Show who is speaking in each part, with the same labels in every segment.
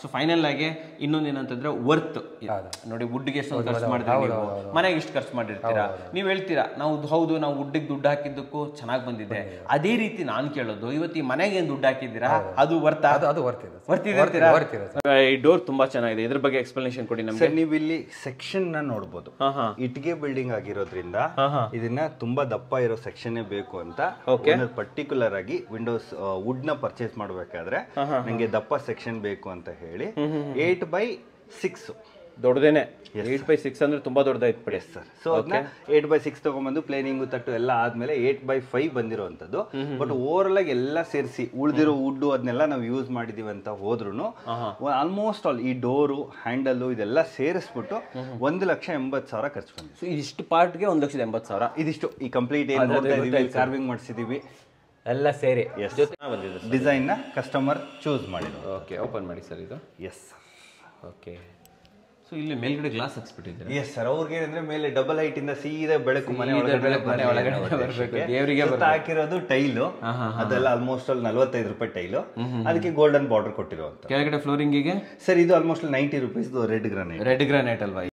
Speaker 1: So final ಆಗಿ ಇನ್ನೊಂದು ಏನಂತಂದ್ರೆ ವರ್ತ್ ನೋಡಿ ವುಡ್ಗೆ ಎಷ್ಟೊಂದು ಖರ್ಚು ಮಾಡಿದ್ರಿ ನೀವು ಮನೆಗೆ ಇಷ್ಟು ಖರ್ಚು ಮಾಡಿರ್ತೀರಾ ನೀವು ಹೇಳ್ತೀರಾ ನಾವು ಹೌದು ನಾವು ವುಡ್ಡಿಗೆ ದುಡ್ಡು ಹಾಕಿದ್ದಕ್ಕೂ ಚೆನ್ನಾಗಿ ಬಂದಿದೆ ಅದೇ ರೀತಿ ನಾನು ಕೇಳೋದು ಇವತ್ತು ಈ ಮನೆಗೆ ಏನ್ ದುಡ್ಡು ಹಾಕಿದ್ದೀರಾ ಅದು ವರ್ತಾ
Speaker 2: ಅದು ಅದು ವರ್ತಿದೆ
Speaker 1: ವರ್ತಿದೆ
Speaker 2: ವರ್ತಿದೆ
Speaker 1: ಈ ಡೋರ್ ತುಂಬಾ ಚೆನ್ನಾಗಿದೆ ಇದ್ರ ಬಗ್ಗೆ ಎಕ್ಸ್ಪ್ಲನೇಷನ್ ಕೊಡಿ ನಮ್ಗೆ
Speaker 3: ಸರ್ ನೀವು ಇಲ್ಲಿ ಸೆಕ್ಷನ್ ನ ನೋಡ್ಬೋದು
Speaker 1: ಹಾ ಹಾ
Speaker 3: ಇಟ್ಟಿಗೆ ಬಿಲ್ಡಿಂಗ್ ಆಗಿರೋದ್ರಿಂದ ಇದನ್ನ ತುಂಬಾ ದಪ್ಪ ಇರೋ ಸೆಕ್ಷನ್ ಬೇಬೇಕು ಅಂತ ಪರ್ಟಿಕ್ಯುಲರ್ ಆಗಿ ವಿಂಡೋಸ್ ವುಡ್ ನ ಪರ್ಚೇಸ್ ಮಾಡ್ಬೇಕಾದ್ರೆ ನಂಗೆ ದಪ್ಪ ಸೆಕ್ಷನ್ ಬೇಕು ಅಂತ ಹೇಳಿ ಏಟ್ ಬೈ ಸಿಕ್ಸ್
Speaker 1: ದೊಡ್ಡದೇನೆ ಏಟ್ ಬೈ ಸಿಕ್ಸ್ ಅಂದ್ರೆ ತುಂಬಾ ದೊಡ್ಡದಾಯ್ತು ಬಿಡಿ
Speaker 3: ಸರ್ ಸೊ ಅದನ್ನ ಏಟ್ ಬೈ ಸಿಕ್ಸ್ ತಗೊಂಡ್ಬಂದು ಪ್ಲೇನಿಂಗು ತಟ್ಟು ಎಲ್ಲ ಆದ್ಮೇಲೆ ಏಟ್ ಬೈ ಫೈವ್ ಬಂದಿರುವಂತದ್ದು ಬಟ್ ಓವರ್ ಆಗಿ ಎಲ್ಲ ಸೇರಿಸಿ ಉಳಿದಿರೋ ವುಡ್ ಅದನ್ನೆಲ್ಲ ನಾವು ಯೂಸ್ ಮಾಡಿದೀವಿ ಅಂತ ಹೋದ್ರು ಆಲ್ಮೋಸ್ಟ್ ಆಲ್ ಈ ಡೋರು ಹ್ಯಾಂಡಲ್ ಇದೆಲ್ಲ ಸೇರಿಸ್ಬಿಟ್ಟು ಒಂದು ಲಕ್ಷ ಎಂಬತ್ತು ಸಾವಿರ ಖರ್ಚು ಬಂದಿದೆ
Speaker 1: ಸೊ ಇಷ್ಟು ಪಾರ್ಟ್ಗೆ ಒಂದು ಲಕ್ಷದ ಎಂಬತ್ತು ಸಾವಿರ
Speaker 3: ಇದಿಷ್ಟು ಈ ಕಂಪ್ಲೀಟ್ ಏನು ನೋಡ್ತಾ ಇದೀವಿ ಕಾರ್ವಿಂಗ್ ಮಾಡಿಸಿದೀವಿ
Speaker 1: ಎಲ್ಲ ಸೇರಿ
Speaker 3: ಎಸ್ ಡಿಸೈನ್ ನ ಕಸ್ಟಮರ್ ಚೂಸ್ ಮಾಡಿದ್ರು
Speaker 1: ಓಕೆ ಓಪನ್ ಮಾಡಿ ಸರ್ ಇದು
Speaker 3: ಎಸ್
Speaker 1: ಓಕೆ ಸೊ ಇಲ್ಲಿ ಮೇಲ್ಗಡೆ ಗ್ಲಾಸ್ ಹಾಕ್ಸ್ಬಿಟ್ಟಿದ್ದಾರೆ
Speaker 3: ಎಸ್ ಸರ್ ಅವ್ರಿಗೆ ಏನಂದ್ರೆ ಮೇಲೆ ಡಬಲ್ ಹೈಟ್ ಇಂದ ಸೀದಾ ಬೆಳಕು ಮನೆ
Speaker 1: ಸೀದಾ
Speaker 3: ಒಳಗಡೆ
Speaker 1: ಬೆಳಕು ಮನೆ
Speaker 3: ಬರ್ಲಿ
Speaker 1: ಒಳಗಡೆ
Speaker 3: ಅನ್ನೋ
Speaker 1: ಬರ್ಬೇಕು.
Speaker 3: ಉದ್ದೇಶಕ್ಕೆ.
Speaker 1: ದೇವ್ರಿಗೆ
Speaker 3: ಸುತ್ತ ಹಾಕಿರೋದು ಟೈಲು ಅದೆಲ್ಲ ಆಲ್ಮೋಸ್ಟ್ ಅಲ್ಲಿ ನಲ್ವತ್ತೈದು ರೂಪಾಯಿ ಟೈಲು ಅದಕ್ಕೆ ಗೋಲ್ಡನ್ ಬಾರ್ಡರ್ ಕೊಟ್ಟಿರುವಂತ
Speaker 1: ಕೆಳಗಡೆ ಫ್ಲೋರಿಂಗಿಗೆ
Speaker 3: ಸರ್ ಇದು almost ninety rupees red granite
Speaker 1: red granite ಅಲ್ವಾ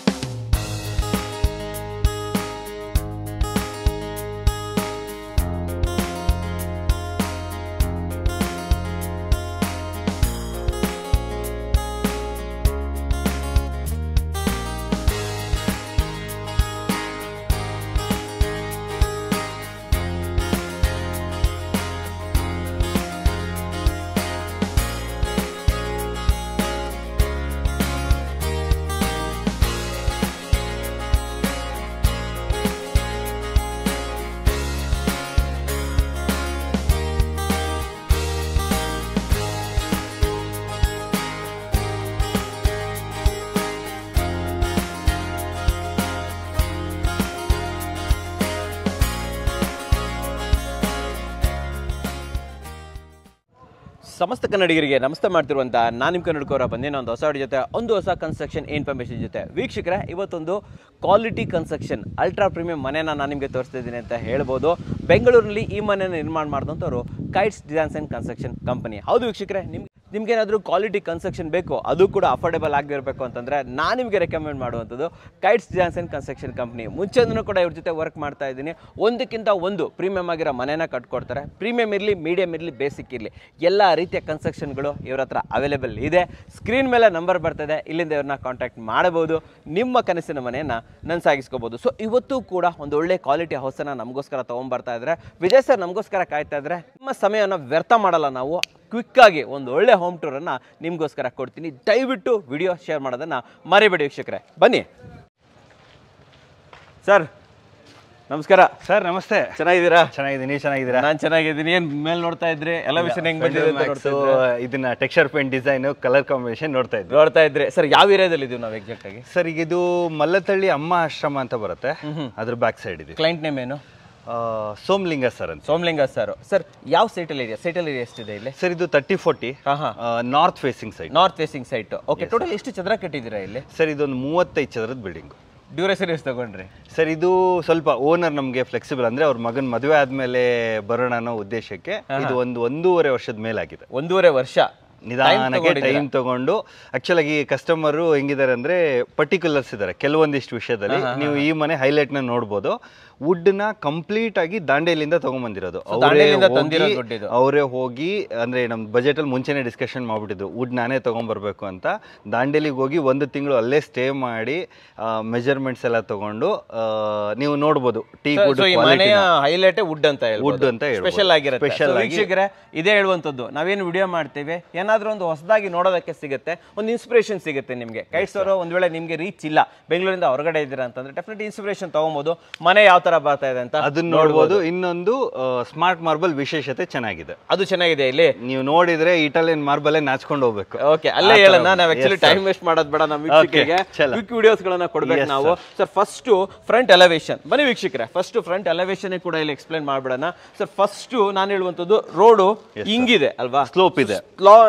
Speaker 1: ಸಮಸ್ತ ಕನ್ನಡಿಗರಿಗೆ ನಮಸ್ತೆ ಮಾಡ್ತಿರುವಂಥ ನಾನು ನಿಮ್ಮ ಕನ್ನಡಕವರ ಬಂದಿನ ಒಂದು ಹೊಸ audio ಜೊತೆ ಒಂದು ಹೊಸ ಕನ್ಸ್ಟ್ರಕ್ಷನ್ ಇನ್ಫಾರ್ಮೇಷನ್ ಜೊತೆ ವೀಕ್ಷಕರೇ ಇವತ್ತೊಂದು ಕ್ವಾಲಿಟಿ ಕನ್ಸ್ಟ್ರಕ್ಷನ್ ಅಲ್ಟ್ರಾ ಪ್ರೀಮಿಯಂ ಮನೆನ ನಾನು ನಿಮಗೆ ತೋರಿಸ್ತಾ ಇದ್ದೀನಿ ಅಂತ ಹೇಳ್ಬೋದು ಬೆಂಗಳೂರಿನಲ್ಲಿ ಈ ಮನೆನ ನಿರ್ಮಾಣ ಮಾಡಿದಂಥವ್ರು Kites designs and construction company ಹೌದು ವೀಕ್ಷಕರೇ ನಿಮ್ಗೆ ನಿಮ್ಗೇನಾದರೂ ಕ್ವಾಲಿಟಿ ಕನ್ಸ್ಟ್ರಕ್ಷನ್ ಬೇಕು ಅದು ಕೂಡ ಅಫೋರ್ಡೆಬಲ್ ಆಗಿರಬೇಕು ಅಂತಂದರೆ ನಾನು ನಿಮಗೆ ರೆಕಮೆಂಡ್ ಮಾಡುವಂಥದ್ದು Kites designs and construction company ಮುಂಚೆನೂ ಕೂಡ ಇವ್ರ ಜೊತೆ ವರ್ಕ್ ಮಾಡ್ತಾ ಇದ್ದೀನಿ ಒಂದಕ್ಕಿಂತ ಒಂದು ಪ್ರೀಮಿಯಮ್ ಆಗಿರೋ ಮನೆನ ಕಟ್ಕೊಡ್ತಾರೆ ಪ್ರೀಮಿಯಮ್ ಇರಲಿ ಮೀಡಿಯಮ್ ಇರಲಿ ಬೇಸಿಕ್ ಇರಲಿ ಎಲ್ಲ ರೀತಿಯ ಕನ್ಸ್ಟ್ರಕ್ಷನ್ಗಳು ಇವ್ರ ಹತ್ರ ಅವೈಲೇಬಲ್ ಇದೆ ಸ್ಕ್ರೀನ್ ಮೇಲೆ ನಂಬರ್ ಬರ್ತದೆ ಇಲ್ಲಿಂದ ಇವ್ರನ್ನ ಕಾಂಟ್ಯಾಕ್ಟ್ ಮಾಡಬಹುದು ನಿಮ್ಮ ಕನಸಿನ ಮನೆಯನ್ನು ನನ್ಸಾಗಿಸ್ಕೋಬೋದು ಸೊ ಇವತ್ತು ಕೂಡ ಒಂದು ಒಳ್ಳೆ ಕ್ವಾಲಿಟಿ ಹೌಸನ್ನು ನಮಗೋಸ್ಕರ ತೊಗೊಂಬರ್ತಾ ಇದ್ದಾರೆ ವಿಜಯ್ ಸರ್ ನಮಗೋಸ್ಕರ ಕಾಯ್ತಾ ಇದ್ದಾರೆ ನಿಮ್ಮ ಸಮಯವನ್ನು ವ್ಯರ್ಥ ಮಾಡಲ್ಲ ನಾವು ಕ್ವಿಕ್ಕಾಗಿ ಒಂದು ಒಳ್ಳೆ ಹೋಮ್ ಟೂರನ್ನು ನಿಮಗೋಸ್ಕರ ಕೊಡ್ತೀನಿ ದಯವಿಟ್ಟು ವಿಡಿಯೋ ಶೇರ್ ಮಾಡೋದನ್ನು ಮರಿಬೇಡಿ ವೀಕ್ಷಕರೇ ಬನ್ನಿ ಸರ್ ನಮಸ್ಕಾರ
Speaker 3: ಸರ್ ನಮಸ್ತೆ
Speaker 1: ಚೆನ್ನಾಗಿದ್ದೀರಾ
Speaker 3: ಚೆನ್ನಾಗಿದೆ ನೀವು ಚೆನ್ನಾಗಿದ್ದೀರಾ
Speaker 1: ನಾನು ಚೆನ್ನಾಗಿದ್ದೀನಿ ಏನು ಮೇಲೆ ನೋಡ್ತಾ ಇದ್ರಿ ಎಲವೇಶನ್ ಹೆಂಗ್ ಬಂದಿದೆ ಅಂತ ನೋಡ್ತಾ
Speaker 3: So,
Speaker 1: ಇದ್ರಿ?
Speaker 3: ಇದನ್ನ texture paint design colour combination ನೋಡ್ತಾ ಇದ್ವಿ
Speaker 1: ನೋಡ್ತಾ ಇದ್ರಿ ಸರ್ ಯಾವ ಏರಿಯಾದಲ್ಲಿ ಇದೀವಿ ನಾವು ಎಕ್ಸಾಕ್ಟ್ ಆಗಿ
Speaker 3: ಸರ್ ಈಗ ಇದು ಮಲ್ಲತಳ್ಳಿ ಅಮ್ಮ ಆಶ್ರಮ ಅಂತ ಬರುತ್ತೆ ಅದ್ರ ಬ್ಯಾಕ್ ಸೈಡ್ ಇದೆ
Speaker 1: ಕ್ಲೈಂಟ್ ನೇಮ್ ಏನು
Speaker 3: ಆ, ಸೋಮಲಿಂಗ ಸರ್ ಅಂತ
Speaker 1: ಸೋಮಲಿಂಗ ಸರ್ ಸರ್ ಯಾವ ಸೈಟಲ್ಲಿ ಇದೆಯಾ ಸೈಟಲ್ಲಿ ಎಷ್ಟಿದೆ ಇಲ್ಲಿ
Speaker 3: ಸರ್ ಇದು ತರ್ಟಿ ಫೋರ್ಟಿ
Speaker 1: ಹಾ ಹಾ
Speaker 3: north facing side
Speaker 1: north facing site okay total ಎಷ್ಟು ಚದರ ಕಟ್ಟಿದ್ದೀರಾ ಇಲ್ಲಿ
Speaker 3: ಸರ್ ಇದೊಂದು ಮೂವತ್ತೈದು ಚದರದ ಬಿಲ್ಡಿಂಗ್
Speaker 1: ಡ್ಯೂರೇಷನ್ ಎಷ್ಟು ತಗೊಂಡ್ರಿ
Speaker 3: ಸರ್ ಇದು ಸ್ವಲ್ಪ ಓನರ್ ನಮಗೆ ಫ್ಲೆಕ್ಸಿಬಲ್ ಅಂದ್ರೆ ಅವ್ರ ಮಗನ್ ಮದುವೆ ಆದ್ಮೇಲೆ ಬರೋಣ ಅನ್ನೋ ಉದ್ದೇಶಕ್ಕೆ ಇದು ಒಂದು ಒಂದೂವರೆ ವರ್ಷದ ಮೇಲಾಗಿದೆ
Speaker 1: ಒಂದೂವರೆ ವರ್ಷ್
Speaker 3: ನಿಧಾನಕ್ಕೆ ಟೈಮ್ ತಗೊಂಡು ಆಕ್ಚುಲ್ ಆಗಿ ಕಸ್ಟಮರ್ ಹೆಂಗಿದ್ದಾರೆ ಅಂದ್ರೆ ಪರ್ಟಿಕ್ಯುಲರ್ಸ್ ಇದ್ದಾರೆ ಕೆಲವೊಂದಿಷ್ಟು ವಿಷಯದಲ್ಲಿ ನೀವು ಈ ಮನೆ ಹೈಲೈಟ್ ನ ನೋಡ್ಬೋದು ವುಡ್ ನ ಕಂಪ್ಲೀಟ್ ಆಗಿ ದಾಂಡೇಲಿಂದ ತಗೊಂಡ್ಬಂದಿರೋದು ಅವರೇ
Speaker 1: ದಾಂಡೇಲಿಂದ
Speaker 3: ಹೋಗಿ
Speaker 1: ತಂದಿರೋ ದುಡ್ಡು ಇದು.
Speaker 3: ಅವರೇ ಹೋಗಿ ಅಂದ್ರೆ ನಮ್ ಬಜೆಟ್ ಅಲ್ಲಿ ಮುಂಚೆನೆ ಡಿಸ್ಕಷನ್ ಮಾಡ್ಬಿಟ್ಟಿದ್ದು ವುಡ್ ನಾನೇ ತಗೊಂಡ್ಬರ್ಬೇಕು ಅಂತ ದಾಂಡೇಲಿಗೆ ಹೋಗಿ ಒಂದು ತಿಂಗಳು ಅಲ್ಲೇ ಸ್ಟೇ ಮಾಡಿ ಮೆಜರ್ಮೆಂಟ್ಸ್ ಎಲ್ಲ ತಗೊಂಡು ಆ, ನೀವು ನೋಡ್ಬೋದು ಟೀ ವುಡ್
Speaker 1: ಸೊ ಈ ಮನೆಯ ಹೈಲೈಟ್ ವುಡ್ ಅಂತ
Speaker 3: Wood ಅಂತ ಹೇಳ್ಬೋದು.
Speaker 1: ಸ್ಪೆಷಲ್ ಆಗಿರುತ್ತೆ
Speaker 3: Special
Speaker 1: So,
Speaker 3: ಆಗಿ-
Speaker 1: ವೀಕ್ಷಕರೇ ಇದೇ ಹೇಳುವಂಥದ್ದು ನಾವೇನು ವಿಡಿಯೋ ಮಾಡ್ತೇವೆ ಏನಾದ್ರೂ ಒಂದು ಹೊಸದಾಗಿ ನೋಡೋದಕ್ಕೆ ಸಿಗುತ್ತೆ ಒಂದು ಇನ್ಸ್ಪಿರೇಷನ್ ಸಿಗುತ್ತೆ ನಿಮಗೆ ಕೈಟ್ಸ್ ಅವರು ಒಂದ್ ವೇಳೆ ನಿಮ್ಗೆ ರೀಚ್ ಇಲ್ಲ ಬೆಂಗಳೂರಿಂದ ಹೊರಗಡೆ ಇದ್ದೀರಾ ಅಂತಂದ್ರೆ ಡೆಫಿನೆಟ್ ಇನ್ಸ್ಪಿರೇಷನ್ ತಗೊಬೋದು ಮನೆ ಯಾವ ತರ ಬರ್ತಾ ಇದೆ ಅಂತ
Speaker 3: ಅದನ್ನ ನೋಡ್ಬೋದು ಇನ್ನೊಂದು ಸ್ಮಾರ್ಟ್ ಮಾರ್ಬಲ್ ವಿಶೇಷತೆ ಚೆನ್ನಾಗಿದೆ
Speaker 1: ಅದು ಚೆನ್ನಾಗಿದೆ ಇಲ್ಲಿ
Speaker 3: ನೀವು ನೋಡಿದ್ರೆ ಇಟಾಲಿಯನ್ ಮಾರ್ಬಲ್ ನಾಚ್ಕೊಂಡು ಹೋಗ್ಬೇಕು
Speaker 1: ಓಕೆ ಅಲ್ಲೇ
Speaker 3: ಆ ಥರ
Speaker 1: ಹೇಳೋಣ ನಾವು
Speaker 3: Yes,
Speaker 1: actually
Speaker 3: sir.
Speaker 1: Time waste ಮಾಡೋದು ಬೇಡ ನಮ್ಮ ವೀಕ್ಷಕರಿಗೆ
Speaker 3: ಚಲ.
Speaker 1: ಕ್ವಿಕ್ ವಿಡಿಯೋಸ್ ಗಳನ್ನ ಕೊಡ್ಬೇಕು
Speaker 3: Yes,
Speaker 1: ನಾವು ಸರ್ ಫಸ್ಟ್ ಫ್ರಂಟ್ ಎಲಿವೇಶನ್ ಬನ್ನಿ ವೀಕ್ಷಕರೇ ಫಸ್ಟ್ ಫ್ರಂಟ್ ಎಲಿವೇಶನ್ ಕೂಡ ಇಲ್ಲಿ ಎಕ್ಸ್ಪ್ಲೈನ್ ಮಾಡ್ಬಿಡೋಣ ಸರ್ ಫಸ್ಟ್ ನಾನು ಹೇಳುವಂತದ್ದು ರೋಡು ಹಿಂಗಿದೆ ಅಲ್ವಾ
Speaker 3: Slope ಇದೆ.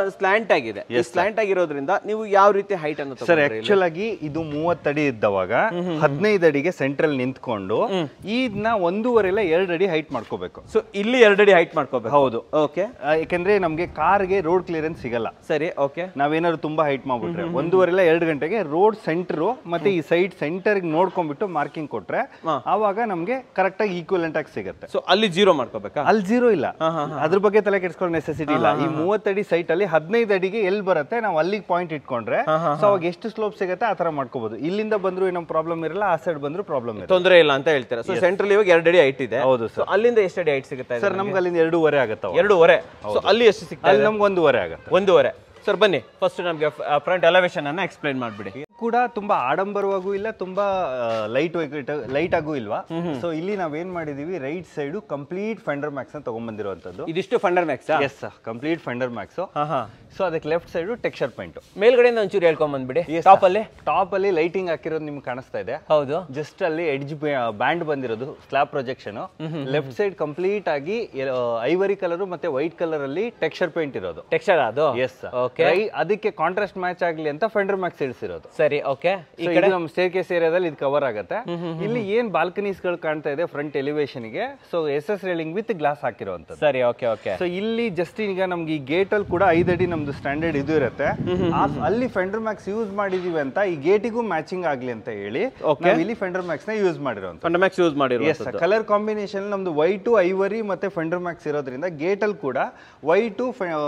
Speaker 1: ಸ್ಲಾಂಟ್ ಆಗಿದೆ ಈ ಸ್ಲಾಂಟ್ ಆಗಿರೋದ್ರಿಂದ ನೀವು ಯಾವ ರೀತಿ ಹೈಟ್ ಅನ್ನು
Speaker 3: ಸರ್
Speaker 1: ತಗೊಂಡ್ರಿ
Speaker 3: ಆಕ್ಚುಲ್ ಆಗಿ ಇದು ಮೂವತ್ತಡಿ ಇದ್ದವಾಗ ಹದಿನೈದು ಅಡಿಗೆ ಸೆಂಟ್ರಲ್ ನಿಂತ್ಕೊಂಡು ಇದನ್ನ ಒಂದೂವರೆಲ್ಲ ಎರಡು ಅಡಿ ಹೈಟ್ ಮಾಡ್ಕೋಬೇಕು
Speaker 1: ಸೊ ಇಲ್ಲಿ ಎರಡಡಿ ಹೈಟ್ ಮಾಡ್ಕೋಬೇಕು
Speaker 3: ಹೌದು
Speaker 1: ಓಕೆ
Speaker 3: ಆ, ಯಾಕಂದ್ರೆ ನಮ್ಗೆ ಕಾರ್ಗೆ ರೋಡ್ ಕ್ಲಿಯರೆನ್ಸ್ ಸಿಗಲ್ಲ
Speaker 1: ಸರಿ ಓಕೆ
Speaker 3: ನಾವೇನಾದ್ರು ತುಂಬಾ ಹೈಟ್ ಮಾಡ್ಬಿಟ್ರೆ ಒಂದೂವರೆಲ್ಲ ಎರಡು ಗಂಟೆಗೆ ರೋಡ್ ಸೆಂಟರ್ ಮತ್ತೆ ಈ ಸೈಡ್ ಸೆಂಟರ್ ನೋಡ್ಕೊಂಡ್ಬಿಟ್ಟು ಮಾರ್ಕಿಂಗ್ ಕೊಟ್ರೆ ಆವಾಗ ನಮ್ಗೆ ಕರೆಕ್ಟ್ ಆಗಿ ಈಕ್ವಲೆಂಟ್ ಆಗಿ ಸಿಗುತ್ತೆ
Speaker 1: ಸೊ ಅಲ್ಲಿ ಜೀರೋ ಮಾಡ್ಕೋಬೇಕಾ
Speaker 3: ಅಲ್ಲಿ ಜೀರೋ ಇಲ್ಲ ಅದ್ರ ಬಗ್ಗೆ ತಲೆ ಕೆಡಿಸ್ಕೊಳ್ಳೋ ನೆಸೆಸಿಟಿ ಇಲ್ಲ ಈ ಮೂವತ್ತಡಿ ಸೈಟ್ ಅಲ್ಲಿ ಹದಿನೈದು ಅಡಿಗೆ ಎಲ್ಲಿ ಬರುತ್ತೆ ನಾವು ಅಲ್ಲಿಗೆ ಪಾಯಿಂಟ್ ಇಟ್ಕೊಂಡ್ರೆ ಸೊ ಅವಾಗ ಎಷ್ಟು ಸ್ಲೋಪ್ ಸಿಗುತ್ತೆ ಆ ತರ ಮಾಡ್ಕೋಬಹುದು ಇಲ್ಲಿಂದ ಬಂದ್ರು ಏನೋ ಪ್ರಾಬ್ಲಮ್ ಇರಲ್ಲ ಆ ಸೈಡ್ ಬಂದ್ರು ಪ್ರಾಬ್ಲಮ್ ಇರಲ್ಲ
Speaker 1: ತೊಂದರೆ ಇಲ್ಲ ಅಂತ ಹೇಳ್ತೀರಾ ಸೊ ಸೆಂಟ್ರಲ್ ಇವಾಗ ಎರಡು ಅಡಿ ಹೈಟ್ ಇದೆ
Speaker 3: ಹೌದು
Speaker 1: ಸೊ ಅಲ್ಲಿಂದ ಎಷ್ಟು ಅಡಿ ಹೈಟ್ ಸಿಗುತ್ತೆ
Speaker 3: ಸರ್ ನಮ್ಗೆ ಅಲ್ಲಿಂದ ಎರಡೂವರೆ ಆಗತ್ತೆ
Speaker 1: ಎರಡೂವರೆ ಸೊ ಅಲ್ಲಿ ಎಷ್ಟು ಸಿಗ್ತಾ
Speaker 3: ಅಲ್ಲಿ ನಮ್ಗೆ ಒಂದೂವರೆ ಆಗತ್ತೆ
Speaker 1: ಒಂದೂವರೆ ಸರ್ ಬನ್ನಿ ಫಸ್ಟ್ ನಮಗೆ ಫ್ರಂಟ್ ಎಲಿವೇಶನ್ ಅನ್ನ ಎಕ್ಸ್ಪ್ಲೈನ್ ಮಾಡ್ಬಿಡಿ
Speaker 3: ಕೂಡ ತುಂಬಾ ಆಡಂಬರವಾಗೂ ಇಲ್ಲ ತುಂಬಾ ಲೈಟ್ ಲೈಟ್ ಆಗೂ ಇಲ್ವಾ ಸೊ ಇಲ್ಲಿ ನಾವೇನ್ ಮಾಡಿದೀವಿ right side complete Fundermax ನ ತಗೊಂಡ್ಬಂದಿರುವಂತದ್ದು
Speaker 1: ಇದಿಷ್ಟು Fundermax
Speaker 3: yes complete Fundermax
Speaker 1: ಹಾ ಹಾ
Speaker 3: ಸೊ ಅದಕ್ಕೆ ಲೆಫ್ಟ್ ಸೈಡ್ ಟೆಕ್ಸ್ಚರ್ ಪಾಯಿಂಟ್
Speaker 1: ಮೇಲ್ಗಡೆಯಿಂದ ಒಂಚೂರು ಹೇಳ್ಕೊಂಡ್ ಬಂದ್ಬಿಡಿ ಟಾಪ್ ಅಲ್ಲಿ
Speaker 3: ಟಾಪ್ ಅಲ್ಲಿ ಲೈಟಿಂಗ್ ಹಾಕಿರೋದು ನಿಮ್ಗೆ ಕಾಣಿಸ್ತಾ ಇದೆ
Speaker 1: ಹೌದು
Speaker 3: ಜಸ್ಟ್ ಅಲ್ಲಿ ಎಡ್ಜ್ ಬ್ಯಾಂಡ್ ಬಂದಿರೋದು slab projection left side complete ಆಗಿ ಐವರಿ ಕಲರ್ ಮತ್ತೆ ವೈಟ್ ಕಲರ್ ಅಲ್ಲಿ ಟೆಕ್ಸ್ಚರ್ ಪೇಂಟ್ ಇರೋದು
Speaker 1: ಟೆಕ್ಸ್ಚರ್ ಅದು
Speaker 3: ಎಸ್
Speaker 1: ಓಕೆ
Speaker 3: ಅದಕ್ಕೆ ಕಾಂಟ್ರಾಸ್ಟ್ ಮ್ಯಾಚ್ ಆಗ್ಲಿ ಅಂತ ಫೆಂಡರ್ ಮ್ಯಾಕ್ಸ್ ಇಳಿಸಿರೋದು
Speaker 1: ಸರಿ ಓಕೆ
Speaker 3: So ಇದು ನಮ್ಮ ಸ್ಟೇರ್ ಕೇಸ್ ಏರಿಯಾದಲ್ಲಿ ಇದು ಕವರ್ ಆಗುತ್ತೆ ಇಲ್ಲಿ ಏನ್ ಬಾಲ್ಕನೀಸ್ ಗಳು ಕಾಣ್ತಾ ಇದೆ ಫ್ರಂಟ್ ಎಲಿವೇಶನ್ ಗೆ so S S railing with glass ಹಾಕಿರುವಂತದ್ದು
Speaker 1: ಸರಿ ಓಕೆ ಓಕೆ
Speaker 3: ಸೊ ಇಲ್ಲಿ ಜಸ್ಟ್ ಈಗ ನಮ್ಗೆ ಈ ಗೇಟ್ ಅಲ್ಲಿ ಕೂಡ ಐದು ಅಡಿ ನಮ್ದು ಸ್ಟ್ಯಾಂಡರ್ಡ್ ಇದು ಇರುತ್ತೆ ಆ- ಅಲ್ಲಿ ಫೆಂಡರ್ ಮ್ಯಾಕ್ಸ್ ಯೂಸ್ ಮಾಡಿದೀವಿ ಅಂತ ಈ ಗೇಟಿಗೂ ಮ್ಯಾಚಿಂಗ್ ಆಗ್ಲಿ ಅಂತ ಹೇಳಿ ನಾವು ಇಲ್ಲಿ ಫೆಂಡರ್ ಮ್ಯಾಕ್ಸ್ ನ ಯೂಸ್ ಮಾಡಿರೋಂತ
Speaker 1: ಫಂಡರ್ ಮ್ಯಾಕ್ಸ್ ಯೂಸ್ ಮಾಡಿರೋ
Speaker 3: ಎಸ್ ಕಲರ್ ಕಾಂಬಿನೇಷನ್ ನಮ್ದು ವೈಟು ಐವರಿ ಮತ್ತೆ ಫೆಂಡರ್ ಮ್ಯಾಕ್ಸ್ ಇರೋದ್ರಿಂದ ಗೇಟ್ ಅಲ್ಲಿ ಕೂಡ ವೈಟು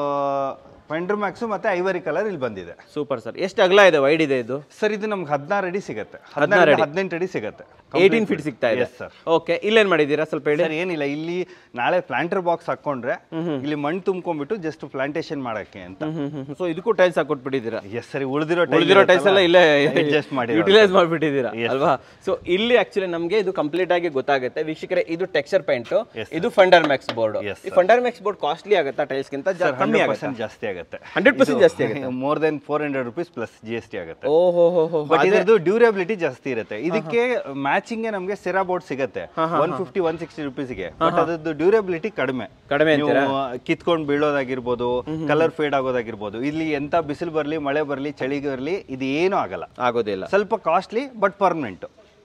Speaker 3: ಫೆಂಡರ್ ಮ್ಯಾಕ್ಸ್ ಮತ್ತೆ ಐವರಿ ಕಲರ್ ಇಲ್ಲಿ ಬಂದಿದೆ
Speaker 1: ಸೂಪರ್ ಸರ್ ಎಷ್ಟು ಅಗಲ ಇದೆ ವೈಡ್ ಇದೆ ಇದು
Speaker 3: ಸರ್ ಇದು ನಮ್ಗೆ ಹದಿನಾರು ಅಡಿ ಸಿಗುತ್ತೆ ಹದಿನಾರು ಹದಿನೆಂಟು ಅಡಿ ಸಿಗುತ್ತೆ
Speaker 1: ಏಯ್ಟೀನ್ ಫೀಟ್ ಸಿಗ್ತಾ ಇದೆ
Speaker 3: ಎಸ್ ಸರ್
Speaker 1: ಓಕೆ ಇಲ್ಲೇನ್ ಮಾಡಿದ್ದೀರಾ ಸ್ವಲ್ಪ ಹೇಳಿ
Speaker 3: ಸರ್ ಏನಿಲ್ಲ ಇಲ್ಲಿ ನಾಳೆ ಪ್ಲಾಂಟರ್ ಬಾಕ್ಸ್ ಹಾಕೊಂಡ್ರೆ ಇಲ್ಲಿ ಮಣ್ಣು ತುಂಬ್ಕೊಂಡ್ಬಿಟ್ಟು ಜಸ್ಟ್ ಪ್ಲಾಂಟೇಶನ್ ಮಾಡಕ್ಕೆ ಅಂತ
Speaker 1: ಸೊ ಇದಕ್ಕೂ ಟೈಲ್ಸ್ ಹಾಕೊಟ್ಬಿಟ್ಟಿದ್ದೀರಾ
Speaker 3: ಎಸ್ ಸರಿ ಉಳಿದಿರೋ
Speaker 1: ಉಳಿದಿರೋ ಟೈಲ್ಸ್ ಎಲ್ಲ ಇಲ್ಲೇ
Speaker 3: ಅಡ್ಜಸ್ಟ್ ಮಾಡಿ
Speaker 1: ಯುಟಿಲೈಸ್ ಮಾಡ್ಬಿಟ್ಟಿದ್ದೀರಾ ಅಲ್ವಾ ಸೊ ಇಲ್ಲಿ ಆಕ್ಚುಲಿ ನಮಗೆ ಇದು ಕಂಪ್ಲೀಟ್ ಆಗಿ ಗೊತ್ತಾಗುತ್ತೆ ವೀಕ್ಷಕರೇ ಇದು ಟೆಕ್ಸ್ಚರ್ ಪೇಂಟ್ ಇದು ಫಂಡರ್ ಮ್ಯಾಕ್ಸ್ ಬೋರ್ಡ್
Speaker 3: Yes,
Speaker 1: ಈ ಫಂಡರ್ ಮ್ಯಾಕ್ಸ್ ಬೋರ್ಡ್ ಕಾಸ್ಟ್ಲಿ ಆಗುತ್ತಾ ಟೈಲ್ಸ್ ಗಿಂತ ಜಾ- ಕಮ್ಮಿ
Speaker 3: ಹಂಡ್ರೆಡ್
Speaker 1: ಆಗುತ್ತೆ
Speaker 3: ಪರ್ಸೆಂಟ್ ಜಾಸ್ತಿ ಆಗುತ್ತೆ
Speaker 1: ಹಂಡ್ರೆಡ್ ಪರ್ಸೆಂಟ್ ಜಾಸ್ತಿ ಆಗುತ್ತೆ
Speaker 3: more than four hundred rupees plus G S T ಆಗುತ್ತೆ
Speaker 1: ಓಹೋ ಹೋ ಹೋ
Speaker 3: ಬಟ್ ಇದ್ರದ್ದು ಡ್ಯೂರಬಿಲಿಟಿ ಜಾಸ್ತಿ ಇರುತ್ತೆ ಇದಕ್ಕೆ ಮ್ಯಾಚಿಂಗ್ ನಮಗೆ ಸೆರಾ ಬೋರ್ಡ್ ಸಿಗುತ್ತೆ ಒನ್ ಫಿಫ್ಟಿ ಒನ್ ಸಿಕ್ಸ್ಟಿ ರುಪೀಸ್ಗೆ ಬಟ್ ಅದ್ರದ್ದು ಡ್ಯೂರಬಿಲಿಟಿ ಕಡಿಮೆ
Speaker 1: ಕಡಿಮೆ
Speaker 3: ನೀವು ಕಿತ್ಕೊಂಡು ಬೀಳೋದಾಗಿರ್ಬೋದು ಕಲರ್ ಫೇಡ್ ಆಗೋದಾಗಿರ್ಬೋದು ಇಲ್ಲಿ ಎಂತ ಬಿಸಿಲು ಬರಲಿ ಮಳೆ ಬರಲಿ ಚಳಿ ಬರಲಿ ಇದು ಏನೂ ಆಗಲ್ಲ
Speaker 1: ಆಗೋದಿಲ್ಲ
Speaker 3: ಸ್ವಲ್ಪ ಕಾಸ್ಟ್ಲಿ ಬಟ್ ಪರ್ಮನೆಂಟ್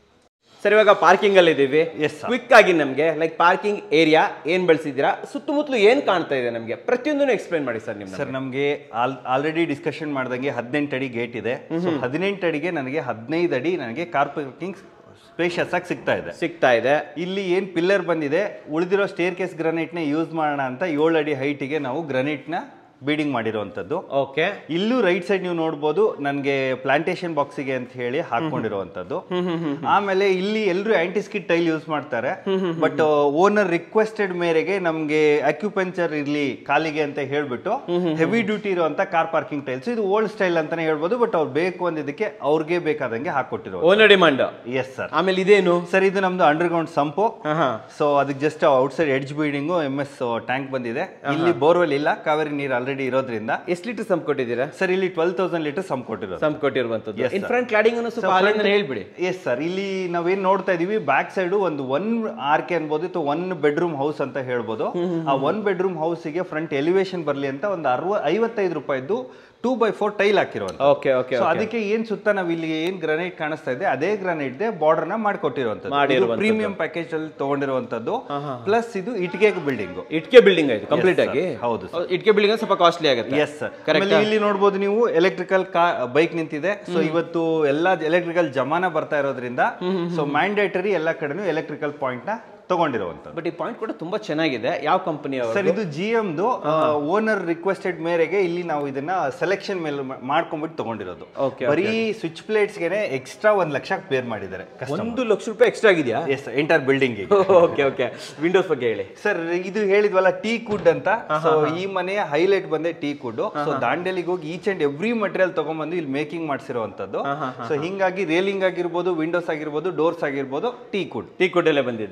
Speaker 1: ಸರ್ ಇವಾಗ ಪಾರ್ಕಿಂಗ್ ಅಲ್ಲಿ ಇದೀವಿ
Speaker 3: Yes, sir.
Speaker 1: ಕ್ವಿಕ್ ಆಗಿ ನಮಗೆ ಲೈಕ್ ಪಾರ್ಕಿಂಗ್ ಏರಿಯಾ ಏನ್ ಬೆಳೆಸಿದ್ದೀರಾ ಸುತ್ತಮುತ್ತಲು ಏನ್ ಕಾಣ್ತಾ ಇದೆ ನಮಗೆ ಪ್ರತಿಯೊಂದನ್ನು ಎಕ್ಸ್ಪ್ಲೈನ್ ಮಾಡಿ ಸರ್ ನಿಮ್ಗೆ
Speaker 3: ಸರ್ ನಮಗೆ ಆಲ್ರೆಡಿ ಡಿಸ್ಕಷನ್ ಮಾಡ್ದಂಗೆ ಹದಿನೆಂಟು ಅಡಿ ಗೇಟ್ ಇದೆ ಸೊ ಹದಿನೆಂಟು ಅಡಿಗೆ ನನಗೆ ಹದಿನೈದು ಅಡಿ ನನಗೆ ಕಾರ್ ಪಾರ್ಕಿಂಗ್ ಸ್ಪೇಷಿಯಸ್ ಆಗಿ ಸಿಗ್ತಾ ಇದೆ
Speaker 1: ಸಿಗ್ತಾ ಇದೆ
Speaker 3: ಇಲ್ಲಿ ಏನ್ ಪಿಲ್ಲರ್ ಬಂದಿದೆ ಉಳಿದಿರೋ ಸ್ಟೇರ್ ಕೇಸ್ ಗ್ರನೈಟ್ನ ಯೂಸ್ ಮಾಡೋಣ ಅಂತ ಏಳು ಅಡಿ ಹೈಟಿಗೆ ನಾವು ಗ್ರನೈಟ್ನ ಬೀಡಿಂಗ್ ಮಾಡಿರುವಂಥದ್ದು
Speaker 1: ಓಕೆ
Speaker 3: ಇಲ್ಲೂ ರೈಟ್ ಸೈಡ್ ನೀವು ನೋಡ್ಬೋದು ನನಗೆ ಪ್ಲಾಂಟೇಶನ್ ಬಾಕ್ಸಿಗೆ ಅಂತ ಹೇಳಿ ಹಾಕೊಂಡಿರುವಂತದ್ದು ಆಮೇಲೆ ಇಲ್ಲಿ ಎಲ್ಲರೂ ಆಂಟಿಸ್ಕಿಟ್ ಟೈಲ್ ಯೂಸ್ ಮಾಡ್ತಾರೆ ಬಟ್ ಓನರ್ ರಿಕ್ವೆಸ್ಟೆಡ್ ಮೇರೆಗೆ ನಮ್ಗೆ ಅಕ್ಯುಪಂಚರ್ ಇರ್ಲಿ ಕಾಲಿಗೆ ಅಂತ ಹೇಳ್ಬಿಟ್ಟು ಹೆವಿ ಡ್ಯೂಟಿ ಇರುವಂತ ಕಾರ್ ಪಾರ್ಕಿಂಗ್ ಟೈಲ್ಸ್ ಇದು ಓಲ್ಡ್ ಸ್ಟೈಲ್ ಅಂತಾನೆ ಹೇಳ್ಬೋದು ಬಟ್ ಅವ್ರು ಬೇಕು ಅಂದಿದ್ದಕ್ಕೆ ಅವ್ರಿಗೆ ಬೇಕಾದಂಗೆ ಹಾಕೊಟ್ಟಿರೋ
Speaker 1: ಓನರ್ ಡಿಮಾಂಡ್
Speaker 3: ಎಸ್ ಸರ್
Speaker 1: ಆಮೇಲೆ ಇದೇನು
Speaker 3: ಸರ್ ಇದು ನಮ್ದು ಅಂಡರ್ಗ್ರೌಂಡ್ ಸಂಪು
Speaker 1: ಹಾ
Speaker 3: ಸೊ ಅದಕ್ಕೆ just outside edge building M S tank ಬಂದಿದೆ ಇಲ್ಲಿ ಬೋರ್ವೆಲ್ ಇಲ್ಲ ಕಾವೇರಿ ನೀರು ಆಲ್ರೆಡಿ ಇರೋದ್ರಿಂದ
Speaker 1: ಎಷ್ಟು ಲೀಟರ್ ಸಂಪ್ ಕೊಟ್ಟಿದ್ದೀರಾ
Speaker 3: ಸರ್ ಇಲ್ಲಿ ಟ್ವೆಲ್ ತೌಸಂಡ್ ಲೀಟರ್ ಸಮ್ ಕೊಟ್ಟಿರೋದು
Speaker 1: ಸಂಪ್ ಕೊಟ್ಟಿರುವಂತದ್ದು
Speaker 3: Yes,
Speaker 1: in
Speaker 3: sir.
Speaker 1: Front cladding ಅನ್ನು ಸ್ವಲ್ಪ ಅಲ್ಲಿಂದ ಹೇಳ್ಬಿಡಿ
Speaker 3: ಎಸ್ ಸರ್ ಇಲ್ಲಿ ನಾವೇನ್ ನೋಡ್ತಾ ಇದೀವಿ ಬ್ಯಾಕ್ ಸೈಡ್ ಒಂದು ಒನ್ ಆರ್ಕೆ ಅನ್ಬೋದು ಅಥವಾ ಒನ್ ಬೆಡ್ರೂಮ್ ಹೌಸ್ ಅಂತ ಹೇಳ್ಬೋದು ಆ ಒನ್ ಬೆಡ್ರೂಮ್ ಹೌಸಿಗೆ ಫ್ರಂಟ್ ಎಲಿವೇಶನ್ ಬರ್ಲಿ ಅಂತ ಒಂದು ಅರವ ಐವತ್ತೈದು ರೂಪಾಯಿದ್ದು ಟೂ ಬೈ ಫೋರ್ ಟೈಲ್ ಹಾಕಿರುವಂತ
Speaker 1: ಓಕೆ ಓಕೆ
Speaker 3: ಸೊ ಅದಕ್ಕೆ ಏನ್ ಸುತ್ತ ನಾವ್ ಇಲ್ಲಿ ಏನ್ ಗ್ರಾನೈಟ್ ಕಾಣಿಸ್ತಾ ಇದೆ ಅದೇ ಗ್ರಾನೈಟ್ ಬಾರ್ಡರ್ ನ ಮಾಡ್ಕೊಟ್ಟಿರುವಂತದ್ದು
Speaker 1: ಮಾಡಿರುವಂಥದ್ದು.
Speaker 3: ಪ್ರೀಮಿಯಂ ಪ್ಯಾಕೇಜ್ ಅಲ್ಲಿ ತಗೊಂಡಿರುವಂತದ್ದು ಪ್ಲಸ್ ಇದು ಇಟಿಗೆ ಬಿಲ್ಡಿಂಗ್
Speaker 1: ಇಟ್ಕೆ ಬಿಲ್ಡಿಂಗ್ ಆಯ್ತು ಕಂಪ್ಲೀಟ್
Speaker 3: sir.
Speaker 1: ಆಗಿ
Speaker 3: ಹೌದು
Speaker 1: ಇಟ್ಕೆ ಬಿಲ್ಡಿಂಗ್ ಸ್ವಲ್ಪ ಕಾಸ್ಟ್ಲಿ ಆಗುತ್ತೆ
Speaker 3: ಎಸ್ ಆಮೇಲೆ ಇಲ್ಲಿ ನೋಡ್ಬೋದು ನೀವು ಎಲೆಕ್ಟ್ರಿಕಲ್ ಬೈಕ್ ನಿಂತಿದೆ ಸೊ ಇವತ್ತು ಎಲ್ಲಾ ಎಲೆಕ್ಟ್ರಿಕಲ್ ಜಮಾನ ಬರ್ತಾ ಇರೋದ್ರಿಂದ ಸೊ ಮ್ಯಾಂಡೇಟರಿ ಎಲ್ಲಾ ಕಡೆನೂ ಎಲೆಕ್ಟ್ರಿಕಲ್ ಪಾಯಿಂಟ್ ನ ತಗೊಂಡಿರುವಂತದ್ದು
Speaker 1: ಬಟ್ ಈ ಪಾಯಿಂಟ್ ಕೂಡ ತುಂಬಾ ಚೆನ್ನಾಗಿದೆ ಯಾವ ಕಂಪನಿ
Speaker 3: ಸರ್ ಇದು ಜಿ ಎಮ್ದು ಓನರ್ ರಿಕ್ವೆಸ್ಟೆಡ್ ಮೇರೆಗೆ ಇಲ್ಲಿ ನಾವು ಇದನ್ನ ಸೆಲೆಕ್ಷನ್ ಮೇಲೆ ಮಾ- ಮಾಡ್ಕೊಂಡ್ಬಿಟ್ಟು ತಗೊಂಡಿರೋದು
Speaker 1: Okay,
Speaker 3: ಬರೀ ಸ್ವಿಚ್ ಪ್ಲೇಟ್ಸ್ಗೆನೆ ಎಕ್ಸ್ಟ್ರಾ ಒಂದ್ ಲಕ್ಷ ಪೇರ್ ಮಾಡಿದ್ದಾರೆ
Speaker 1: ಒಂದು ಲಕ್ಷ ರೂಪಾಯಿ ಎಕ್ಸ್ಟ್ರಾ ಆಗಿದೆಯಾ
Speaker 3: yes entire building
Speaker 1: okay okay windows ಬಗ್ಗೆ ಹೇಳಿ
Speaker 3: ಸರ್ ಇದು ಹೇಳಿದ್ವಲ್ಲ ಟೀ ಕುಡ್ ಅಂತ ಸೊ ಈ ಮನೆಯ ಹೈಲೈಟ್ ಬಂದೆ ಟೀ ಕುಡ್ ಸೊ ದಾಂಡೇಲಿಗೆ ಹೋಗಿ ಈಚ್ ಅಂಡ್ ಎವ್ರಿ ಮಟೀರಿಯಲ್ ತಗೊಂಡ್ಬಂದು ಇಲ್ಲಿ ಮೇಕಿಂಗ್ ಮಾಡಿಸಿರುವಂತದ್ದು ಸೊ ಹಿಂಗಾಗಿ ರೇಲಿಂಗ್ ಆಗಿರ್ಬೋದು ವಿಂಡೋಸ್ ಆಗಿರ್ಬೋದು ಡೋರ್ಸ್ ಆಗಿರ್ಬೋದು ಟೀ ಕುಡ್
Speaker 1: ಟೀ ಕೊಡಲ್ಲೇ ಬಂದಿದೆ
Speaker 3: ಎಸ್ ಸರ್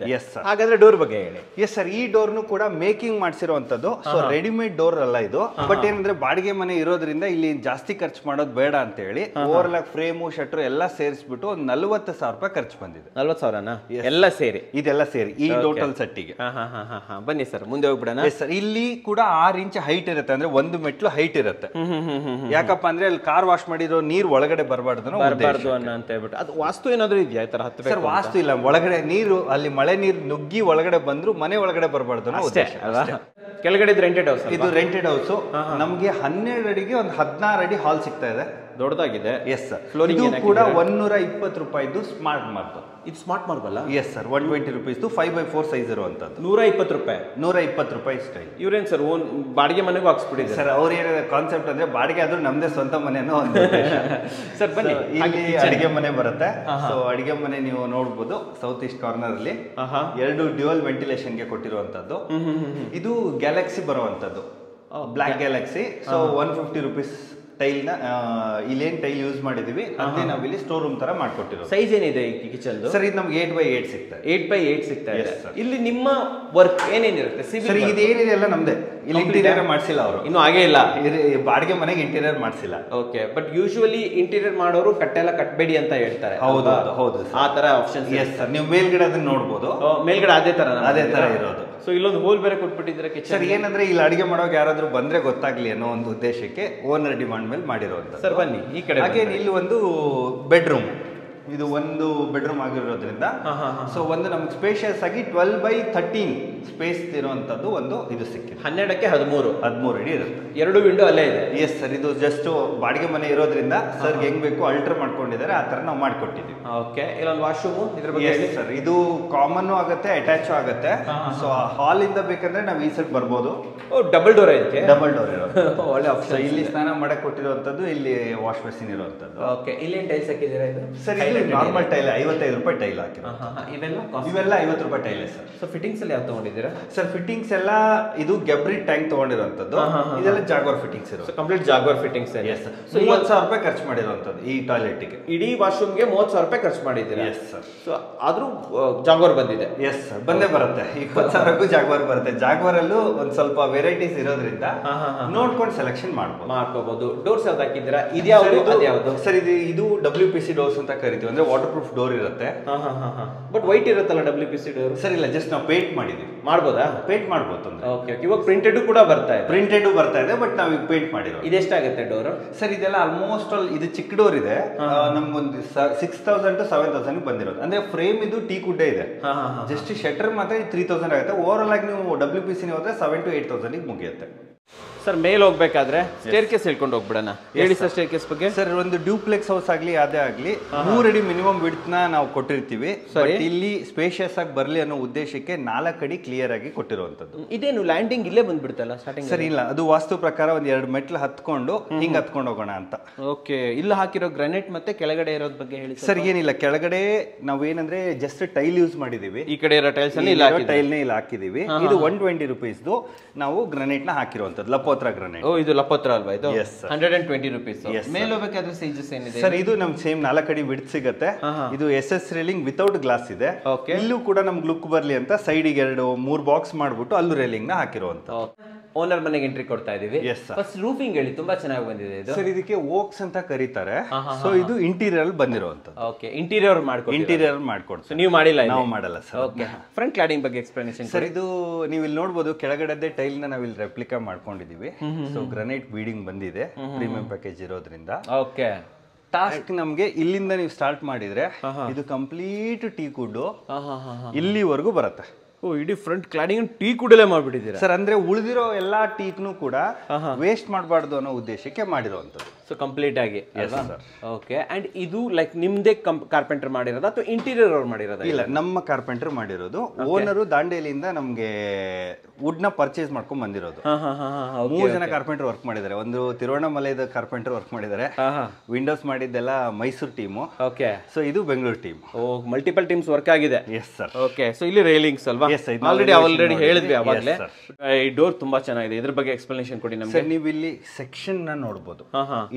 Speaker 1: ಹಾಗಾದ್ರೆ ಡೋರ್ ಬಗ್ಗೆ ಹೇಳಿ
Speaker 3: ಎಸ್ ಸರ್ ಈ ಡೋರ್ನು ಕೂಡ ಮೇಕಿಂಗ್ ಮಾಡಿಸಿರುವಂತದ್ದು ಸೊ ರೆಡಿಮೇಡ್ ಡೋರ್ ಅಲ್ಲ ಇದು ಬಟ್ ಏನಂದ್ರೆ ಬಾಡಿಗೆ ಮನೆ ಇರೋದ್ರಿಂದ ಇಲ್ಲಿ ಜಾಸ್ತಿ ಖರ್ಚು ಮಾಡೋದು ಬೇಡ ಅಂತ ಹೇಳಿ ಓವರ್ ಆಲ್ ಫ್ರೇಮು ಶಟ್ರು ಎಲ್ಲ ಸೇರಿಸ್ಬಿಟ್ಟು ಒಂದು ನಲ್ವತ್ತು ಸಾವಿರ ರೂಪಾಯಿ ಖರ್ಚು ಬಂದಿದೆ
Speaker 1: ನಲ್ವತ್ತು ಸಾವಿರನಾ ಎಲ್ಲ ಸೇರಿ
Speaker 3: ಇದೆಲ್ಲ ಸೇರಿ ಈ ಟೋಟಲ್ ಸೆಟ್ಟಿಗೆ
Speaker 1: ಹಾ ಹಾ ಹಾ ಹಾ ಹಾ ಬನ್ನಿ ಸರ್ ಮುಂದೆ ಹೋಗ್ಬಿಡೋಣ
Speaker 3: ಎಸ್ ಸರ್ ಇಲ್ಲಿ ಕೂಡ ಆರು ಇಂಚ್ ಹೈಟ್ ಇರುತ್ತೆ ಅಂದ್ರೆ ಒಂದು ಮೆಟ್ಲು ಹೈಟ್ ಇರುತ್ತೆ
Speaker 1: ಹ್ಮ್ ಹ್ಮ್ ಹ್ಮ್ ಹ್ಮ್
Speaker 3: ಯಾಕಪ್ಪ ಅಂದ್ರೆ ಅಲ್ಲಿ ಕಾರ್ ವಾಶ್ ಮಾಡಿರೋ ನೀರ್ ಒಳಗಡೆ ಬರಬಾರ್ದು
Speaker 1: ಬರಬಾರ್ದು ಅನ್ನೋ ಅಂತ ಹೇಳ್ಬಿಟ್ಟು ಅದು ವಾಸ್ತು ಏನಾದ್ರು ಇದೆಯಾ ಈ ತರ ಹತ್ತು
Speaker 3: ಸರ್ ವಾಸ್ತು ಇಲ್ಲ ಒಳಗಡೆ ನೀರು ಅಲ್ಲಿ ಮಳೆ ನೀರು ನುಗ್ಗಿ ಒಳಗಡೆ ಬಂದ್ರು ಮನೆ ಒಳಗಡೆ ಬರಬಾರ್ದು ಅನ್ನೋ
Speaker 1: ಅಷ್ಟೇ
Speaker 3: ಉದ್ದೇಶ.
Speaker 1: ಅಲ್ವಾ ಕೆಳಗಡೆ ರೆಂಟೆಡ್ ಹೌಸ್
Speaker 3: ಇದು ರೆಂಟೆಡ್ ಹೌಸ್ ನಮ್ಗೆ ಹನ್ನೆರಡು ಅಡಿಗೆ ಒಂದು ಹದಿನಾರು ಅಡಿ ಹಾಲ್ ಸಿಗ್ತಾ ಇದೆ
Speaker 1: ದೊಡ್ಡದಾಗಿದೆ
Speaker 3: ಎಸ್ ಸರ್
Speaker 1: Flooring
Speaker 3: ಇದು
Speaker 1: ಏನ್
Speaker 3: ಕೂಡ ಒಂದೂರ ಇಪ್ಪತ್ತು ರೂಪಾಯಿದು ಸ್ಮಾರ್ಟ್ ಮಾರ್ಬಲ್
Speaker 1: ಇದು ಸ್ಮಾರ್ಟ್ ಮಾರ್ಬಲ್ಲ
Speaker 3: ಎಸ್ ಸರ್ ಒನ್ ಟ್ವೆಂಟಿ ರುಪೀಸ್ದು ಫೈವ್ ಬೈ ಫೋರ್ ಸೈಜ್ ಇರುವಂತದ್ದು
Speaker 1: ನೂರ ಇಪ್ಪತ್ತು ರೂಪಾಯಿ
Speaker 3: ನೂರ ಇಪ್ಪತ್ತು ರೂಪಾಯಿ ಸ್ಟೈಲ್
Speaker 1: ಇವ್ರೇನ್ ಸರ್ ಓನ್ ಬಾಡಿಗೆ ಮನೆಗೂ ಹಾಕ್ಸ್ಬಿಟ್ಟಿದ್ದಾರೆ
Speaker 3: ಸರ್ ಅವ್ರ ಏನ ಕಾನ್ಸೆಪ್ಟ್ ಅಂದ್ರೆ ಬಾಡಿಗೆ ಆದ್ರೂ ನಮ್ದೇ ಸ್ವಂತ ಮನೆನೋ ಒಂದು ಉದ್ದೇಶ.
Speaker 1: ಸರ್ ಬನ್ನಿ
Speaker 3: So, ಇಲ್ಲಿ ಅಡಿಗೆ ಮನೆ ಬರುತ್ತೆ ಸೊ ಅಡಿಗೆ ಮನೆ ನೀವು ನೋಡ್ಬೋದು ಸೌತ್ ಈಸ್ಟ್ ಕಾರ್ನರ್ ಅಲ್ಲಿ
Speaker 1: ಆಹಾ
Speaker 3: ಎರಡು ಡ್ಯುಯಲ್ ವೆಂಟಿಲೇಷನ್ ಗೆ ಕೊಟ್ಟಿರುವಂತದ್ದು ಇದು ಗ್ಯಾಲಕ್ಸಿ ಬರುವಂತದ್ದು black galaxy so one fifty rupees tile ನ ಆ, ಇಲ್ಲೇನ್ ಟೈಲ್ ಯೂಸ್ ಮಾಡಿದೀವಿ ಅದನ್ನೇ ನಾವಿಲ್ಲಿ ಸ್ಟೋರ್ ರೂಮ್ ತರ ಮಾಡ್ಕೊಟ್ಟಿರೋದು
Speaker 1: ಸೈಜ್ ಏನಿದೆ ಈ ಕಿಚನ್
Speaker 3: ಸರ್ ಇದು ನಮ್ಗೆ ಏಟ್ ಬೈ ಏಟ್ ಸಿಗ್ತದೆ
Speaker 1: ಏಟ್ ಬೈ ಏಟ್ ಸಿಗ್ತಾ ಇದೆ
Speaker 3: Yes, sir.
Speaker 1: ಇಲ್ಲಿ ನಿಮ್ಮ ವರ್ಕ್ ಏನೇನಿರುತ್ತೆ
Speaker 3: ಸರ್
Speaker 1: ಸಿವಿಲ್
Speaker 3: ಇದೇನಿದೆ ಎಲ್ಲ ನಮ್ದೇ ಇಲ್ಲಿ ಇಂಟೀರಿಯರ್ ಮಾಡಿಸಿಲ್ಲ ಅವರು
Speaker 1: ಇನ್ನೂ ಆಗೇ ಇಲ್ಲ
Speaker 3: ಬಾಡಿಗೆ ಮನೆಗೆ ಇಂಟೀರಿಯರ್ ಮಾಡಿಸಿಲ್ಲ
Speaker 1: ಓಕೆ ಬಟ್ ಯೂಶುವಲಿ ಇಂಟೀರಿಯರ್ ಮಾಡೋರು ಕಟ್ಟೆಲ್ಲ ಕಟ್ಬೇಡಿ ಅಂತ ಹೇಳ್ತಾರೆ
Speaker 3: ಹೌದು
Speaker 1: ಅಲ್ವಾ?
Speaker 3: ಹೌದು ಹೌದು
Speaker 1: ಆ ತರ ಆಪ್ಷನ್ಸ್
Speaker 3: ಎಸ್ ಸರ್ ನೀವು ಮೇಲ್ಗಡೆ ಅದನ್ನ ನೋಡ್ಬೋದು
Speaker 1: ಮೇಲ್ಗಡೆ ಅದೇ ತರ
Speaker 3: ಅದೇ ತರ ಇರೋದು
Speaker 1: ಸೊ ಇಲ್ಲೊಂದು ಹೋಲ್ ಬೇರೆ ಕೊಟ್ಬಿಟ್ಟಿದ್ರೆ ಕಿಚನ್
Speaker 3: ಸರ್ ಏನಂದ್ರೆ ಇಲ್ಲಿ ಅಡಿಗೆ ಮಾಡೋಕೆ ಯಾರಾದ್ರೂ ಬಂದ್ರೆ ಗೊತ್ತಾಗ್ಲಿ ಅನ್ನೋ ಒಂದು ಉದ್ದೇಶಕ್ಕೆ ಓನರ್ ಡಿಮಾಂಡ್ ಮೇಲೆ ಮಾಡಿರುವಂತ
Speaker 1: ಸರ್ ಬನ್ನಿ ಈ ಕಡೆ
Speaker 3: ಹಾಗೆ ಇಲ್ಲಿ ಒಂದು ಬೆಡ್ರೂಮ್ ಇದು ಒಂದು ಬೆಡ್ರೂಮ್ ಆಗಿರೋದ್ರಿಂದ ಸೊ ಒಂದು ನಮ್ಗೆ ಸ್ಪೇಷಿಯಸ್ ಆಗಿ ಟ್ವೆಲ್ ಬೈ ಥರ್ಟೀನ್ ಸ್ಪೇಸ್ ಇರುವಂತದ್ದು ಒಂದು ಇದು ಸಿಕ್ಕಿದೆ
Speaker 1: ಹನ್ನೆರಡಕ್ಕೆ ಹದಿಮೂರು
Speaker 3: ಹದಿಮೂರು ಅಡಿ ಇರುತ್ತೆ
Speaker 1: ಎರಡು ವಿಂಡೋ ಅಲ್ಲೇ ಇದೆ
Speaker 3: ಎಸ್ ಸರ್ ಇದು ಜಸ್ಟ್ ಬಾಡಿಗೆ ಮನೆ ಇರೋದ್ರಿಂದ ಸರ್ ಹೆಂಗ್ ಬೇಕು ಅಲ್ಟರ್ ಮಾಡ್ಕೊಂಡಿದ್ದಾರೆ ಆ ತರ ನಾವು ಮಾಡ್ಕೊಟ್ಟಿದ್ದೀವಿ
Speaker 1: ಓಕೆ ಇಲ್ಲೊಂದು ವಾಶ್ರೂಮ್ ಇದ್ರ ಬಗ್ಗೆ ಹೇಳಿ
Speaker 3: ಸರ್ ಇದು ಕಾಮನ್ ಆಗುತ್ತೆ ಅಟ್ಯಾಚ್ ಆಗುತ್ತೆ ಸೊ ಹಾಲ್ ಇಂದ ಬೇಕಂದ್ರೆ ನಾವು ಈ ಸೈಡ್ ಬರ್ಬೋದು
Speaker 1: ಓ ಡಬಲ್ ಡೋರ್ ಇದಕ್ಕೆ
Speaker 3: ಡಬಲ್ ಡೋರ್ ಇರೋದು
Speaker 1: ಒಳ್ಳೆ
Speaker 3: ಸೊ
Speaker 1: ಆಪ್ಷನ್
Speaker 3: ಇಲ್ಲಿ ಸ್ನಾನ ಮಾಡಕ್ ಕೊಟ್ಟಿರುವಂತದ್ದು ಇಲ್ಲಿ ವಾಶ್ ಬೇಸಿನ್ ಇರುವಂತದ್ದು
Speaker 1: ಓಕೆ ಇಲ್ಲೇನ್ ಟೈಲ್ಸ್ ಹಾಕಿದ್ದೀರಾ ಇದು
Speaker 3: ಸರ್ ಇದು ನಾರ್ಮಲ್ ಟೈಲ್ ಐವತ್ತೈದು ರೂಪಾಯಿ ಟೈಲ್ ಹಾಕಿರೋ
Speaker 1: ಹಾ, ಹಾ, ಹಾ. ಇವೆಲ್ಲ
Speaker 3: ಇವೆಲ್ಲ ಐವತ್ತು ರೂಪಾಯಿ ಟೈಲೇ ಸರ್
Speaker 1: ಸೊ ಫಿಟ್ಟಿಂಗ್ಸ್ ಅಲ್ಲಿ ಯಾವ್ದು ತಗೊಂಡಿದ್ದೀರಾ
Speaker 3: ಸರ್ ಫಿಟ್ಟಿಂಗ್ಸ್ ಎಲ್ಲ ಇದು ಗೆಬ್ರಿ ಟ್ಯಾಂಕ್ ತಗೊಂಡಿರುವಂತದ್ದು ಇದೆಲ್ಲ ಜಾಗ್ವಾರ್ ಫಿಟ್ಟಿಂಗ್ಸ್
Speaker 1: ಸೊ
Speaker 3: ಇರೋದು
Speaker 1: complete Jaquar fittings
Speaker 3: yes so ಮೂವತ್ತು ಸಾವಿರ ರೂಪಾಯಿ ಖರ್ಚು ಮಾಡಿರುವಂತದ್ದು ಈ ಟಾಯ್ಲೆಟ್ಗೆ
Speaker 1: ಇಡೀ ವಾಶ್ರೂಮ್ಗೆ ಮೂವತ್ತು ಸಾವಿರ ರೂಪಾಯಿ ಖರ್ಚು ಮಾಡಿದ್ದೀರಾ
Speaker 3: ಎಸ್ ಸರ್
Speaker 1: ಸೊ ಆದ್ರೂ ಜಾಗ್ವಾರ್ ಬಂದಿದೆ
Speaker 3: ಎಸ್ ಸರ್ ಬಂದೇ ಬರುತ್ತೆ ಇಪ್ಪತ್ತು ಸಾವಿರಕ್ಕೂ ಜಾಗ್ವಾರ್ ಬರುತ್ತೆ ಜಾಗ್ವಾರ್ ಅಲ್ಲೂ ಒಂದ್ ಸ್ವಲ್ಪ ವೆರೈಟೀಸ್ ಇರೋದ್ರಿಂದ ನೋಡ್ಕೊಂಡು ಸೆಲೆಕ್ಷನ್ ಮಾಡ್ಬೋದು
Speaker 1: ಮಾಡ್ಕೋಬಹುದು ಡೋರ್ಸ್ ಯಾವ್ದು ಹಾಕಿದ್ದೀರಾ ಇದ್ಯಾವ್ದು ಅದ್ಯಾವ್ದು
Speaker 3: ಸರ್ ಇದು ಇದು ಡಬ್ಲ್ಯೂ ಪಿ ಸಿ ಡೋರ್ಸ್ ಅಂತ ಕರಿತೀವಿ ಅಂದ್ರೆ ವಾಟರ್ ಪ್ರೂಫ್ ಡೋರ್ ಇರುತ್ತೆ
Speaker 1: ಹಾ ಹಾ ಹಾ ಹಾ ಬಟ್ ವೈಟ್ ಇರುತ್ತಲ್ಲ W P C door
Speaker 3: sir ಇಲ್ಲ ಜಸ್ಟ್ ನಾವು ಪೇಂಟ್ ಮಾಡಿದೀವಿ
Speaker 1: ಮಾಡ್ಬೋದಾ
Speaker 3: ಪೇಂಟ್ ಮಾಡ್ಬೋದು ತೊಂದ್ರೆ
Speaker 1: ಓಕೆ ಇವಾಗ ಪ್ರಿಂಟೆಡ್ ಕೂಡ ಬರ್ತಾ ಇದೆ
Speaker 3: ಪ್ರಿಂಟೆಡ್ ಬರ್ತಾ ಇದೆ ಬಟ್ ನಾವು ಈಗ ಪೇಂಟ್ ಮಾಡಿರೋದು
Speaker 1: ಇದೆಷ್ಟಾಗುತ್ತೆ ಡೋರ್
Speaker 3: ಸರ್ ಇದೆಲ್ಲ ಆಲ್ಮೋಸ್ಟ್ ಆಲ್ ಇದು ಚಿಕ್ಕ ಡೋರ್ ಇದೆ ಆ, ನಮ್ಗೊಂದು six thousand to seven thousand ಬಂದಿರೋದು ಅಂದ್ರೆ ಫ್ರೇಮ್ ಇದು ಟೀ ಕುಡ್ಡೆ ಇದೆ
Speaker 1: ಹಾ ಹಾ ಹಾ
Speaker 3: ಜಸ್ಟ್ ಶಟರ್ ಮಾತ್ರ ತ್ರೀ ತೌಸಂಡ್ ಆಗುತ್ತೆ ಓವರ್ ಆಲ್ ಆಗಿ ನೀವು ಡಬ್ಲ್ಯೂ ಪಿ ಸಿ ಹೋದ್ರೆ ಸೆವೆನ್ ಟು ಏಟ್ ತೌಸಂಡ್ ಮುಗಿಯುತ್ತೆ
Speaker 1: ಸರ್ ಮೇಲ್ ಹೋಗ್ಬೇಕಾದ್ರೆ ಸ್ಟೇರ್ ಕೇಸ್ ಹೇಳ್ಕೊಂಡು ಹೋಗ್ಬಿಡೋಣ ಹೇಳಿ ಸರ್ ಸ್ಟೇರ್ ಕೇಸ್ ಬಗ್ಗೆ
Speaker 3: ಸರ್ ಒಂದು ಡ್ಯೂಪ್ಲೆಕ್ಸ್ ಹೌಸ್ ಆಗ್ಲಿ ಅದೇ ಆಗ್ಲಿ ಮೂರಡಿ ಮಿನಿಮಮ್ ವಿಡ್ತ್ ನ ನಾವು ಕೊಟ್ಟಿರ್ತೀವಿ ಬಟ್ ಇಲ್ಲಿ ಸ್ಪೇಷಿಯಸ್ ಆಗಿ ಬರ್ಲಿ ಅನ್ನೋ ಉದ್ದೇಶಕ್ಕೆ ನಾಲ್ಕು ಅಡಿ ಕ್ಲಿಯರ್ ಆಗಿ ಕೊಟ್ಟಿರುವಂತದ್ದು
Speaker 1: ಇದೇನು ಲ್ಯಾಂಡಿಂಗ್ ಇಲ್ಲೇ ಬಂದ್ಬಿಡ್ತಲ್ಲ ಸ್ಟಾರ್ಟಿಂಗ್
Speaker 3: ಸರ್ ಇಲ್ಲ ಅದು ವಾಸ್ತು ಪ್ರಕಾರ ಒಂದ್ ಎರಡು ಮೆಟ್ಲು ಹತ್ಕೊಂಡು ಹಿಂಗ್ ಹತ್ಕೊಂಡು ಹೋಗೋಣ ಅಂತ
Speaker 1: ಓಕೆ ಇಲ್ಲಿ ಹಾಕಿರೋ ಗ್ರಾನೈಟ್ ಮತ್ತೆ ಕೆಳಗಡೆ ಇರೋದ್ ಬಗ್ಗೆ ಹೇಳಿ ಸರ್
Speaker 3: ಸರ್ ಏನಿಲ್ಲ ಕೆಳಗಡೆ ನಾವೇನಂದ್ರೆ ಜಸ್ಟ್ ಟೈಲ್ ಯೂಸ್ ಮಾಡಿದೀವಿ
Speaker 1: ಈ ಕಡೆ ಇರೋ ಟೈಲ್ಸ್ ಅಲ್ಲಿ ಇಲ್ಲ ಹಾಕಿದ್ದೀರಾ?
Speaker 3: ಟೈಲ್ ನೇ ಇಲ್ಲಿ ಹಾಕಿದೀವಿ ಇದು ಒನ್ ಟ್ವೆಂಟಿ ರುಪೀಸ್ದು ನಾವು ಗ್ರನೈಟ್ ನ ಹಾಕಿರುವಂತದ್ದು ಲಪೋತ್ರ ಗ್ರನೈಟ್
Speaker 1: ಓ ಇದು ಲಪೋತ್ರ ಅಲ್ವಾ ಇದು
Speaker 3: Yes, sir.
Speaker 1: Hundred and twenty rupees
Speaker 3: Yes,
Speaker 1: ಮೇಲ್ ಹೋಗ್ಬೇಕಾದ್ರೆ ಸೈಜಸ್ ಏನಿದೆ
Speaker 3: ಸರ್ ಇದು ನಮ್ಗೆ ಸೇಮ್ ನಾಲ್ಕು ಅಡಿ ವಿಡ್ತ್ ಸಿಗುತ್ತೆ ಇದು S S railing without glass ಇದೆ
Speaker 1: Okay.
Speaker 3: ಇಲ್ಲೂ ಕೂಡ ನಮ್ಗೆ ಲುಕ್ ಬರ್ಲಿ ಅಂತ ಸೈಡಿಗೆ ಎರಡು ಮೂರ್ ಬಾಕ್ಸ್ ಮಾಡ್ಬಿಟ್ಟು ಅಲ್ಲೂ ರೇಲಿಂಗ್ ನ ಹಾಕಿರುವಂತ
Speaker 1: ಓನರ್ ಮನೆಗೆ ಎಂಟ್ರಿ ಕೊಡ್ತಾ ಇದೀವಿ
Speaker 3: Yes, sir.
Speaker 1: ಫಸ್ಟ್ ರೂಫಿಂಗ್ ಹೇಳಿ ತುಂಬಾ ಚೆನ್ನಾಗಿ ಬಂದಿದೆ ಇದು
Speaker 3: ಸರ್ ಇದಕ್ಕೆ ಓಕ್ಸ್ ಅಂತ ಕರೀತಾರೆ ಸೊ ಇದು ಇಂಟೀರಿಯರ್ ಬಂದಿರುವಂತದ್ದು
Speaker 1: ಓಕೆ ಇಂಟೀರಿಯರ್ ಮಾಡ್ಕೊಡಿ
Speaker 3: ಇಂಟೀರಿಯರ್
Speaker 1: ಸೊ
Speaker 3: ಮಾಡ್ಕೊಡ್ತೀವಿ
Speaker 1: ನೀವು ಮಾಡಿಲ್ಲ
Speaker 3: ನಾವು ಮಾಡಲ್ಲ ಸರ್
Speaker 1: ಓಕೆ ಫ್ರಂಟ್ ಕ್ಲಾಡಿಂಗ್ ಬಗ್ಗೆ ಎಕ್ಸ್ಪ್ಲನೇಷನ್
Speaker 3: ಸರ್ ಇದು ನೀವು ಇಲ್ಲಿ ನೋಡ್ಬೋದು ಕೆಳಗಡೆದೇ ಟೈಲ್ ನ ನಾವಿಲ್ಲಿ ರೆಪ್ಲಿಕಾ ಮಾಡ್ಕೊಂಡಿದೀವಿ ಸೊ ಗ್ರನೈಟ್ ಬೀಡಿಂಗ್ ಬಂದಿದೆ ಪ್ರೀಮಿಯಂ ಪ್ಯಾಕೇಜ್ ಇರೋದ್ರಿಂದ
Speaker 1: ಓಕೆ
Speaker 3: ಟಾಸ್ಕ್ ನಮ್ಗೆ ಇಲ್ಲಿಂದ ನೀವು ಸ್ಟಾರ್ಟ್ ಮಾಡಿದ್ರೆ ಇದು ಕಂಪ್ಲೀಟ್ ಟೀ ಕುಡ್ಡು
Speaker 1: ಹಾ ಹಾ ಹಾ ಹಾ
Speaker 3: ಇಲ್ಲಿವರೆಗೂ ಬರುತ್ತೆ
Speaker 1: ಓ ಇಡೀ ಫ್ರಂಟ್ ಕ್ಲಾಡಿಂಗ್ ಟೀ ಕೂಡಲೇ ಮಾಡ್ಬಿಟ್ಟಿದ್ದೀರಾ
Speaker 3: ಸರ್ ಅಂದ್ರೆ ಉಳಿದಿರೋ ಎಲ್ಲಾ ಟೀಕ್ನು ಕೂಡ ವೇಸ್ಟ್ ಮಾಡಬಾರ್ದು ಅನ್ನೋ ಉದ್ದೇಶಕ್ಕೆ ಮಾಡಿರುವಂತದ್ದು
Speaker 1: ಸೊ ಕಂಪ್ಲೀಟ್ ಆಗಿ ಅಲ್ವಾ
Speaker 3: sir.
Speaker 1: ಓಕೆ ಅಂಡ್ ಇದು ಲೈಕ್ ನಿಮ್ದೇ ಕಾರ್ಪೆಂಟರ್ ಮಾಡಿರೋದಾ ಅಥವಾ ಇಂಟೀರಿಯರ್ ಅವ್ರು ಮಾಡಿರೋದಾ
Speaker 3: ಇಲ್ಲ ನಮ್ಮ ಕಾರ್ಪೆಂಟರ್ ಮಾಡಿರೋದು ಓನರು ದಾಂಡೇಲಿಯಿಂದ ನಮ್ಗೆ ವುಡ್ ನ ಪರ್ಚೇಸ್ ಮಾಡ್ಕೊಂಡ್ ಬಂದಿರೋದು
Speaker 1: ಹಾ ಹಾ ಹಾ ಹಾ
Speaker 3: ಮೂರು ಜನ ಕಾರ್ಪೆಂಟರ್ ವರ್ಕ್ ಮಾಡಿದ್ದಾರೆ ಒಂದು ತಿರುವಣ್ಣಾಮಲೈದ ಕಾರ್ಪೆಂಟರ್ ವರ್ಕ್ ಮಾಡಿದ್ದಾರೆ
Speaker 1: ಹಾ ಹಾ
Speaker 3: ವಿಂಡೋಸ್ ಮಾಡಿದ್ದೆಲ್ಲ ಮೈಸೂರು ಟೀಮು
Speaker 1: ಓಕೆ
Speaker 3: ಸೊ ಇದು ಬೆಂಗಳೂರು ಟೀಮ್
Speaker 1: ಓ ಮಲ್ಟಿಪಲ್ ಟೀಮ್ಸ್ ವರ್ಕ್ ಆಗಿದೆ
Speaker 3: ಎಸ್ ಸರ್
Speaker 1: ಓಕೆ ಸೊ ಇಲ್ಲಿ ರೈಲಿಂಗ್ಸ್ ಅಲ್ವಾ
Speaker 3: Yes, sir. ಇದು
Speaker 1: ಆಲ್ರೆಡಿ
Speaker 3: elevation
Speaker 1: ಆಲ್ರೆಡಿ
Speaker 3: ನೋಡಿದ್ವಿ.
Speaker 1: ಹೇಳಿದ್ವಿ
Speaker 3: Yes,
Speaker 1: ಅವಾಗಲೇ
Speaker 3: sir.
Speaker 1: ಈ ಡೋರ್ ತುಂಬಾ ಚೆನ್ನಾಗಿದೆ ಇದ್ರ ಬಗ್ಗೆ ಎಕ್ಸ್ಪ್ಲನೇಷನ್ ಕೊಡಿ ನಮ್ಗೆ
Speaker 3: ಸರ್ ನೀವು ಇಲ್ಲಿ ಸೆಕ್ಷನ್ ನ ನೋಡ್ಬೋದು
Speaker 1: ಹಾ ಹಾ
Speaker 3: ಈ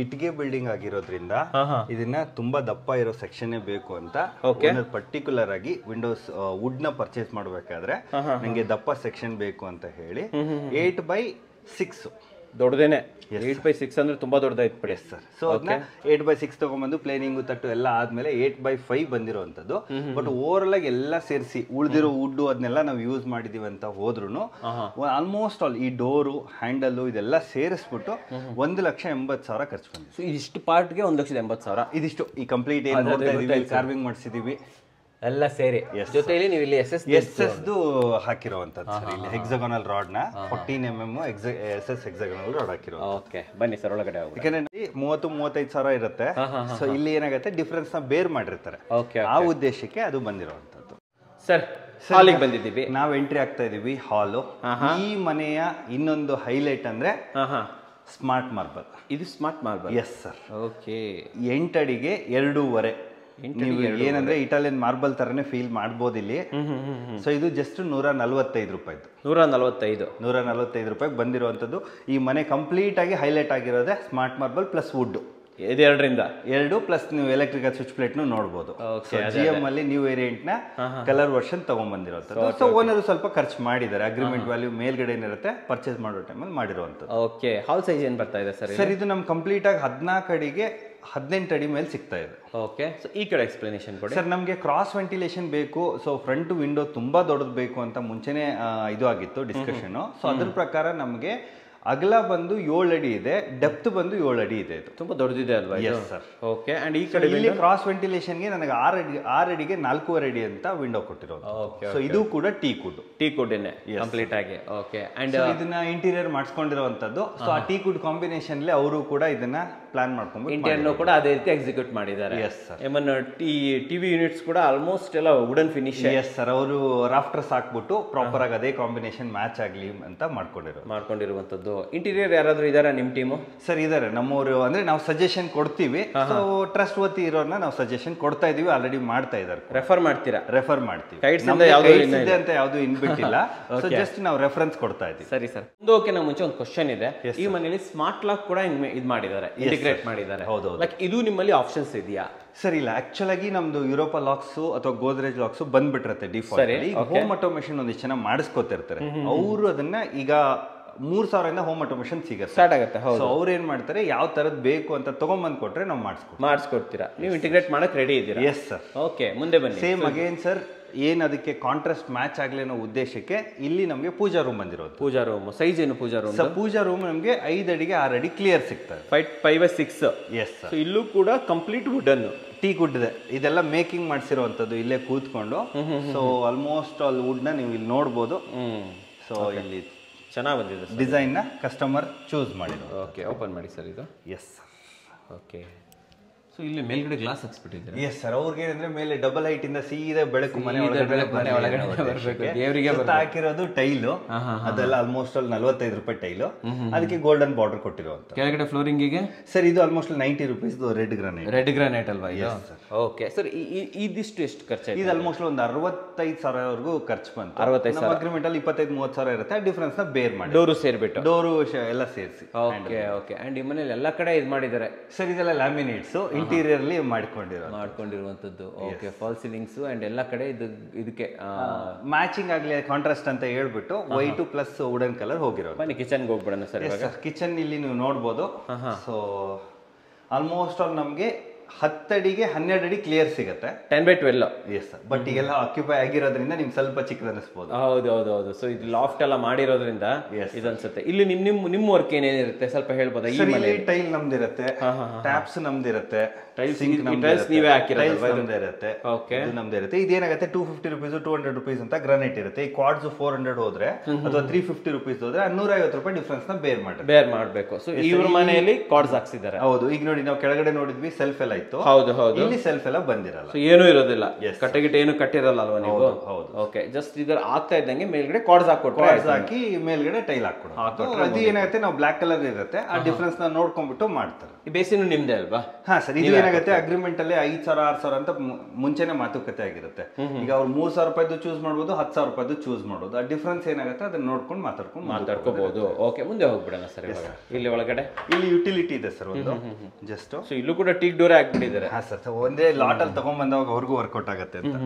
Speaker 3: ಇಟ್ಟಿಗೆ ಬಿಲ್ಡಿಂಗ್ ಆಗಿರೋದ್ರಿಂದ
Speaker 1: ಹಾ ಹಾ
Speaker 3: ಇದನ್ನ ತುಂಬಾ ದಪ್ಪ ಇರೋ ಸೆಕ್ಷನ್ ಬೇಕು ಅಂತ
Speaker 1: Okay.
Speaker 3: ಪರ್ಟಿಕ್ಯುಲರ್ ಆಗಿ ವಿಂಡೋಸ್ ವುಡ್ ನ ಪರ್ಚೇಸ್ ಮಾಡಬೇಕಾದ್ರೆ ನಂಗೆ ದಪ್ಪ ಸೆಕ್ಷನ್ ಬೇಕು ಅಂತ ಹೇಳಿ ಏಟ್ ಬೈ ಸಿಕ್ಸ್
Speaker 1: ದೊಡ್ಡದೇನೆ ಏಟ್ ಬೈ ಸಿಕ್ಸ್ ಅಂದ್ರೆ ತುಂಬಾ ದೊಡ್ಡದಾಯ್ತು ಬಿಡಿ
Speaker 3: ಸರ್ ಸೊ ಅದನ್ನ ಏಟ್ ಬೈ ಸಿಕ್ಸ್ ತಗೊಂಡ್ಬಂದು ಪ್ಲೇನಿಂಗು ತಟ್ಟು ಎಲ್ಲ ಆದ್ಮೇಲೆ ಏಟ್ ಬೈ ಫೈವ್ ಬಂದಿರೋವಂಥದ್ದು ಬಟ್ ಓವರ್ ಆಗಿ ಎಲ್ಲ ಸೇರಿಸಿ ಉಳಿದಿರೋ ವುಡ್ ಅದನ್ನೆಲ್ಲ ನಾವು ಯೂಸ್ ಮಾಡಿದೀವಿ ಅಂತ ಹೋದ್ರು ಆಲ್ಮೋಸ್ಟ್ ಆಲ್ ಈ ಡೋರು ಹ್ಯಾಂಡಲ್ ಇದೆಲ್ಲ ಸೇರಿಸ್ಬಿಟ್ಟು ಒಂದು ಲಕ್ಷ ಎಂಬತ್ತು ಸಾವಿರ ಖರ್ಚು ಬಂದಿದೆ
Speaker 1: ಸೊ ಇದಿಷ್ಟು ಪಾರ್ಟ್ಗೆ ಒಂದು ಲಕ್ಷದ ಎಂಬತ್ತು ಸಾವಿರ
Speaker 3: ಇದಿಷ್ಟು ಈ ಕಂಪ್ಲೀಟ್ ಏನು ನೋಡ್ತಾ ಇದೀವಿ ಕಾರ್ವಿಂಗ್ ಮಾಡಿಸಿದೀವಿ
Speaker 1: ಎಲ್ಲ ಸೇರಿ ಜೊತೆಲಿ ನೀವು ಇಲ್ಲಿ ಎಸ್ ಎಸ್
Speaker 3: ಎಸ್ ಎಸ್ ಹಾಕಿರೋವಂಥದ್ದು ಸರ್ ಇಲ್ಲಿ ಹೆಕ್ಸಗೋನಲ್ ರಾಡ್ ನ fourteen M M S S hexagonal rod ಹಾಕಿರೋ
Speaker 1: ಓಕೆ ಬನ್ನಿ ಸರ್ ಒಳಗಡೆ ಹೋಗಿ
Speaker 3: ಯಾಕಂದ್ರೆ ಮೂವತ್ತು ಮೂವತ್ತೈದು ಸಾವಿರ ಇರುತ್ತೆ ಸೊ ಇಲ್ಲಿ ಏನಾಗುತ್ತೆ ಡಿಫ್ರೆನ್ಸ್ ನ ಬೇರ್ ಮಾಡಿರ್ತಾರೆ
Speaker 1: ಓಕೆ
Speaker 3: ಆ ಉದ್ದೇಶಕ್ಕೆ ಅದು ಬಂದಿರುವಂತದ್ದು
Speaker 1: ಸರ್ ಹಾಲಿಗೆ ಬಂದಿದ್ದೀವಿ
Speaker 3: ನಾವು ಎಂಟ್ರಿ ಆಗ್ತಾ ಇದೀವಿ ಹಾಲು ಈ ಮನೆಯ ಇನ್ನೊಂದು ಹೈಲೈಟ್ ಅಂದ್ರೆ
Speaker 1: ಹಾ ಹಾ
Speaker 3: ಸ್ಮಾರ್ಟ್ ಮಾರ್ಬಲ್
Speaker 1: ಇದು smart marble
Speaker 3: yes sir
Speaker 1: okay
Speaker 3: ಎಂಟಡಿಗೆ ಎರಡೂವರೆ ನೀವು ಏನಂದ್ರೆ ಇಟಾಲಿಯನ್ ಮಾರ್ಬಲ್ ತರನೇ ಫೀಲ್ ಮಾಡ್ಬೋದು ಇಲ್ಲಿ ಸೊ ಇದು ಜಸ್ಟ್ ನೂರ ನಲ್ವತ್ತೈದು ರೂಪಾಯಿದು
Speaker 1: ನೂರ ನಲವತ್ತೈದು
Speaker 3: ನೂರ ನಲ್ವತ್ತೈದು ರೂಪಾಯಿಗೆ ಬಂದಿರುವಂಥದ್ದು ಈ ಮನೆ ಕಂಪ್ಲೀಟ್ ಆಗಿ ಹೈಲೈಟ್ ಆಗಿರೋದೇ ಸ್ಮಾರ್ಟ್ ಮಾರ್ಬಲ್ ಪ್ಲಸ್ ವುಡ್
Speaker 1: ಇದೆರಡರಿಂದ
Speaker 3: ಎರಡು ಪ್ಲಸ್ ನೀವು ಎಲೆಕ್ಟ್ರಿಕಲ್ ಸ್ವಿಚ್ ಪ್ಲೇಟ್ ನೋಡ್ಬೋದು
Speaker 1: Okay,
Speaker 3: ಜಿ ಎಂ ಅಲ್ಲಿ ನ್ಯೂ ವೇರಿಯಂಟ್ ನ ಕಲರ್ ವರ್ಷನ್ ತಗೊಂಡ್ಬಂದಿರೋಂಥದ್ದು ಸೊ ಓನರ್ ಸ್ವಲ್ಪ ಖರ್ಚು ಮಾಡಿದ್ದಾರೆ ಅಗ್ರಿಮೆಂಟ್ ವ್ಯಾಲ್ಯೂ ಮೇಲ್ಗಡೆ ಏನಿರುತ್ತೆ ಪರ್ಚೇಸ್ ಮಾಡೋ ಟೈಮಲ್ಲಿ ಮಾಡಿರುವಂಥದ್ದು
Speaker 1: ಓಕೆ ಹಾಲ್ ಸೈಜ್ ಏನು ಬರ್ತಾ ಇದೆ ಸರ್
Speaker 3: ಸರ್ ಇದು ನಮ್ ಕಂಪ್ಲೀಟ್ ಆಗಿ ಹದಿನಾಲ್ಕು ಅಡಿಗೆ ಹದಿನೆಂಟು ಅಡಿ ಮೇಲೆ ಸಿಗ್ತಾ ಇದೆ
Speaker 1: ಓಕೆ ಸೊ ಈ ಕಡೆ ಎಕ್ಸ್ಪ್ಲನೇಷನ್ ಕೊಡಿ
Speaker 3: ಸರ್ ನಮಗೆ ಕ್ರಾಸ್ ವೆಂಟಿಲೇಷನ್ ಬೇಕು ಸೊ ಫ್ರಂಟ್ ವಿಂಡೋ ತುಂಬಾ ದೊಡ್ಡದು ಬೇಕು ಅಂತ ಮುಂಚೆನೆ ಆ, ಇದು ಆಗಿತ್ತು ಡಿಸ್ಕಷನ್ ಸೊ ಅದ್ರ ಪ್ರಕಾರ ನಮಗೆ ಅಗಲ ಬಂದು ಏಳು ಅಡಿ ಇದೆ ಡೆಪ್ತ್ ಬಂದು ಏಳು ಅಡಿ ಇದೆ ಇದು
Speaker 1: ತುಂಬಾ ದೊಡ್ಡದಿದೆ ಅಲ್ವಾ ಇದು
Speaker 3: Yes, sir.
Speaker 1: ಓಕೆ ಅಂಡ್ ಈ ಕಡೆ
Speaker 3: ಇಲ್ಲಿ ಕ್ರಾಸ್ ವೆಂಟಿಲೇಷನ್ಗೆ ನನಗೆ ಆರು ಅಡಿ ಆರು ಅಡಿಗೆ ನಾಲ್ಕೂವರೆ ಅಡಿ ಅಂತ ವಿಂಡೋ ಕೊಟ್ಟಿರೋದು
Speaker 1: ಓಕೆ
Speaker 3: ಸೊ ಇದು ಕೂಡ ಟೀ ಕುಡ್
Speaker 1: ಟೀ ಕುಡ್ಡೇನೆ ಕಂಪ್ಲೀಟ್ ಆಗಿ ಓಕೆ ಅಂಡ್
Speaker 3: ಇದನ್ನ ಇಂಟೀರಿಯರ್ ಮಾಡಿಸ್ಕೊಂಡಿರುವಂತದ್ದು ಸೊ ಆ ಟೀ ಕುಡ್ ಕಾಂಬಿನೇಷನ್ ಅವರು ಕೂಡ ಇದನ್ನ ಪ್ಲಾನ್ ಮಾಡ್ಕೊಂಡು
Speaker 1: ಇಂಟೀರಿಯರ್ನು ಕೂಡ ಅದೇ ರೀತಿ ಎಕ್ಸಿಕ್ಯೂಟ್ ಮಾಡಿದ್ದಾರೆ
Speaker 3: ಎಸ್ ಸರ್
Speaker 1: ಏಮನ್ ಟಿ ಟಿವಿ ಯೂನಿಟ್ಸ್ ಕೂಡ ಆಲ್ಮೋಸ್ಟ್ ಎಲ್ಲ ವುಡನ್ ಫಿನಿಶ್
Speaker 3: ಎಸ್ ಸರ್ ಅವರು ರಾಫ್ಟರ್ಸ್ ಹಾಕ್ಬಿಟ್ಟು ಪ್ರಾಪರ್ ಆಗಿ ಅದೇ ಕಾಂಬಿನೇಷನ್ ಮ್ಯಾಚ್ ಆಗ್ಲಿ ಅಂತ ಮಾಡ್ಕೊಂಡಿರೋದು
Speaker 1: ಮಾಡ್ಕೊಂಡಿರುವಂತದ್ದು ಇಂಟೀರಿಯರ್ ಯಾರಾದ್ರೂ ಇದಾರಾ ನಿಮ್ ಟೀಮು
Speaker 3: ಸರ್ ಇದಾರೆ ನಮ್ಮವರು ಅಂದ್ರೆ ನಾವು ಸಜೆಷನ್ ಕೊಡ್ತೀವಿ ಸೊ ಟ್ರಸ್ಟ್ ವತಿ ಇರೋರ್ನ ನಾವು ಸಜೆಷನ್ ಕೊಡ್ತಾ ಇದೀವಿ ಆಲ್ರೆಡಿ ಮಾಡ್ತಾ ಇದ್ದಾರೆ
Speaker 1: ರೆಫರ್ ಮಾಡ್ತೀರಾ
Speaker 3: ರೆಫರ್ ಮಾಡ್ತೀವಿ
Speaker 1: Guides ಇಂದ
Speaker 3: ನಮ್ಗೆ
Speaker 1: ಯಾವ್ದೂ
Speaker 3: guides
Speaker 1: ಇನ್ನೂ
Speaker 3: ಇದೆ ಅಂತ ಯಾವ್ದು ಇನ್ಬಿಟ್ಟಿಲ್ಲ ಸೊ ಜಸ್ಟ್ ನಾವು ರೆಫರೆನ್ಸ್ ಕೊಡ್ತಾ ಇದೀವಿ
Speaker 1: ಸರಿ ಸರ್ ಒಂದು ಓಕೆನ ಮುಂಚೆ ಒಂದು ಕ್ವಶನ್ ಇದೆ ಈ ಮನೆಯಲ್ಲಿ ಸ್ಮಾರ್ಟ್ ಲಾಕ್ ಕೂಡ ಇದು ಮಾಡಿದ್ದಾರೆ ಇಂಟಿಗ್ರೇಟ್ ಮಾಡಿದ್ದಾರೆ
Speaker 3: ಹೌದು,
Speaker 1: ಲೈಕ್ ಇದು ನಿಮ್ಮಲ್ಲಿ ಆಪ್ಷನ್ಸ್ ಇದೆಯಾ
Speaker 3: ಸರ್ ಇಲ್ಲ ಆಕ್ಚುಲ್ ಆಗಿ ನಮ್ದು ಯುರೋಪ ಲಾಕ್ಸ್ ಅಥವಾ ಗೋದ್ರೇಜ್ ಲಾಕ್ಸ್ ಬಂದ್ಬಿಟ್ಟಿರುತ್ತೆ ಡಿಫಾಲ್ಟ್ ಈಗ ಹೋಮ್ ಆಟೋಮೇಷನ್ ಒಂದಿಷ್ಟು ಜನ ಮಾಡಿಸ್ಕೊತಿರ್ತಾರೆ ಅವರು ಅದನ್ನ ಈಗ ಮೂರ್ ಸಾವಿರದಿಂದ ಹೋಮ್ ಆಟೋಮೇಷನ್ ಸಿಗುತ್ತೆ
Speaker 1: ಸ್ಟಾರ್ಟ್ ಆಗುತ್ತೆ ಹೌದು
Speaker 3: ಸೊ ಅವ್ರು ಏನ್ ಮಾಡ್ತಾರೆ ಯಾವ ತರದ್ ಬೇಕು ಅಂತ ತಗೊಂಬಂದ್ ಕೊಟ್ರೆ ನಾವು ಮಾಡಿಸ್ಕೊಡ್ತೀವಿ
Speaker 1: ಮಾಡಿಸ್ಕೊಡ್ತೀರಾ ನೀವು ಇಂಟಿಗ್ರೇಟ್ ಮಾಡಕ್ ರೆಡಿ ಇದ್ದೀರಾ
Speaker 3: ಎಸ್ ಸರ್
Speaker 1: ಓಕೆ ಮುಂದೆ ಬನ್ನಿ
Speaker 3: ಸೇಮ್ ಅಗೇನ್ ಸರ್ ಏನ್ ಅದಕ್ಕೆ ಕಾಂಟ್ರಾಸ್ಟ್ ಮ್ಯಾಚ್ ಆಗ್ಲಿ ಅನ್ನೋ ಉದ್ದೇಶಕ್ಕೆ ಇಲ್ಲಿ ನಮಗೆ ಪೂಜಾ ರೂಮ್ ಬಂದಿರೋದು
Speaker 1: ಪೂಜಾ ರೂಮ್ ಸೈಜ್ ಏನು pooja room
Speaker 3: so pooja room ನಮಗೆ ಐದು ಅಡಿಗೆ ಆರು ಅಡಿ ಕ್ಲಿಯರ್ ಸಿಗ್ತದೆ
Speaker 1: five five by six
Speaker 3: yes sir
Speaker 1: so ಇಲ್ಲೂ ಕೂಡ ಕಂಪ್ಲೀಟ್ ವುಡನ್
Speaker 3: ಟೀ ಗುಡ್ ಇದೆ ಇದೆಲ್ಲ ಮೇಕಿಂಗ್ ಮಾಡಿಸಿರುವಂಥದ್ದು ಇಲ್ಲೇ ಕೂತ್ಕೊಂಡು ಸೊ ಆಲ್ಮೋಸ್ಟ್ ಆಲ್ ವುಡ್ನ ನೀವು ಇಲ್ಲಿ ನೋಡ್ಬೋದು
Speaker 1: ಹ್ಮ್
Speaker 3: ಸೊ ಇಲ್ಲಿ
Speaker 1: ಚೆನ್ನಾಗಿ ಬಂದಿದೆ ಸರ್
Speaker 3: ಡಿಸೈನ್ನ ಕಸ್ಟಮರ್ ಚೂಸ್ ಮಾಡಿರೋದು
Speaker 1: ಓಕೆ ಓಪನ್ ಮಾಡಿ ಸರ್ ಇದು
Speaker 3: ಎಸ್
Speaker 1: ಓಕೆ ಸೊ ಇಲ್ಲಿ ಮೇಲ್ಗಡೆ ಗ್ಲಾಸ್ ಹಾಕ್ಸ್ಬಿಟ್ಟಿದ್ದಾರೆ
Speaker 3: ಎಸ್ ಸರ್ ಅವ್ರಿಗೆ ಏನಂದ್ರೆ ಮೇಲೆ ಡಬಲ್ ಹೈಟ್ ಇಂದ ಸೀದಾ ಬೆಳಕು ಮನೆ
Speaker 1: ಸೀದಾ
Speaker 3: ಒಳಗಡೆ
Speaker 1: ಬೆಳಕು ಮನೆ
Speaker 3: ಬರ್ಲಿ
Speaker 1: ಒಳಗಡೆ
Speaker 3: ಅನ್ನೋ
Speaker 1: ಬರ್ಬೇಕು.
Speaker 3: ಉದ್ದೇಶಕ್ಕೆ.
Speaker 1: ದೇವ್ರಿಗೆ
Speaker 3: ಸುತ್ತ ಹಾಕಿರೋದು ಟೈಲು ಅದೆಲ್ಲ ಆಲ್ಮೋಸ್ಟ್ ಅಲ್ಲಿ ನಲ್ವತ್ತೈದು ರೂಪಾಯಿ ಟೈಲು ಅದಕ್ಕೆ ಗೋಲ್ಡನ್ ಬಾರ್ಡರ್ ಕೊಟ್ಟಿರುವಂತ
Speaker 1: ಕೆಳಗಡೆ ಫ್ಲೋರಿಂಗಿಗೆ
Speaker 3: ಸರ್ ಇದು almost ninety rupees red granite
Speaker 1: red granite ಅಲ್ವಾ ಇದು ಓಕೆ ಸರ್ ಇದಿಷ್ಟು ಎಷ್ಟು ಖರ್ಚಾಯ್ತು
Speaker 3: ಇದು ಆಲ್ಮೋಸ್ಟ್ ಒಂದು ಅರವತ್ತೈದು ಸಾವಿರವರೆಗೂ ಖರ್ಚು ಬಂತು
Speaker 1: ಅರವತ್ತೈದು
Speaker 3: ನಮ್ಮ ಅಗ್ರಿಮೆಂಟ್ ಅಲ್ಲಿ ಇಪ್ಪತ್ತೈದು ಮೂವತ್ತು ಸಾವಿರ ಇರುತ್ತೆ ಆ ಡಿಫ್ರೆನ್ಸ್ ನ ಬೇರ್ ಮಾಡಿ
Speaker 1: ಡೋರು ಸೇರ್ಬಿಟ್ಟು
Speaker 3: ಡೋರು ಎಲ್ಲ ಸೇರಿಸಿ
Speaker 1: ಓಕೆ ಓಕೆ ಅಂಡ್ ಈ ಮನೇಲಿ ಎಲ್ಲ ಕಡೆ ಇದು ಮಾಡಿದ್ದಾರೆ
Speaker 3: ಸರ್ ಇದೆಲ್ಲ ಲ್ಯಾಮಿನೇಟ್ಸ್ ಇಂಟೀರಿಯರ್ ಅಲ್ಲಿ ಮಾಡ್ಕೊಂಡಿರೋದು
Speaker 1: ಮಾಡ್ಕೊಂಡಿರುವಂತದ್ದು ಓಕೆ ಫಾಲ್ ಸೀಲಿಂಗ್ಸ್ ಅಂಡ್ ಎಲ್ಲ ಕಡೆ ಇದು ಇದಕ್ಕೆ ಆ,
Speaker 3: ಮ್ಯಾಚಿಂಗ್ ಆಗ್ಲಿ ಕಾಂಟ್ರಾಸ್ಟ್ ಅಂತ ಹೇಳ್ಬಿಟ್ಟು ವೈಟ್ ಪ್ಲಸ್ ವುಡನ್ ಕಲರ್ ಹೋಗಿರೋದು
Speaker 1: ಬನ್ನಿ ಕಿಚನ್ಗೆ ಹೋಗ್ಬಿಡೋಣ ಸರ್ ಇವಾಗ
Speaker 3: ಕಿಚನ್ ಇಲ್ಲಿ ನೀವು ನೋಡ್ಬೋದು ಸೊ ಆಲ್ಮೋಸ್ಟ್ ಆಲ್ ನಮಗೆ ಹತ್ತಡಿಗೆ ಹನ್ನೆರಡು ಅಡಿ ಕ್ಲಿಯರ್ ಸಿಗುತ್ತೆ
Speaker 1: ten by twelve
Speaker 3: yes sir but ಈಗೆಲ್ಲ ಆಕ್ಯುಪೈ ಆಗಿರೋದ್ರಿಂದ ನಿಮ್ಗೆ ಸ್ವಲ್ಪ ಚಿಕ್ಕದ ಅನಿಸ್ಬೋದು
Speaker 1: ಹೌದು ಹೌದು ಹೌದು ಸೊ ಇದು ಲಾಫ್ಟ್ ಎಲ್ಲ ಮಾಡಿರೋದ್ರಿಂದ ಇದು ಅನ್ಸುತ್ತೆ ಇಲ್ಲಿ ನಿಮ್ ನಿಮ್ ನಿಮ್ಮ ವರ್ಕ್ ಏನೇನಿರುತ್ತೆ ಸ್ವಲ್ಪ ಹೇಳ್ಬೋದಾ ಈ
Speaker 3: ಸರ್
Speaker 1: ಮನೆ
Speaker 3: ಇಲ್ಲಿ ಟೈಲ್ ನಮ್ದಿರತ್ತೆ ಟ್ಯಾಪ್ಸ್ ನಮ್ದಿರತ್ತೆ
Speaker 1: Tiles
Speaker 3: ಸಿಂಕ್
Speaker 1: ಈ tiles ನೀವೇ ಹಾಕಿರೋದಲ್ವಾ ಇದು?
Speaker 3: ನಮ್ದಿರತ್ತೆ
Speaker 1: Okay.
Speaker 3: ಇದು ನಮ್ದಿರುತ್ತೆ ಇದೇನಾಗುತ್ತೆ two fifty rupees two hundred rupees ಅಂತ ಗ್ರಾನೈಟ್ ಇರುತ್ತೆ ಈ ಕ್ವಾಡ್ಸ್ ಫೋರ್ ಹಂಡ್ರೆಡ್ ಹೋದ್ರೆ ಅಥವಾ ತ್ರೀ ಫಿಫ್ಟಿ ರುಪೀಸ್ ಹೋದ್ರೆ ನೂರ ಐವತ್ತು ರೂಪಾಯಿ ಡಿಫ್ರೆನ್ಸ್ ನ ಬೇರ್ ಮಾಡಿ
Speaker 1: ಬೇರ್ ಮಾಡ್ಬೇಕು ಸೊ ಇವ್ರ ಮನೆಯಲ್ಲಿ ಕಾರ್ಡ್ಸ್ ಹಾಕ್ಸಿದ್ದಾರೆ
Speaker 3: ಹೌದು ಈಗ ನೋಡಿ ನಾವು ಕೆಳಗಡೆ ನೋಡಿದ್ವಿ ಸೆಲ್ಫ್ ಎಲ್ಲ ಇತ್ತು
Speaker 1: ಹೌದು ಹೌದು
Speaker 3: ಇಲ್ಲಿ ಸೆಲ್ಫ್ ಎಲ್ಲ ಬಂದಿರಲ್ಲ
Speaker 1: ಸೊ ಏನೂ ಇರೋದಿಲ್ಲ
Speaker 3: Yes.
Speaker 1: ಕಟ್ಟೆ ಗಿಟ್ಟೆ ಏನು ಕಟ್ಟಿರಲ್ಲ ಅಲ್ವಾ ನೀವು
Speaker 3: ಹೌದು
Speaker 1: ಓಕೆ ಜಸ್ಟ್ ಇದ್ರ ಆಗ್ತಾ ಇದ್ದಂಗೆ ಮೇಲ್ಗಡೆ ಕಾರ್ಡ್ಸ್ ಹಾಕೊಟ್ರೆ
Speaker 3: ಕಾರ್ಡ್ಸ್ ಹಾಕಿ ಮೇಲ್ಗಡೆ ಟೈಲ್ ಹಾಕೊಡೋದು ಅದು ಏನಾಗುತ್ತೆ ನಾವು ಬ್ಲಾಕ್ ಕಲರ್ ಇರುತ್ತೆ ಆ ಡಿಫ್ರೆನ್ಸ್ ನ ನೋಡ್ಕೊಂಡ್ಬಿಟ್ಟು ಮಾಡ್ತಾರೆ
Speaker 1: ಈ ಬೇಸಿನು ನಿಮ್ದೇ ಅಲ್ವಾ
Speaker 3: ಹಾ ಸರ್ ಇದು ಏನಾಗುತ್ತೆ ಅಗ್ರಿಮೆಂಟ್ ಅಲ್ಲಿ ಐದ್ ಸಾವಿರ ಆರ್ ಸಾವಿರ ಅಂತ ಮು- ಮುಂಚೆನೆ ಮಾತುಕತೆ ಆಗಿರುತ್ತೆ ಈಗ ಅವ್ರು ಮೂರ್ ಸಾವಿರ ರೂಪಾಯಿದು ಚೂಸ್ ಮಾಡ್ಬೋದು ಹತ್ತು ಸಾವಿರ ರೂಪಾಯಿದು ಚೂಸ್ ಮಾಡ್ಬೋದು ಆ ಡಿಫ್ರೆನ್ಸ್ ಏನಾಗುತ್ತೆ ಅದನ್ನ ನೋಡ್ಕೊಂಡು ಮಾತಾಡ್ಕೊಂಡು
Speaker 1: ಮಾತಾಡ್ಕೋಬಹುದು ಓಕೆ ಮುಂದೆ ಹೋಗ್ಬಿಡೋಣ ಸರ್ ಇವಾಗ ಇಲ್ಲಿ ಒಳಗಡೆ
Speaker 3: ಇಲ್ಲಿ ಯುಟಿಲಿಟಿ ಇದೆ ಸರ್ ಒಂದು ಜಸ್ಟ್
Speaker 1: ಸೊ ಇಲ್ಲೂ ಕೂಡ ಟೀಕ್ ಡೋರೇ ಹಾಕ್ಬಿಟ್ಟಿದ್ದಾರೆ
Speaker 3: ಹಾ ಸರ್ ಒಂದೇ ಲಾಟ್ ಅಲ್ಲಿ ತಗೊಂಡ್ ಬಂದವಾಗ ಅವ್ರಿಗೂ ವರ್ಕೌಟ್ ಆಗುತ್ತೆ ಅಂತ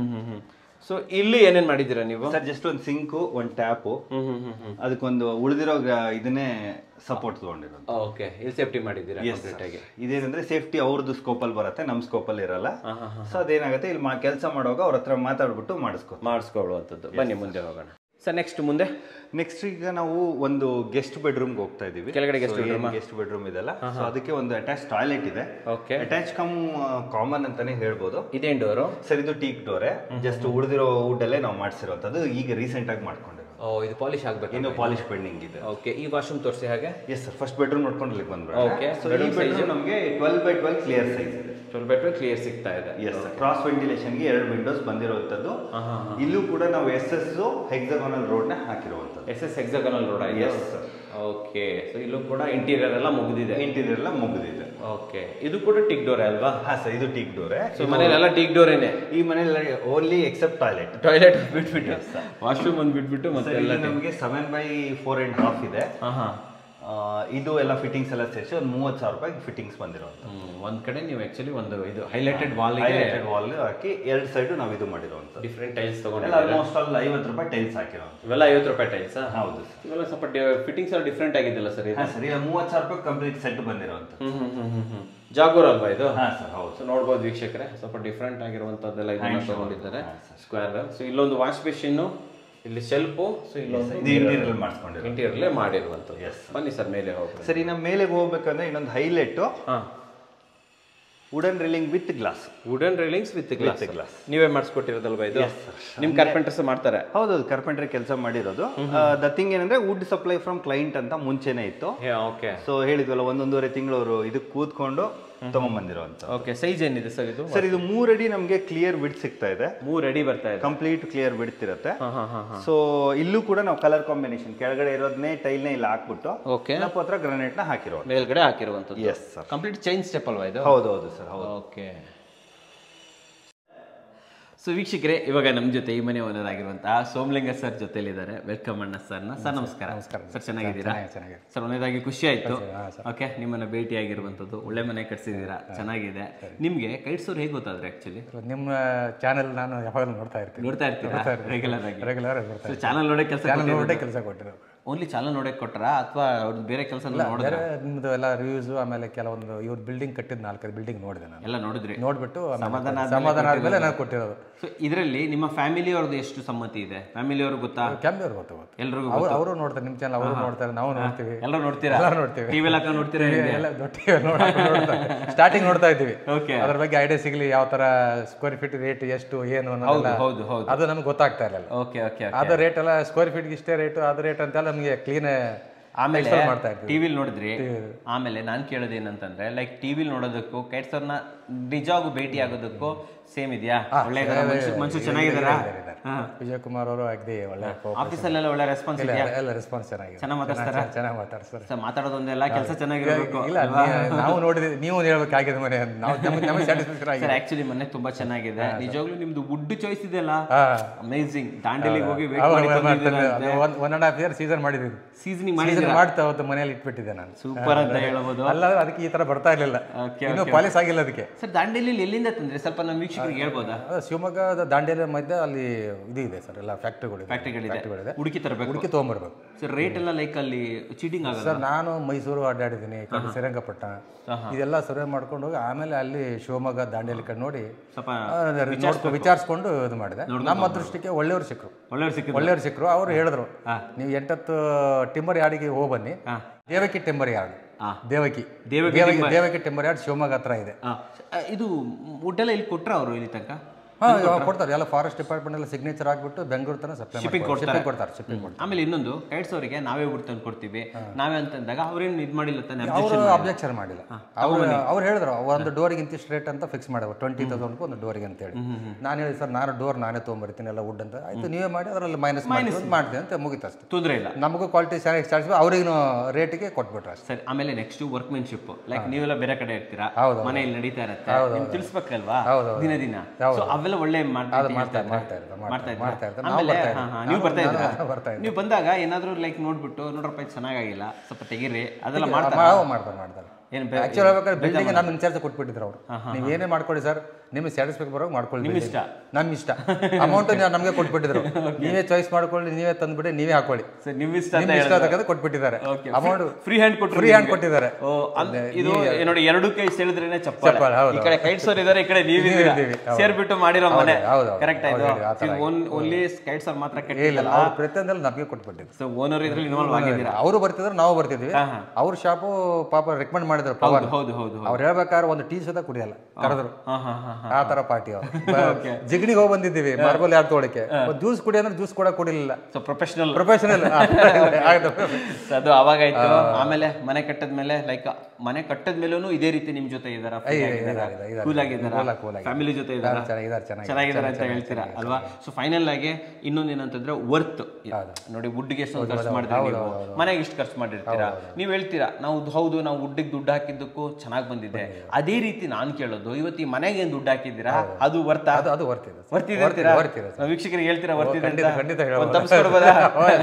Speaker 1: ಸೊ ಇಲ್ಲಿ ಏನೇನ್ ಮಾಡಿದ್ದೀರಾ ನೀವು
Speaker 3: ಸರ್ ಜಸ್ಟ್ ಒಂದು ಸಿಂಕು ಒಂದು ಟ್ಯಾಪು
Speaker 1: ಹ್ಮ್ ಹ್ಮ್ ಹ್ಮ್ ಹ್ಮ್
Speaker 3: ಅದಕ್ಕೊಂದು ಉಳಿದಿರೋ ಇದನ್ನೇ ಸಪೋರ್ಟ್ ತಗೊಂಡಿರೋದು
Speaker 1: ಓಕೆ ಇಲ್ಲಿ ಸೇಫ್ಟಿ ಮಾಡಿದ್ದೀರಾ ಕಂಪ್ಲೀಟ್ ಆಗಿ
Speaker 3: ಇದೇನಂದ್ರೆ ಸೇಫ್ಟಿ ಅವ್ರದ್ದು ಸ್ಕೋಪಲ್ಲಿ ಬರುತ್ತೆ ನಮ್ಮ ಸ್ಕೋಪಲ್ಲಿ ಇರಲ್ಲ ಸೊ ಅದೇನಾಗುತ್ತೆ ಇಲ್ಲಿ ಕೆಲಸ ಮಾಡುವಾಗ ಅವ್ರ ಹತ್ರ ಮಾತಾಡ್ಬಿಟ್ಟು ಮಾಡಿಸ್ಕೊ
Speaker 1: ಮಾಡಿಸ್ಕೊಳ್ಳುವಂಥದ್ದು ಬನ್ನಿ ಮುಂದೆ ಹೋಗೋಣ ಸರ್ ನೆಕ್ಸ್ಟ್ ಮುಂದೆ
Speaker 3: ನೆಕ್ಸ್ಟ್ ಈಗ ನಾವು ಒಂದು ಗೆಸ್ಟ್ ಬೆಡ್ರೂಮ್ಗೆ ಹೋಗ್ತಾ ಇದೀವಿ
Speaker 1: ಕೆಳಗಡೆ guest
Speaker 3: ಗೆಸ್ಟ್ ಬೆಡ್ರೂಮ್ ಇದೆಲ್ಲ ಸೊ ಅದಕ್ಕೆ ಒಂದು ಅಟ್ಯಾಚ್ ಟಾಯ್ಲೆಟ್ ಇದೆ
Speaker 1: ಓಕೆ
Speaker 3: ಅಟ್ಯಾಚ್ ಕಮ್ ಕಾಮನ್ ಅಂತಾನೆ ಹೇಳ್ಬೋದು
Speaker 1: ಇದೇನ್ ಡೋರು
Speaker 3: ಸರ್ ಇದು ಟೀಕ್ ಡೋರೆ ಜಸ್ಟ್ ಉಳಿದಿರೋ ವುಡ್ ಅಲ್ಲೇ ನಾವು ಮಾಡಿಸಿರೋಂಥದ್ದು ಈಗ ರೀಸೆಂಟ್ ಆಗಿ ಮಾಡ್ಕೊಂಡಿರೋದು
Speaker 1: ಓ ಇದು ಪಾಲಿಶ್ ಆಗ್ಬೇಕು
Speaker 3: ಇನ್ನು ಪಾಲಿಶ್ ಪೆಂಡಿಂಗ್ ಇದೆ
Speaker 1: ಓಕೆ ಈ ವಾಶ್ರೂಮ್ ತೋರಿಸಿ ಹಾಗೆ
Speaker 3: ಎಸ್ ಸರ್ ಫಸ್ಟ್ ಬೆಡ್ರೂಮ್ ನೋಡ್ಕೊಂಡು ಇಲ್ಲಿಗೆ ಬಂದ್ಬಿಡ
Speaker 1: Okay.
Speaker 3: ಸೊ ಈ ಬೆಡ್ರೂಮ್ ನಮಗೆ twelve by twelve clear size ಇದೆ
Speaker 1: ಟ್ವೆಲ್ ಬೈ ಟ್ವೆಲ್ ಕ್ಲಿಯರ್ ಸಿಗ್ತಾ ಇದೆ
Speaker 3: ಎಸ್ ಕ್ರಾಸ್ ವೆಂಟಿಲೇಷನ್ಗೆ ಎರಡು ವಿಂಡೋಸ್ ಬಂದಿರುವಂಥದ್ದು ಇಲ್ಲೂ ಕೂಡ ನಾವು ಎಸ್ ಎಸ್ ಹೆಕ್ಸಗೋನಲ್ ರೋಡ್ನ ಹಾಕಿರುವಂಥದ್ದು
Speaker 1: ಎಸ್ ಎಸ್ ಎಕ್ಸಾಗನಲ್ ರೋಡ್ ಆಗಿದೆ
Speaker 3: Yes, sir.
Speaker 1: ಓಕೆ ಸೊ ಇಲ್ಲೂ ಕೂಡ ಇಂಟೀರಿಯರ್ ಎಲ್ಲ ಮುಗಿದಿದೆ
Speaker 3: ಇಂಟೀರಿಯರ್ ಎಲ್ಲ ಮುಗಿದಿದೆ
Speaker 1: ಓಕೆ ಇದು ಕೂಡ ಟಿಕ್ ಡೋರ್ ಅಲ್ವಾ
Speaker 3: ಹಾ ಸರ್ ಇದು ಟೀಕ್ ಡೋರೆ
Speaker 1: ಸೊ ಮನೇಲೆಲ್ಲ ಟಿಕ್ ಡೋರೇನೆ
Speaker 3: ಈ ಮನೇಲಿ ಓನ್ಲಿ ಎಕ್ಸೆಪ್ಟ್ ಟಾಯ್ಲೆಟ್
Speaker 1: ಟಾಯ್ಲೆಟ್ ಬಿಟ್ಬಿಟ್ಟು ವಾಶ್ರೂಮ್ ಒಂದು ಬಿಟ್ಬಿಟ್ಟು ಮತ್ತೆ ಎಲ್ಲ
Speaker 3: ನಮಗೆ seven by four and half ಇದೆ
Speaker 1: ಹಾಂ ಹಾಂ
Speaker 3: ಆ, ಇದು ಎಲ್ಲ ಫಿಟ್ಟಿಂಗ್ಸ್ ಎಲ್ಲ ಸೇರಿಸಿ ಒಂದು ಮೂವತ್ತು ಸಾವಿರ ರೂಪಾಯಿ ಫಿಟ್ಟಿಂಗ್ಸ್ ಬಂದಿರೋದು
Speaker 1: ಒಂದ್ ಕಡೆ ನೀವು ಆಕ್ಚುಲಿ ಒಂದು ಇದು ಹೈಲೈಟೆಡ್ ವಾಲ್ಗೆ
Speaker 3: ಹೈಲೈಟೆಡ್ ವಾಲ್ ಹಾಕಿ ಎರಡು ಸೈಡು ನಾವು ಇದು ಮಾಡಿರುವಂಥದ್ದು
Speaker 1: ಡಿಫ್ರೆಂಟ್ ಟೈಲ್ಸ್
Speaker 3: ಎಲ್ಲ
Speaker 1: ತಗೊಂಡಿದ್ದಾರೆ
Speaker 3: ಆಲ್ಮೋಸ್ಟ್ ಆಲ್ ಐವತ್ತು ರೂಪಾಯಿ ಟೈಲ್ಸ್ ಹಾಕಿರೋದು
Speaker 1: ಇವೆಲ್ಲ ಐವತ್ತು ರೂಪಾಯಿ ಟೈಲ್ಸ್
Speaker 3: ಹೌದು
Speaker 1: ಇವೆಲ್ಲ ಸ್ವಲ್ಪ ಫಿಟ್ಟಿಂಗ್ಸ್ ಎಲ್ಲ ಡಿಫ್ರೆಂಟ್ ಆಗಿದ್ದಿಲ್ಲ ಸರ್ ಇದು
Speaker 3: ಹಾ ಸರ್ ಈಗ ಮೂವತ್ತು ಸಾವಿರ ರೂಪಾಯಿ ಕಂಪ್ಲೀಟ್ ಸೆಟ್ ಬಂದಿರುವಂಥದ್ದು
Speaker 1: ಹ್ಮ್ ಹ್ಮ್ ಹ್ಮ್ ಹ್ಮ್ ಹ್ಮ್ ಜಾಗೋರ್ ಅಲ್ವಾ ಇದು
Speaker 3: ಹಾ ಸರ್ ಹೌದು
Speaker 1: ಸೊ ನೋಡ್ಬೋದು ವೀಕ್ಷಕರೇ ಸ್ವಲ್ಪ ಡಿಫ್ರೆಂಟ್ ಆಗಿರುವಂತದ್ದೆಲ್ಲ ಇದನ್ನ ತಗೊಂಡಿದ್ದಾರೆ ಸ್ಕ್ವೇರ್ ಸೊ ಇಲ್ಲೊಂದು ವಾಶ್ ಮಿಷಿನ್ ಇಲ್ಲಿ ಶೆಲ್ಫು ಸೊ ಇಲ್ಲೊಂದು
Speaker 3: ಇದು ಇಂಟೀರಿಯರ್ ಮಾಡಿಸ್ಕೊಂಡಿರೋದು
Speaker 1: ಇಂಟೀರಿಯರ್ಲೇ ಮಾಡಿರುವಂಥದ್ದು ಬನ್ನಿ ಸರ್ ಮೇಲೆ ಹೋಗ್ರಿ
Speaker 3: ಸರಿ ನಮ್ಮ ಮೇಲೆ ಹೋಗ್ಬೇಕಂದ್ರೆ ಇನ್ನೊಂದು ಹೈಲೈಟು
Speaker 1: ಹಾ
Speaker 3: wooden railing with glass
Speaker 1: wooden railings with glass
Speaker 3: glass.
Speaker 1: ನೀವೇ ಮಾಡಿಸ್ಕೊಟ್ಟಿರೋದಲ್ವಾ ಇದು ನಿಮ್ ಕಾರ್ಪೆಂಟರ್ಸ್ ಮಾಡ್ತಾರೆ
Speaker 3: ಹೌದೌದು ಕಾರ್ಪೆಂಟ್ರಿ ಕೆಲಸ ಮಾಡಿರೋದು ದ ಥಿಂಗ್ ಏನಂದ್ರೆ ವುಡ್ ಸಪ್ಲೈ ಫ್ರಮ್ ಕ್ಲೈಂಟ್ ಅಂತ ಮುಂಚೆನೆ ಇತ್ತು
Speaker 1: ಓಕೆ
Speaker 3: ಸೊ ಹೇಳಿದ್ವಲ್ಲ ಒಂದೊಂದೂವರೆ ತಿಂಗಳು ಅವರು ಇದಕ್ಕೆ ಕೂತ್ಕೊಂಡು ತಗೊಂಡ್ಬಂದಿರೋಂಥ
Speaker 1: ಓಕೆ ಸೈಜ್ ಏನಿದೆ ಸರ್ ಇದು
Speaker 3: ಸರ್ ಇದು ಮೂರಡಿ ನಮಗೆ ಕ್ಲಿಯರ್ ಬಿಡ್ ಸಿಗ್ತಾ ಇದೆ
Speaker 1: ಮೂರು ಅಡಿ ಬರ್ತಾ ಇದೆ
Speaker 3: ಕಂಪ್ಲೀಟ್ ಕ್ಲಿಯರ್ ಬಿಡ್ತಿರತ್ತೆ
Speaker 1: ಹಾ ಹಾ ಹಾ
Speaker 3: ಸೊ ಇಲ್ಲೂ ಕೂಡ ನಾವು ಕಲರ್ ಕಾಂಬಿನೇಷನ್ ಕೆಳಗಡೆ ಇರೋದನ್ನೇ ಟೈಲ್ನೇ ಇಲ್ಲಿ ಹಾಕ್ಬಿಟ್ಟು
Speaker 1: ಓಕೆ
Speaker 3: ನಮ್ಮ ಹತ್ರ ಗ್ರಾನೈಟ್ ನ ಹಾಕಿರೋದು
Speaker 1: ಮೇಲ್ಗಡೆ ಹಾಕಿರುವಂಥದ್ದು
Speaker 3: yes sir
Speaker 1: complete chain step ಅಲ್ವಾ ಇದು
Speaker 3: ಹೌದೌದು ಸರ್ ಹೌದು
Speaker 1: ಓಕೆ ಸೊ ವೀಕ್ಷಕರೇ ಇವಾಗ ನಮ್ಮ ಜೊತೆ ಈ ಮನೆ ಓನರ್ ಆಗಿರುವಂತಹ ಸೋಮಲಿಂಗ ಸರ್ ಜೊತೆಲಿದ್ದಾರೆ ವೆಲ್ಕಮ್ ಅಣ್ಣ ಸರ್ನ ಸರ್ ನಮಸ್ಕಾರ ಸರ್ ಚೆನ್ನಾಗಿದ್ದೀರಾ ಸರ್ ಒಂದೇದಾಗಿ ಖುಷಿ ಆಯ್ತು ಓಕೆ ನಿಮ್ಮನ್ನ ಭೇಟಿ ಆಗಿರುವಂಥದ್ದು ಒಳ್ಳೆ ಮನೆ ಕಟ್ಸಿದ್ದೀರಾ ಚೆನ್ನಾಗಿದೆ ನಿಮ್ಗೆ ಕೈಟ್ಸೋರು ಹೇಗೆ ಗೊತ್ತಾದ್ರೆ ಆಕ್ಚುಲಿ
Speaker 2: ನಿಮ್ಮ ಚಾನೆಲ್ ನಾನು ಯಾವಾಗಲೂ ನೋಡ್ತಾ ಇರ್ತೀನಿ
Speaker 1: ನೋಡ್ತಾ ಇರ್ತೀರಾ ರೆಗ್ಯುಲರ್ ಆಗಿ
Speaker 2: ರೆಗ್ಯುಲರ್ ನೋಡ್ತಾ
Speaker 1: ಸೊ ಚಾನಲ್ ನೋಡೋ ಕೆಲಸ
Speaker 2: ಚಾನಲ್ ನೋಡೇ ಕೆಲಸ ಕೊಟ್ಟಿರೋದು
Speaker 1: ಓನ್ಲಿ ಚಾನಲ್ ನೋಡಕ್ ಕೊಟ್ರಾ ಅಥವಾ ಅವ್ರದ್ದು ಬೇರೆ ಕೆಲಸ ನೋಡಿದ್ರೆ
Speaker 2: ಬೇರೆ ನಿಮ್ಮದು ಎಲ್ಲ ರಿವ್ಯೂಸು ಆಮೇಲೆ ಕೆಲವೊಂದು ಇವ್ರ ಬಿಲ್ಡಿಂಗ್ ಕಟ್ಟಿದ ನಾಲ್ಕೈದು ಬಿಲ್ಡಿಂಗ್ ನೋಡಿದೆ ನಾನು
Speaker 1: ಎಲ್ಲ ನೋಡಿದ್ರಿ
Speaker 2: ನೋಡ್ಬಿಟ್ಟು ಆಮೇಲೆ
Speaker 1: ಸಮಾಧಾನ ಆದ್ಮೇಲೆ
Speaker 2: ಸಮಾಧಾನ ಆದ್ಮೇಲೆ ನಾನು ಕೊಟ್ಟಿರೋದು
Speaker 1: ಸೊ ಇದರಲ್ಲಿ ನಿಮ್ಮ ಫ್ಯಾಮಿಲಿ ಅವ್ರದ್ದು ಎಷ್ಟು ಸಮ್ಮತಿ ಇದೆ ಫ್ಯಾಮಿಲಿ ಅವ್ರಿಗೆ ಗೊತ್ತಾ
Speaker 2: ಕ್ಯಾಮ್ಲಿ ಅವ್ರು ಗೊತ್ತು ಗೊತ್ತು
Speaker 1: ಎಲ್ರಿಗೂ
Speaker 2: ಅವ್ರು ಅವರು ನೋಡ್ತಾರೆ ನಿಮ್ಮ ಚಾನಲ್ ಅವರು ನೋಡ್ತಾರೆ ನಾವು ನೋಡ್ತೀವಿ
Speaker 1: ಎಲ್ಲರೂ ನೋಡ್ತೀರಾ
Speaker 2: ಎಲ್ಲ ನೋಡ್ತೀವಿ
Speaker 1: ಟಿವಿ ಹಾಕೊಂಡು ನೋಡ್ತೀರಾ
Speaker 2: ಎಲ್ಲ ದೊಡ್ಡ ನೋಡ್ತಾ ಸ್ಟಾರ್ಟಿಂಗ್ ನೋಡ್ತಾ ಇದ್ದೀವಿ
Speaker 1: ಓಕೆ
Speaker 2: ಅದ್ರ ಬಗ್ಗೆ ಐಡಿಯಾ ಸಿಗ್ಲಿ ಯಾವ ತರ ಸ್ಕ್ವೇರ್ ಫೀಟ್ ರೇಟ್ ಎಷ್ಟು ಏನು ಅನ್ನೋದೆಲ್ಲ
Speaker 1: ಹೌದು ಹೌದು
Speaker 2: ಅದು ನಮ್ಗೆ ಗೊತ್ತಾಗ್ತಾ ಇರಲಿಲ್ಲ
Speaker 1: ಓಕೆ ಓಕೆ
Speaker 2: ಅದು ರೇಟ್ ಎಲ್ಲ ಸ್ಕ್ವೇರ್ ಫೀಟ್ಗೆ ಇಷ್ಟೇ ರೇಟು ಅದು ರೇಟ್ ಅಂತೆಲ್ಲ ನಮಗೆ ಕ್ಲೀನ್
Speaker 1: ಆಮೇಲೆ
Speaker 2: ಮಾಡ್ತಾ ಇರ್ತೀವಿ
Speaker 1: ಟಿವಿಲಿ ನೋಡಿದ್ರಿ ಆಮೇಲೆ ನಾನು ಕೇಳೋದು ಏನಂತಂದ್ರೆ ಲೈಕ್ ಟಿವಿಲಿ ನೋಡೋದಕ್ಕೂ ಕೈಟ್ಸರ್ನ ನಿಜವಾಗೂ ಭೇಟಿ ಆಗೋದಕ್ಕೂ ಸೇಮ್ ಇದೆಯಾ ಒಳ್ಳೆ ಮನುಷ್ಯ ಮನುಷ್ಯ ಚೆನ್ನಾಗಿದಾರಾ
Speaker 2: ವಿಜಯ್ ಕುಮಾರ್ ಅವರು ಅಗದಿ ಒಳ್ಳೆ
Speaker 1: ಆಫೀಸಲ್ಲೆಲ್ಲ ಒಳ್ಳೆ ರೆಸ್ಪಾನ್ಸ್ ಇದೆಯಾ
Speaker 2: ಎಲ್ಲ ರೆಸ್ಪಾನ್ಸ್ ಚೆನ್ನಾಗಿದೆ
Speaker 1: ಚೆನ್ನಾಗಿ ಮಾತಾಡ್ತಾರ
Speaker 2: ಚೆನ್ನಾಗಿ ಮಾತಾಡ್ತಾರೆ
Speaker 1: ಸರ್ ಮಾತಾಡೋದೊಂದೆಲ್ಲ ಕೆಲಸ ಚೆನ್ನಾಗಿರ್ಬೇಕು
Speaker 2: ಇಲ್ಲ ನೀ- ನಾವು ನೋಡಿದ್ವಿ ನೀವು ಹೇಳ್ಬೇಕಾಗಿದೆ ಮನೆ ಅಂತ. ನಾವು ನಮಗೆ ನಮಗೆ ಸ್ಯಾಟಿಸ್ಫ್ಯಾಕ್ಷನ್ ಆಗಿದೆ
Speaker 1: ಸರ್ ಆಕ್ಚುಲಿ ಮೊನ್ನೆ ತುಂಬಾ ಚೆನ್ನಾಗಿದೆ ನಿಜವಾಗ್ಲೂ ನಿಮ್ದು ವುಡ್ ಚಾಯ್ಸ್ ಇದೆಯಲ್ಲ
Speaker 2: ಹಾ
Speaker 1: ಅಮೇಸಿಂಗ್ ದಾಂಡೇಲಿಗೆ ಹೋಗಿ ವೇಟ್ ಮಾಡಿ ತಂದಿದ್ದೀರಾ
Speaker 2: ಅದು one one and half year season ಮಾಡಿದ್ದೀವಿ
Speaker 1: ಸೀಸನಿಂಗ್ ಮಾಡಿ
Speaker 2: ಸೀಸನ್ ಮಾಡ್ತಾ ಅವತ್ತು ಮನೇಲಿ ಇಟ್ಬಿಟ್ಟಿದ್ದೆ ನಾನು
Speaker 1: ಸೂಪರ್ ಅಂತ ಹೇಳ್ಬೋದು
Speaker 2: ಅಲ್ಲ ಅದಕ್ಕೆ ಈ ತರ ಬರ್ತಾ ಇರಲಿಲ್ಲ
Speaker 1: ಓಕೆ
Speaker 2: ಇನ್ನೂ ಪಾಲಿಸ್ ಆಗಿಲ್ಲ ಅದಕ್ಕೆ
Speaker 1: ಸರ್ ದಾಂಡೇಲಿ ಎಲ್ಲಿಂದ ತಂದ್ರೆ ಸ್ವಲ್ಪ ನಮ್ಮ ವೀಕ್ಷಕರಿಗೆ ಹೇಳ್ಬೋದಾ
Speaker 2: ಅದು ಶಿವಮೊಗ್ಗದ ದಾಂಡೇಲಿ ಮಧ್ಯೆ ಅಲ್ಲಿ ಇದು ಇದೆ ಸರ್ ಎಲ್ಲ ಫ್ಯಾಕ್ಟ್ರಿಗಳು
Speaker 1: ಫ್ಯಾಕ್ಟ್ರಿಗಳಿದೆ
Speaker 2: ಫ್ಯಾಕ್ಟ್ರಿಗಳಿದೆ
Speaker 1: ಹುಡುಕಿ ತರಬೇಕು
Speaker 2: ಹುಡುಕಿ ತೊಗೊಂಬರ್ಬೇಕು
Speaker 1: ಸರ್ ರೇಟ್ ಎಲ್ಲ ಲೈಕ್ ಅಲ್ಲಿ ಚೀಟಿಂಗ್ ಆಗಲ್ಲ
Speaker 2: ಸರ್ ನಾನು ಮೈಸೂರು ಅಡ್ಡಾಡಿದ್ದೀನಿ ಈ ಕಡೆ ಶ್ರೀರಂಗಪಟ್ಟಣ ಇದೆಲ್ಲ ಸರ್ವೆ ಮಾಡ್ಕೊಂಡು ಹೋಗಿ ಆಮೇಲೆ ಅಲ್ಲಿ ಶಿವಮೊಗ್ಗ ದಾಂಡೇಲಿ ಕಡೆ ನೋಡಿ
Speaker 1: ಸ್ವಲ್ಪ
Speaker 2: ಆ, ನೋಡ್ಕೊ ವಿಚಾರಿಸ್ಕೊಂಡು ಇದು ಮಾಡಿದೆ ನಮ್ಮ ಅದೃಷ್ಟಕ್ಕೆ ಒಳ್ಳೆಯವ್ರು ಸಿಕ್ಕರು
Speaker 1: ಒಳ್ಳೆಯವ್ರು ಸಿಕ್ಕಿದ್ರು
Speaker 2: ಒಳ್ಳೆಯವ್ರು ಸಿಕ್ಕರು ಅವ್ರು ಹೇಳಿದ್ರು ನೀವು ಎಂಟತ್ತು ಟಿಂಬರ್ ಯಾರ್ಡಿಗೆ ಹೋಗಿ ಬನ್ನಿ ದೇವಕಿ ಟಿಂಬರ್ ಯಾರ್ಡ್
Speaker 1: ಹಾ.
Speaker 2: ದೇವಕಿ
Speaker 1: ದೇವಕಿ
Speaker 2: ದೇವಕಿ ದೇವಕಿ ಟಿಂಬರ್ ಯಾರ್ಡ್ ಶಿವಮೊಗ್ಗ ಹತ್ರ ಇದೆ
Speaker 1: ಆ, ಇದು ವುಡ್ ಎಲ್ಲ ಇಲ್ಲಿ ಕೊಟ್ರ ಅವರು ಇಲ್ಲಿ ತನಕ
Speaker 2: ಹಾಂ ಕೊಡ್ತಾರೆ ಎಲ್ಲ ಫಾರೆಸ್ಟ್ ಡಿಪಾರ್ಟ್ಮೆಂಟ್ ಎಲ್ಲ ಸಿಗ್ನೇಚರ್ ಹಾಕ್ಬಿಟ್ಟು ಬೆಂಗಳೂರು ತನಕ ಸಪ್ಲೈ
Speaker 1: Shipping ಕೊಡ್ತಾರೆ.
Speaker 2: ಶಿಪ್ಪಿಂಗ್ ಕೊಡ್ತಾರೆ ಶಿಪ್ಪಿಂಗ್ ಕೊಡ್ತಾರೆ
Speaker 1: ಆಮೇಲೆ ಇನ್ನೊಂದು ಕೈಟ್ಸ್ ಅವರಿಗೆ ನಾವೇ ಬಿಟ್ಟು ತಂದು ಕೊಡ್ತೀವಿ ನಾವೇ ಅಂತಂದಾಗ ಅವ್ರೇನು ಇದು ಮಾಡಿಲ್ಲ ತಾನೆ
Speaker 2: ಅವರು ಅಬ್ಜೆಕ್ಷನ್ ಮಾಡಿಲ್ಲ ಅವ್ರು ಅವ್ರು ಹೇಳಿದ್ರು ಒಂದು ಡೋರಿಗೆ ಇಂತಿಷ್ಟು ರೇಟ್ ಅಂತ ಫಿಕ್ಸ್ ಮಾಡಿದ್ರು ಟ್ವೆಂಟಿ ತೌಸಂಡ್ ಒಂದು ಡೋರಿಗೆ ಅಂತ ಹೇಳಿ ನಾನು ಹೇಳಿ ಸರ್ ನಾನು ಡೋರ್ ನಾನೇ ತೊಗೊಂಬರ್ತೀನಿ ಎಲ್ಲ ವುಡ್ ಅಂತ ಆಯ್ತು ನೀವೇ ಮಾಡಿ ಅದರಲ್ಲಿ ಮೈನಸ್ ಮಾಡಿ ಮಾಡ್ತೀನಿ ಅಂತ ಮುಗೀತು ಅಷ್ಟೇ
Speaker 1: ತೊಂದರೆ ಇಲ್ಲ
Speaker 2: ನಮಗೂ ಕ್ವಾಲಿಟಿ ಚೆನ್ನಾಗಿ ಸ್ಟಾರ್ಟ್ ಅವ್ರಿಗೂ ರೇಟಿಗೆ ಕೊಟ್ಬಿಟ್ರು ಅಷ್ಟೇ
Speaker 1: ಸರಿ ಆಮೇಲೆ ನೆಕ್ಸ್ಟ್ ವರ್ಕ್ಮೆನ್ಶಿಪ್ ಲೈಕ್ ನೀವೆಲ್ಲ ಬೇರೆ ಕಡೆ ಇರ್ತೀರಾ
Speaker 2: ಹೌದು,
Speaker 1: ಮನೆಯಲ್ಲಿ ನಡೀತಾ ಇರುತ್ತೆ ನಿಮ್ಗೆ ತಿಳಿಸ್ಬೇಕಲ್ವಾ
Speaker 2: ಹೌದು,
Speaker 1: ದಿನ ದಿನ ಸೊ ಅವೆಲ್ಲ ಒಳ್ಳೆ ಮಾಡ್ತಾ
Speaker 2: ಅದು ಮಾಡ್ತಾ ಮಾಡ್ತಾ ಇರ್ತಾರೆ
Speaker 1: ಮಾಡ್ತಾ
Speaker 2: ಮಾಡ್ತಾ ಮಾಡ್ತಾ
Speaker 1: ಇದ್ದೀರಾ?
Speaker 2: ಇರ್ತಾರೆ ನಾವು
Speaker 1: ಆಮೇಲೆ
Speaker 2: ಬರ್ತಾ
Speaker 1: ಹಾ,
Speaker 2: ಇದ್ದೀವಿ.
Speaker 1: ಹಾ, ನೀವು ಬರ್ತಾ ಇದ್ದೀರಾ
Speaker 2: ನಾವು ಬರ್ತಾ ಇದ್ದೀವಿ
Speaker 1: ನೀವು ಬಂದಾಗ ಏನಾದ್ರು ಲೈಕ್ ನೋಡ್ಬಿಟ್ಟು ನೋಡ್ರಪ್ಪ ಇದು ಚೆನ್ನಾಗಿಲ್ಲ ಸ್ವಲ್ಪ ತೆಗೀರಿ ಅದೆಲ್ಲ ಮಾಡ್ತಾರೆ
Speaker 2: ನಾವು ಮಾಡ್ತಾರೆ ಮಾಡ್ತಾರೆ
Speaker 1: ಏನು
Speaker 2: ಆಕ್ಚುಲಿ ಹೇಳ್ಬೇಕಾದ್ರೆ ಬಿಲ್ಡಿಂಗ್ ನಮ್ಮ ಇನ್ಚಾರ್ಜ್ ಕೊಟ್ಬಿಟ್ಟಿದ್ರು ಅವರು ನೀವು ಏನೇ ಮಾಡ್ಕೊಳ್ಳಿ ಸರ್ ನಿಮಗೆ ಸ್ಯಾಟಿಸ್ಫೈ ಬರೋ ಮಾಡ್ಕೊಳ್ಳಿ
Speaker 1: ನಿಮ್ಮ ಇಷ್ಟ
Speaker 2: ನಮ್ಮ ಇಷ್ಟ ಅಮೌಂಟ್ ನಮಗೆ ಕೊಟ್ಬಿಟ್ಟಿದ್ರು ನೀವೇ ಚಾಯ್ಸ್ ಮಾಡ್ಕೊಳ್ಳಿ ನೀವೇ ತಂದ್ಬಿಡಿ ನೀವೇ ಹಾಕೊಳ್ಳಿ
Speaker 1: ಸರ್ ನಿಮ್ಮ ಇಷ್ಟ
Speaker 2: ನಿಮ್ ಇಷ್ಟ ಆಗದ ಕೊಟ್ಬಿಟ್ಟಿದ್ದಾರೆ ಅಮೌಂಟ್
Speaker 1: ಫ್ರೀ ಹ್ಯಾಂಡ್ ಕೊಟ್ಟರು
Speaker 2: ಫ್ರೀ ಹ್ಯಾಂಡ್ ಕೊಟ್ಟಿದ್ದಾರೆ
Speaker 1: ಓ ಅಲ್- ಇದು ನೋಡಿ ಎರಡು ಕೈ ಸೆಳೆದ್ರೇನೆ ಚಪ್ಪಾಳೆ
Speaker 2: ಚಪ್ಪಾಳೆ, ಹೌದು,
Speaker 1: ಈ ಕಡೆ ಕೈಟ್ ಸರ್ ಇದಾರೆ ಈ ಕಡೆ ನೀವಿದ್ದೀರಾ
Speaker 2: ಇದ್ದೀವಿ, ಹೌದು.
Speaker 1: ಸೇರ್ಬಿಟ್ಟು ಮಾಡಿರೋ ಮನೆ
Speaker 2: ಹೌದು, ಹೌದು.
Speaker 1: ಕರೆಕ್ಟ್
Speaker 2: ಹೌದು,
Speaker 1: ಆಯ್ತು
Speaker 2: ಹೇಳಿ, ಆ ಥರ
Speaker 1: ಓನ್ಲಿ ಕೈಟ್ ಸರ್ ಮಾತ್ರ
Speaker 2: ಇಲ್ಲ
Speaker 1: ಕೆಟ್ಟಿಲ್ಲ
Speaker 2: ಅವ್ರ ಪ್ರತಿಯೊಂದಲ್ಲಿ ನಮಗೆ ಕೊಟ್ಬಿಟ್ಟಿದ್ರು
Speaker 1: ಸೊ ಓನರ್ ಇದ್ರಲ್ಲಿ ಇನ್ವಾಲ್ವ್ ಆಗಿದ್ದೀರಾ
Speaker 2: ಅವರು ಬರ್ತಿದ್ರು ನಾವು ಬರ್ತಿದ್ವಿ ಅವ್ರ ಶಾಪು ಪಾಪ ರೆಕಮೆಂಡ್ ಮಾಡಿದ್ರು ಪವರ್
Speaker 1: ಹೌದು ಹೌದು ಹೌದು
Speaker 2: ಅವ್ರು ಹೇಳ್ಬೇಕಾದ್ರೆ ಒಂದು ಟೀ ಸತ ಕುಡಿಯಲ್ಲ ಕರೆದ್ರು
Speaker 1: ಹಾ ಹಾ ಹಾ ಹಾ
Speaker 2: ಆ ತರ ಪಾರ್ಟಿ ಅವ್ರು ಜಿಗಣಿಗೆ ಹೋಗಿ ಬಂದಿದ್ದೀವಿ ಮಾರ್ಬಲ್ ಯಾರು ತೊಗೊಳಕ್ಕೆ ಜ್ಯೂಸ್ ಕುಡಿ ಅಂದ್ರೆ ಜ್ಯೂಸ್ ಕೂಡ ಕುಡಿಲಿಲ್ಲ
Speaker 1: ಸೊ ಪ್ರೊಫೆಷನಲ್
Speaker 2: ಪ್ರೊಫೆಷನಲ್
Speaker 1: ಅದು ಅವಾಗ ಆಯ್ತು ಆಮೇಲೆ ಮನೆ ಕಟ್ಟದ್ಮೇಲೆ ಲೈಕ್ ಮನೆ ಕಟ್ಟದ ಮೇಲೂ ಇದೇ ರೀತಿ ನಿಮ್ ಜೊತೆ ಇದಾರ ಕೂಲ್ ಆಗಿದಾರ ಫ್ಯಾಮಿಲಿ ಜೊತೆ ಇದಾರ
Speaker 2: ಚೆನ್ನಾಗಿದ್ದಾರೆ ಚೆನ್ನಾಗಿ
Speaker 1: ಚೆನ್ನಾಗಿದ್ದಾರೆ ಅಂತ ಹೇಳ್ತೀರಾ ಅಲ್ವಾ ಸೊ ಫೈನಲ್ ಆಗಿ ಇನ್ನೊಂದು ಏನಂತಂದ್ರೆ ವರ್ತ್ ನೋಡಿ ವುಡ್ಗೆ ಎಷ್ಟು ಖರ್ಚು ಮಾಡಿದ್ರೆ ನೀವು ಮನೆಗೆ ಇಷ್ಟು ಖರ್ಚು ಮಾಡಿರ್ತೀರಾ ನೀವು ಹೇಳ್ತೀರಾ ನಾವು ಇದು ಹೌದು ನಾವು ವುಡ್ಡಿಗೆ ದುಡ್ಡು ಹಾಕಿದ್ದಕ್ಕೂ ಚೆನ್ನಾಗಿ ಬಂದಿದೆ ಅದೇ ರೀತಿ ನಾನು ಕೇಳೋದು ಇವತ್ತು ಈ ಮನೆಗೆ ಏನ್ ದುಡ್ಡು ಹಾಕಿದ್ದೀರಾ ಅದು ವರ್ತ
Speaker 2: ಅದು ಅದು ಬರ್ತಿದೆ
Speaker 1: ವರ್ತಿದೆ ಅಂತೀರಾ
Speaker 2: ಬರ್ತಿದೆ
Speaker 1: ನಾವು ವೀಕ್ಷಕರಿಗೆ ಹೇಳ್ತೀರಾ ವರ್ತಿದೆ
Speaker 2: ಖಂಡಿತ ಖಂಡಿತ
Speaker 1: ಒಂದು ತಪ್ಪಿಸ್ಕೊಡ್ಬೋದಾ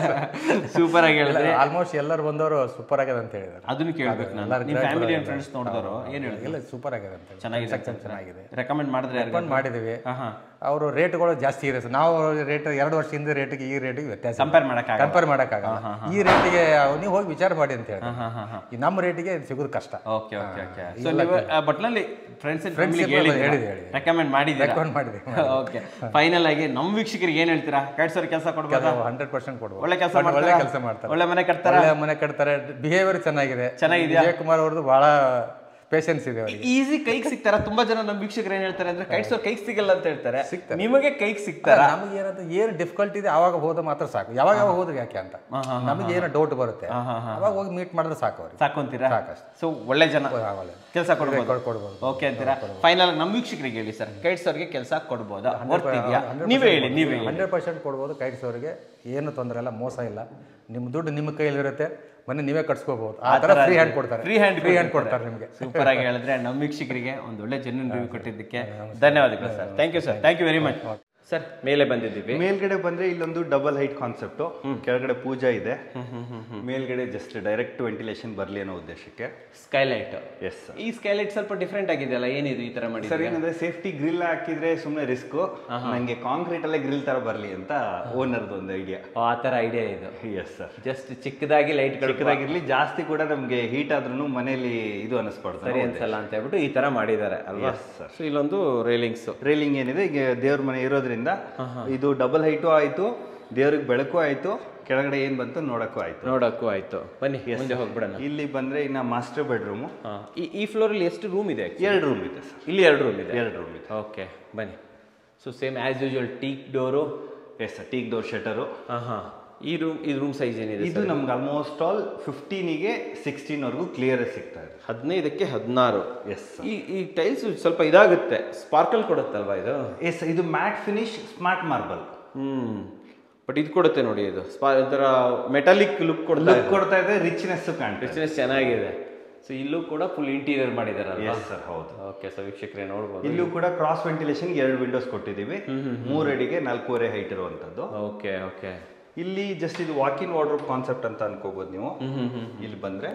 Speaker 1: ಸೂಪರ್ ಆಗಿ ಹೇಳಿದ್ರೆ
Speaker 2: ಆಲ್ಮೋಸ್ಟ್ ಎಲ್ಲರೂ ಬಂದವರು ಸೂಪರ್ ಆಗಿದೆ ಅಂತ ಹೇಳಿದ್ದಾರೆ
Speaker 1: ಅದನ್ನು ಕೇಳ್ಬೇಕು ನಾನು ನಿಮ್ಮ ಫ್ಯಾಮಿಲಿ ಅಂಡ್ ಫ್ರೆಂಡ್ಸ್ ನೋಡಿದವರು ಏನು ಹೇಳಿದ್ರು
Speaker 2: ಇಲ್ಲ ಸೂಪರ್ ಆಗಿದೆ ಅಂತ ಹೇಳಿ
Speaker 1: ಚೆನ್ನಾಗಿದೆ
Speaker 2: Construction ಚೆನ್ನಾಗಿದೆ
Speaker 1: ರೆಕಮೆಂಡ್ ಮಾಡಿದ್ರೆ ಯಾರಿಗಾದ್ರು?
Speaker 2: ರೆಕಮೆಂಡ್ ಮಾಡಿದ್ದೀವಿ
Speaker 1: ಹಾ ಹಾ
Speaker 2: ಅವರು ರೇಟ್ಗಳು ಜಾಸ್ತಿ ಇದೆ ಸರ್ ನಾವು ರೇಟ್ ಎರಡು ವರ್ಷ ಹಿಂದೆ ರೇಟಿಗೆ ಈ ರೇಟಿಗೆ ವ್ಯತ್ಯಾಸ
Speaker 1: ಕಂಪೇರ್ ಮಾಡಕ್ಕಾಗಲ್ಲ
Speaker 2: ಕಂಪೇರ್ ಮಾಡೋಕ್ಕಾಗಲ್ಲ ಈ ರೇಟಿಗೆ ನೀವು ಹೋಗಿ ವಿಚಾರ ಮಾಡಿ ಅಂತ ಹೇಳಿ
Speaker 1: ಹಾ ಹಾ ಹಾ
Speaker 2: ಈ ನಮ್ಮ ರೇಟಿಗೆ ಸಿಗೋದು ಕಷ್ಟ
Speaker 1: ಓಕೆ ಓಕೆ ಓಕೆ ಸೊ ನೀವು ಬಟ್ಲಲ್ಲಿ ಫ್ರೆಂಡ್ಸ್ ಅಂಡ್ ಫ್ಯಾಮಿಲಿ
Speaker 2: ಹೇಳಿದೆ,
Speaker 1: ಹೇಳಿ
Speaker 2: ಹೇಳಿ.
Speaker 1: ರೆಕಮೆಂಡ್ ಮಾಡಿದ್ದೀರಾ
Speaker 2: ರೆಕಮೆಂಡ್ ಮಾಡಿದ್ದೀವಿ
Speaker 1: ಓಕೆ ಫೈನಲ್ ಆಗಿ ನಮ್ಮ ವೀಕ್ಷಕರಿಗೆ ಏನು ಹೇಳ್ತೀರಾ ಕೈಟ್ ಸರ್ ಕೆಲಸ ಕೊಡ್ಬೋದಾ
Speaker 2: ಹಂಡ್ರೆಡ್ ಪರ್ಸೆಂಟ್ ಕೊಡ್ಬೋದು
Speaker 1: ಒಳ್ಳೆ ಕೆಲಸ
Speaker 2: ಒಳ್ಳೆ
Speaker 1: ಮಾಡ್ತಾರಾ
Speaker 2: ಕೆಲಸ ಮಾಡ್ತಾರೆ
Speaker 1: ಒಳ್ಳೆ ಮನೆ ಕಟ್ತಾರ
Speaker 2: ಒಳ್ಳೆ ಮನೆ ಕಟ್ತಾರೆ ಬಿಹೇವಿಯರ್ ಚೆನ್ನಾಗಿದೆ
Speaker 1: ಚೆನ್ನಾಗಿದ್ಯಾ?
Speaker 2: ವಿಜಯ್ ಕುಮಾರ್ ಅವ್ರದ್ದು ಬಹಳ ಪೇಷನ್ಸ್ ಇದೆ ಅವರಿಗೆ
Speaker 1: ಈಸಿ ಕೈಗೆ ಸಿಗ್ತಾರ ತುಂಬಾ ಜನ ನಮ್ಮ ವೀಕ್ಷಕರು ಏನ್ ಹೇಳ್ತಾರೆ ಅಂದ್ರೆ ಕೈಟ್ ಸರ್ ಕೈಗೆ ಸಿಗಲ್ಲ ಅಂತ ಹೇಳ್ತಾರೆ ನಿಮಗೆ ಕೈಗೆ ಸಿಗ್ತಾರ
Speaker 2: ನಮಗೆ ಏನಂತ ಏನು ಡಿಫಿಕಲ್ಟಿ ಇದೆ ಅವಾಗ ಹೋದ ಮಾತ್ರ ಸಾಕು ಯಾವಾಗ ಯಾವಾಗ ಹೋದ್ರೆ ಯಾಕೆ ಅಂತ ನಮಗೆ ಏನು ಡೌಟ್ ಬರುತ್ತೆ ಅವಾಗ ಹೋಗಿ ಮೀಟ್ ಮಾಡಿದ್ರೆ ಸಾಕು ಅವ್ರಿಗೆ
Speaker 1: ಸಾಕೊಂತೀರಾ
Speaker 2: ಸಾಕಷ್ಟೇ.
Speaker 1: ಸೊ ಒಳ್ಳೆ ಜನ
Speaker 2: ಒಳ್ಳೆ.
Speaker 1: ಕೆಲಸ ಕೊಡ್ಬೋದು
Speaker 2: ಕೊಡ್- ಕೊಡ್ಬೋದು
Speaker 1: ಓಕೆ ಅಂತೀರಾ ಫೈನಲ್ ನಮ್ಮ ವೀಕ್ಷಕರಿಗೆ ಹೇಳಿ ಸರ್ ಕೈಟ್ ಸರ್ಗೆ ಕೆಲಸ ಕೊಡ್ಬೋದಾ ವರ್ತ್ ಇದೆಯಾ ನೀವೇ ಹೇಳಿ ನೀವೇ ಹೇಳಿ
Speaker 2: ಹಂಡ್ರೆಡ್ ಪರ್ಸೆಂಟ್ ಕೊಡ್ಬೋದು ಕೈಟ್ಸ್ ಅವರಿಗೆ ಏನು ತೊಂದರೆ ಇಲ್ಲ ಮೋಸ ಇಲ್ಲ ನಿಮ್ಮ ದುಡ್ಡು ನಿಮ್ಮ ಕೈಯಲ್ಲಿರುತ್ತೆ ಮನೆ ನೀವೇ ಕಟ್ಸ್ಕೋಬಹುದು ಆ ಥರ ಫ್ರೀ ಹ್ಯಾಂಡ್ ಕೊಡ್ತಾರೆ
Speaker 1: ಫ್ರೀ ಹ್ಯಾಂಡ್
Speaker 2: ಫ್ರೀ ಹ್ಯಾಂಡ್ ಕೊಡ್ತಾರೆ ನಿಮಗೆ
Speaker 1: ಸೂಪರ್ ಆಗಿ ಹೇಳಿದ್ರೆ ನಮ್ಮ ವೀಕ್ಷಕರಿಗೆ ಒಂದು ಒಳ್ಳೆ ಜೆನ್ಯೂನ್ ರಿವ್ಯೂ ಕೊಟ್ಟಿದ್ದಕ್ಕೆ ಧನ್ಯವಾದಗಳು sir thank you sir thank you very much sir ಮೇಲೆ ಬಂದಿದ್ದೀವಿ
Speaker 3: ಮೇಲ್ಗಡೆ ಬಂದ್ರೆ ಇಲ್ಲೊಂದು ಡಬಲ್ ಹೈಟ್ ಕಾನ್ಸೆಪ್ಟ್ ಕೆಳಗಡೆ ಪೂಜಾ ಇದೆ ಮೇಲ್ಗಡೆ ಜಸ್ಟ್ ಡೈರೆಕ್ಟ್ ವೆಂಟಿಲೇಷನ್ ಬರ್ಲಿ ಅನ್ನೋ ಉದ್ದೇಶಕ್ಕೆ
Speaker 1: ಸ್ಕೈಲೈಟ್
Speaker 3: ಎಸ್ ಸರ್
Speaker 1: ಈ ಸ್ಕೈಲೈಟ್ ಸ್ವಲ್ಪ ಡಿಫ್ರೆಂಟ್ ಆಗಿದೆಯಲ್ಲ ಏನಿದು ಈ ತರ ಮಾಡಿ
Speaker 3: ಸರ್ ಏನಂದ್ರೆ ಸೇಫ್ಟಿ ಗ್ರಿಲ್ ಹಾಕಿದ್ರೆ ಸುಮ್ಮನೆ ರಿಸ್ಕ್ ನಂಗೆ ಕಾಂಕ್ರೀಟ್ ಅಲ್ಲೇ ಗ್ರಿಲ್ ತರ ಬರ್ಲಿ ಅಂತ ಓನರ್ದು ಒಂದು ಐಡಿಯಾ
Speaker 1: ಆ ತರ ಐಡಿಯಾ ಇದು
Speaker 3: ಎಸ್ ಸರ್
Speaker 1: ಜಸ್ಟ್ ಚಿಕ್ಕದಾಗಿ ಲೈಟ್ಗಳು
Speaker 3: ಚಿಕ್ಕದಾಗಿರ್ಲಿ ಜಾಸ್ತಿ ಕೂಡ ನಮ್ಗೆ ಹೀಟ್ ಆದ್ರೂ ಮನೇಲಿ ಇದು
Speaker 1: ಸರಿ
Speaker 3: ಅನಿಸ್ಬಾರ್ದು
Speaker 1: ಅನ್ಸಲ್ಲ ಅಂತ ಹೇಳ್ಬಿಟ್ಟು ಈ ತರ ಮಾಡಿದ್ದಾರೆ ಅಲ್ವಾ
Speaker 3: sir.
Speaker 1: ಸೊ ಇಲ್ಲೊಂದು ರೈಲಿಂಗ್ಸ್
Speaker 3: ರೈಲಿಂಗ್ ಏನಿದೆ ಈಗ ದೇವ್ರ ಮನೆ ಇರೋದ್ರಿಂದ ಇದು ಡಬಲ್ ಹೈಟು ಆಯ್ತು ದೇವ್ರಿಗೆ ಬೆಳಕು ಆಯ್ತು ಕೆಳಗಡೆ ಏನ್ ಬಂತು ನೋಡಕ್ಕೂ ಆಯ್ತು
Speaker 1: ನೋಡಕ್ಕೂ ಆಯ್ತು ಬನ್ನಿ ಮುಂದೆ ಹೋಗ್ಬಿಡೋಣ
Speaker 3: ಇಲ್ಲಿ ಬಂದ್ರೆ ಇನ್ನ ಮಾಸ್ಟರ್ ಬೆಡ್ರೂಮು
Speaker 1: ಹಾ. ಈ ಈ ಫ್ಲೋರ್ ಅಲ್ಲಿ ಎಷ್ಟು ರೂಮ್ ಇದೆ actually?
Speaker 3: ಎರಡು ರೂಮ್ ಇದೆ ಸರ್
Speaker 1: ಇಲ್ಲಿ ಎರಡು ರೂಮ್ ಇದೆ
Speaker 3: ಎರಡು ರೂಮ್ ಇದೆ
Speaker 1: ಓಕೆ ಬನ್ನಿ so same as usual teak door
Speaker 3: yes sir teak door shutter
Speaker 1: ಹಾಂ ಹಾಂ ಈ ರೂಮ್ ಈ ರೂಮ್ ಸೈಜ್ ಏನಿದೆ
Speaker 3: ಇದು ನಮ್ಗೆ ಆಲ್ಮೋಸ್ಟ್ ಆಲ್ ಫಿಫ್ಟೀನಿಗೆ ಸಿಕ್ಸ್ಟೀನ್ ವರ್ಗೂ ಕ್ಲಿಯರ್ ಸಿಗ್ತಾ ಇದೆ
Speaker 1: ಹದಿನೈದಕ್ಕೆ ಹದಿನಾರು
Speaker 3: ಎಸ್
Speaker 1: ಈ ಈ ಟೈಲ್ಸ್ ಸ್ವಲ್ಪ ಇದಾಗುತ್ತೆ ಸ್ಪಾರ್ಕಲ್ ಕೊಡುತ್ತಲ್ವಾ ಇದು
Speaker 3: ಎಸ್ ಇದು matt finish smart marble
Speaker 1: hmm but ಇದು ಕೊಡುತ್ತೆ ನೋಡಿ ಇದು ಸ್ಪಾ ಒಂಥರ ಮೆಟಾಲಿಕ್ ಲುಕ್ ಕೊಡ್ತಾ
Speaker 3: ಲುಕ್ ಕೊಡ್ತಾ ಇದೆ ರಿಚ್ನೆಸ್ ಕಾಣ್ತಾ
Speaker 1: ರಿಚ್ನೆಸ್ ಚೆನ್ನಾಗಿದೆ ಸೊ ಇಲ್ಲೂ ಕೂಡ ಫುಲ್ ಇಂಟೀರಿಯರ್ ಮಾಡಿದಾರಲ್ವಾ
Speaker 3: ಎಸ್ ಸರ್ ಹೌದು
Speaker 1: ಓಕೆ ಸೊ ವೀಕ್ಷಕರೇ ನೋಡ್ಬೋದು
Speaker 3: ಇಲ್ಲೂ ಕೂಡ ಕ್ರಾಸ್ ವೆಂಟಿಲೇಷನ್ ಎರಡು ವಿಂಡೋಸ್ ಕೊಟ್ಟಿದ್ದೀವಿ ಮೂರು ಅಡಿಗೆ ನಾಲ್ಕೂವರೆ ಹೈಟ್ ಇರುವಂತದ್ದು
Speaker 1: ಓಕೆ ಓಕೆ
Speaker 3: ಇಲ್ಲಿ ಜಸ್ಟ್ ಇದು ವಾಕಿನ್ ವಾರ್ಡ್ರೋಬ್ ಕಾನ್ಸೆಪ್ಟ್ ಅಂತ ಅನ್ಕೋಬಹುದು ನೀವು ಇಲ್ಲಿ ಬಂದ್ರೆ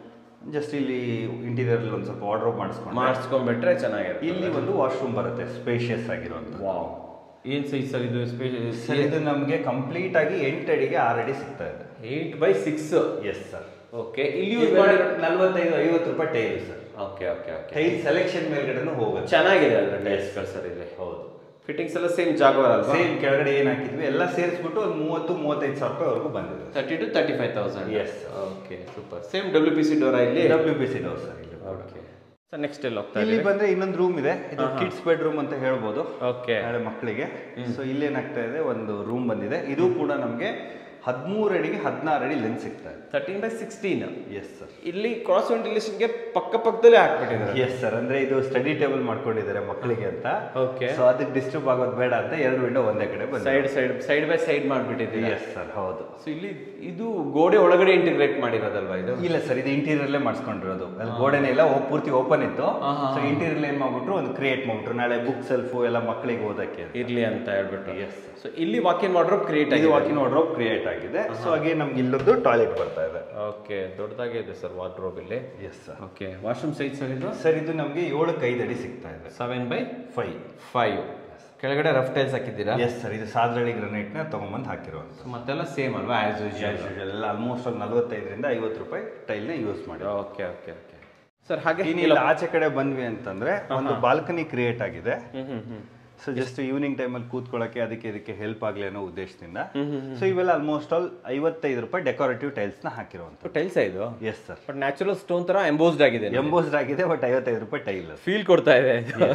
Speaker 3: ಜಸ್ಟ್ ಇಲ್ಲಿ ಇಂಟೀರಿಯರ್ ಒಂದು ಸ್ವಲ್ಪ ವಾರ್ಡ್ರೋಬ್ ಮಾಡಿಸ್ಕೊಂಡು
Speaker 1: ಮಾಡಿಸ್ಕೊಂಡ್ಬಿಟ್ರೆ ಚೆನ್ನಾಗಿರುತ್ತೆ
Speaker 3: ಇಲ್ಲಿ ಒಂದು ವಾಶ್ರೂಮ್ ಬರುತ್ತೆ ಸ್ಪೇಷಿಯಸ್ ಆಗಿರುವಂತ
Speaker 1: ವಾವ್ ಏನು ಸೈಜ್ ಸರ್ ಇದು ಸ್ಪೇಸ್
Speaker 3: ಸರ್ ಇದು ನಮಗೆ ಕಂಪ್ಲೀಟ್ ಆಗಿ ಎಂಟು ಅಡಿಗೆ ಆರು ಅಡಿ ಸಿಗ್ತಾ ಇದೆ
Speaker 1: eight by six
Speaker 3: yes sir
Speaker 1: okay ಇಲ್ಲಿ ಯೂಸ್ ಮಾಡಿ
Speaker 3: ನಲ್ವತ್ತೈದು ಐವತ್ತು ರೂಪಾಯಿ tile sir
Speaker 1: okay okay okay
Speaker 3: tile selection ಮೇಲ್ಗಡೆನೂ ಹೋಗುತ್ತೆ
Speaker 1: ಚೆನ್ನಾಗಿದೆ ಅದರ ಟೈಲ್ಸ್ಗಳು ಸರ್ ಇಲ್ಲಿ
Speaker 3: ಹೌದು
Speaker 1: ಫಿಟ್ಟಿಂಗ್ಸ್ ಎಲ್ಲ ಸೇಮ್ ಜಾಗವರ್ ಅಲ್ವಾ
Speaker 3: ಸೇಮ್ ಕೆಳಗಡೆ ಏನ್ ಹಾಕಿದ್ವಿ ಎಲ್ಲ ಸೇರಿಸ್ಬಿಟ್ಟು ಒಂದು ಮೂವತ್ತು ಮೂವತ್ತೈದು ಸಾವಿರ ರೂಪಾಯಿವರೆಗೂ ಬಂದಿದೆ
Speaker 1: thirty two thirty five thousand
Speaker 3: Yes.
Speaker 1: Okay super same W P C ಡೋರಾ ಇಲ್ಲಿ
Speaker 3: W P C door sir ಇಲ್ಲಿ
Speaker 1: ಓಕೆ ಸರ್ ನೆಕ್ಸ್ಟ್ ಎಲ್ಲಿ ಹೋಗ್ತಾ
Speaker 3: ಇಲ್ಲಿ ಬಂದ್ರೆ ಇನ್ನೊಂದು ರೂಮ್ ಇದೆ ಇದು ಕಿಡ್ಸ್ ಬೆಡ್ರೂಮ್ ಅಂತ ಹೇಳ್ಬೋದು
Speaker 1: ಓಕೆ
Speaker 3: ನಾಳೆ ಮಕ್ಕಳಿಗೆ ಸೊ ಇಲ್ಲಿ ಏನಾಗ್ತಾ ಇದೆ ಒಂದು ರೂಮ್ ಬಂದಿದೆ ಇದು ಕೂಡ ನಮಗೆ ಹದಿಮೂರು ಅಡಿಗೆ ಹದಿನಾರು ಅಡಿ ಲೆನ್ಸ್ ಸಿಗ್ತಾ ಇದೆ
Speaker 1: thirteen by sixteen
Speaker 3: yes sir
Speaker 1: ಇಲ್ಲಿ ಕ್ರಾಸ್ ವೆಂಟಿಲೇಷನ್ಗೆ ಪಕ್ಕ ಪಕ್ಕದಲ್ಲೇ ಹಾಕ್ಬಿಟ್ಟಿದ್ದಾರೆ
Speaker 3: ಎಸ್ ಸರ್ ಅಂದ್ರೆ ಇದು ಸ್ಟಡಿ ಟೇಬಲ್ ಮಾಡ್ಕೊಂಡಿದ್ದಾರೆ ಮಕ್ಕಳಿಗೆ ಅಂತ
Speaker 1: ಓಕೆ
Speaker 3: ಸೊ ಅದಕ್ಕೆ ಡಿಸ್ಟರ್ಬ್ ಆಗೋದು ಬೇಡ ಅಂತ ಎರಡು ವಿಂಡೋ ಒಂದೇ ಕಡೆ ಬಂದಿದೆ
Speaker 1: side side side by side ಮಾಡಿಬಿಟ್ಟಿದ್ದೀವಿ
Speaker 3: ಎಸ್ ಸರ್ ಹೌದು
Speaker 1: ಸೊ ಇಲ್ಲಿ ಇದು ಗೋಡೆ ಒಳಗಡೆ ಇಂಟಿಗ್ರೇಟ್ ಮಾಡಿರೋದಲ್ವಾ ಇದು
Speaker 3: ಇಲ್ಲ ಸರ್ ಇದು ಇಂಟೀರಿಯರ್ಲೇ ಮಾಡಿಸ್ಕೊಂಡಿರೋದು ಅಲ್ಲಿ ಗೋಡೆನೇ ಇಲ್ಲ ಓ- ಪೂರ್ತಿ ಓಪನ್ ಇತ್ತು ಸೊ ಇಂಟೀರಿಯರ್ ಏನ್ ಮಾಡ್ಬಿಟ್ರು ಒಂದು ಕ್ರಿಯೇಟ್ ಮಾಡ್ಬಿಟ್ರು ನಾಳೆ ಬುಕ್ ಸೆಲ್ಫು ಎಲ್ಲ ಮಕ್ಕಳಿಗೆ ಓದಕ್ಕೆ ಅಂತ.
Speaker 1: ಇರ್ಲಿ ಅಂತ ಹೇಳ್ಬಿಟ್ಟು ಸೊ ಇಲ್ಲಿ ವಾಕಿನ್ ವಾರ್ಡ್ರೋಬ್ ಕ್ರಿಯೇಟ್
Speaker 3: ಇದು
Speaker 1: ಆಗಿದೆ
Speaker 3: ವಾಕಿನ್ ವಾರ್ಡ್ರೋಬ್ ಕ್ರಿಯೇಟ್ ಆಗಿದೆ ಸೊ ಹಾಗೆ ನಮ್ಗೆ ಇಲ್ಲೊಂದು ಟಾಯ್ಲೆಟ್ ಬರ್ತಾ ಇದೆ
Speaker 1: ಓಕೆ ದೊಡ್ಡದಾಗೆ ಇದೆ ಸರ್ ವಾರ್ಡ್ರೋಬ್ ಇಲ್ಲಿ
Speaker 3: yes sir
Speaker 1: okay washroom size sir ಇದು
Speaker 3: ಸರ್ ಇದು ನಮಗೆ ಏಳಕ್ಕೆ ಐದು ಅಡಿ ಸಿಗ್ತಾ ಇದೆ
Speaker 1: ಸೆವೆನ್ ಬೈ
Speaker 3: ಫೈವ್
Speaker 1: ಫೈವ್ ಕೆಳಗಡೆ ರಫ್ ಟೈಲ್ಸ್ ಹಾಕಿದ್ದೀರಾ
Speaker 3: ಎಸ್ ಸರ್ ಇದು ಸಾದ್ರಳ್ಳಿ ಗ್ರನೈಟ್ನ ತೊಗೊಂಬಂದು ಹಾಕಿರುವಂಥ
Speaker 1: So ಮತ್ತೆಲ್ಲ ಸೇಮ್ ಅಲ್ವಾ ಆಸ್ ಯೂಶುವಲ್
Speaker 3: ಎಲ್ಲ ಆಲ್ಮೋಸ್ಟ್ ಒಂದು ನಲವತ್ತೈದರಿಂದ ಐವತ್ತು ರೂಪಾಯಿ ಟೈಲ್ನ ಯೂಸ್ ಮಾಡಿ
Speaker 1: ಓಕೆ ಓಕೆ ಓಕೆ ಸರ್ ಹಾಗೆ
Speaker 3: ಇನ್ನು ಇಲ್ಲಿ ಆಚೆ ಕಡೆ ಬಂದ್ವಿ ಅಂತಂದ್ರೆ ಒಂದು ಬಾಲ್ಕನಿ ಕ್ರಿಯೇಟ್ ಆಗಿದೆ
Speaker 1: ಹ್ಮ್ ಹ್ಮ್ ಹ್ಮ್
Speaker 3: ಸೊ ಜಸ್ಟ್ ಈವ್ನಿಂಗ್ ಟೈಮಲ್ಲಿ ಕೂತ್ಕೊಳ್ಳೋಕೆ ಅದಕ್ಕೆ ಇದಕ್ಕೆ ಹೆಲ್ಪ್ ಆಗಲಿ ಅನ್ನೋ ಉದ್ದೇಶದಿಂದ ಸೊ ಇವೆಲ್ಲ ಆಲ್ಮೋಸ್ಟ್ ಆಲ್ ಐವತ್ತೈದು ರೂಪಾಯಿ ಡೆಕೋರೇಟಿವ್ ಟೈಲ್ಸ್ನ ಹಾಕಿರುವಂಥ
Speaker 1: ಟೈಲ್ಸ್ ಇದು
Speaker 3: yes sir
Speaker 1: but natural stone ತರ ಎಂಬೋಸ್ಡ್ ಆಗಿದೆ
Speaker 3: ಎಂಬೋಸ್ಡ್ ಆಗಿದೆ ಬಟ್ ಐವತ್ತೈದು ರೂಪಾಯಿ ಟೈಲ್
Speaker 1: ಫೀಲ್ ಕೊಡ್ತಾ ಇದೆ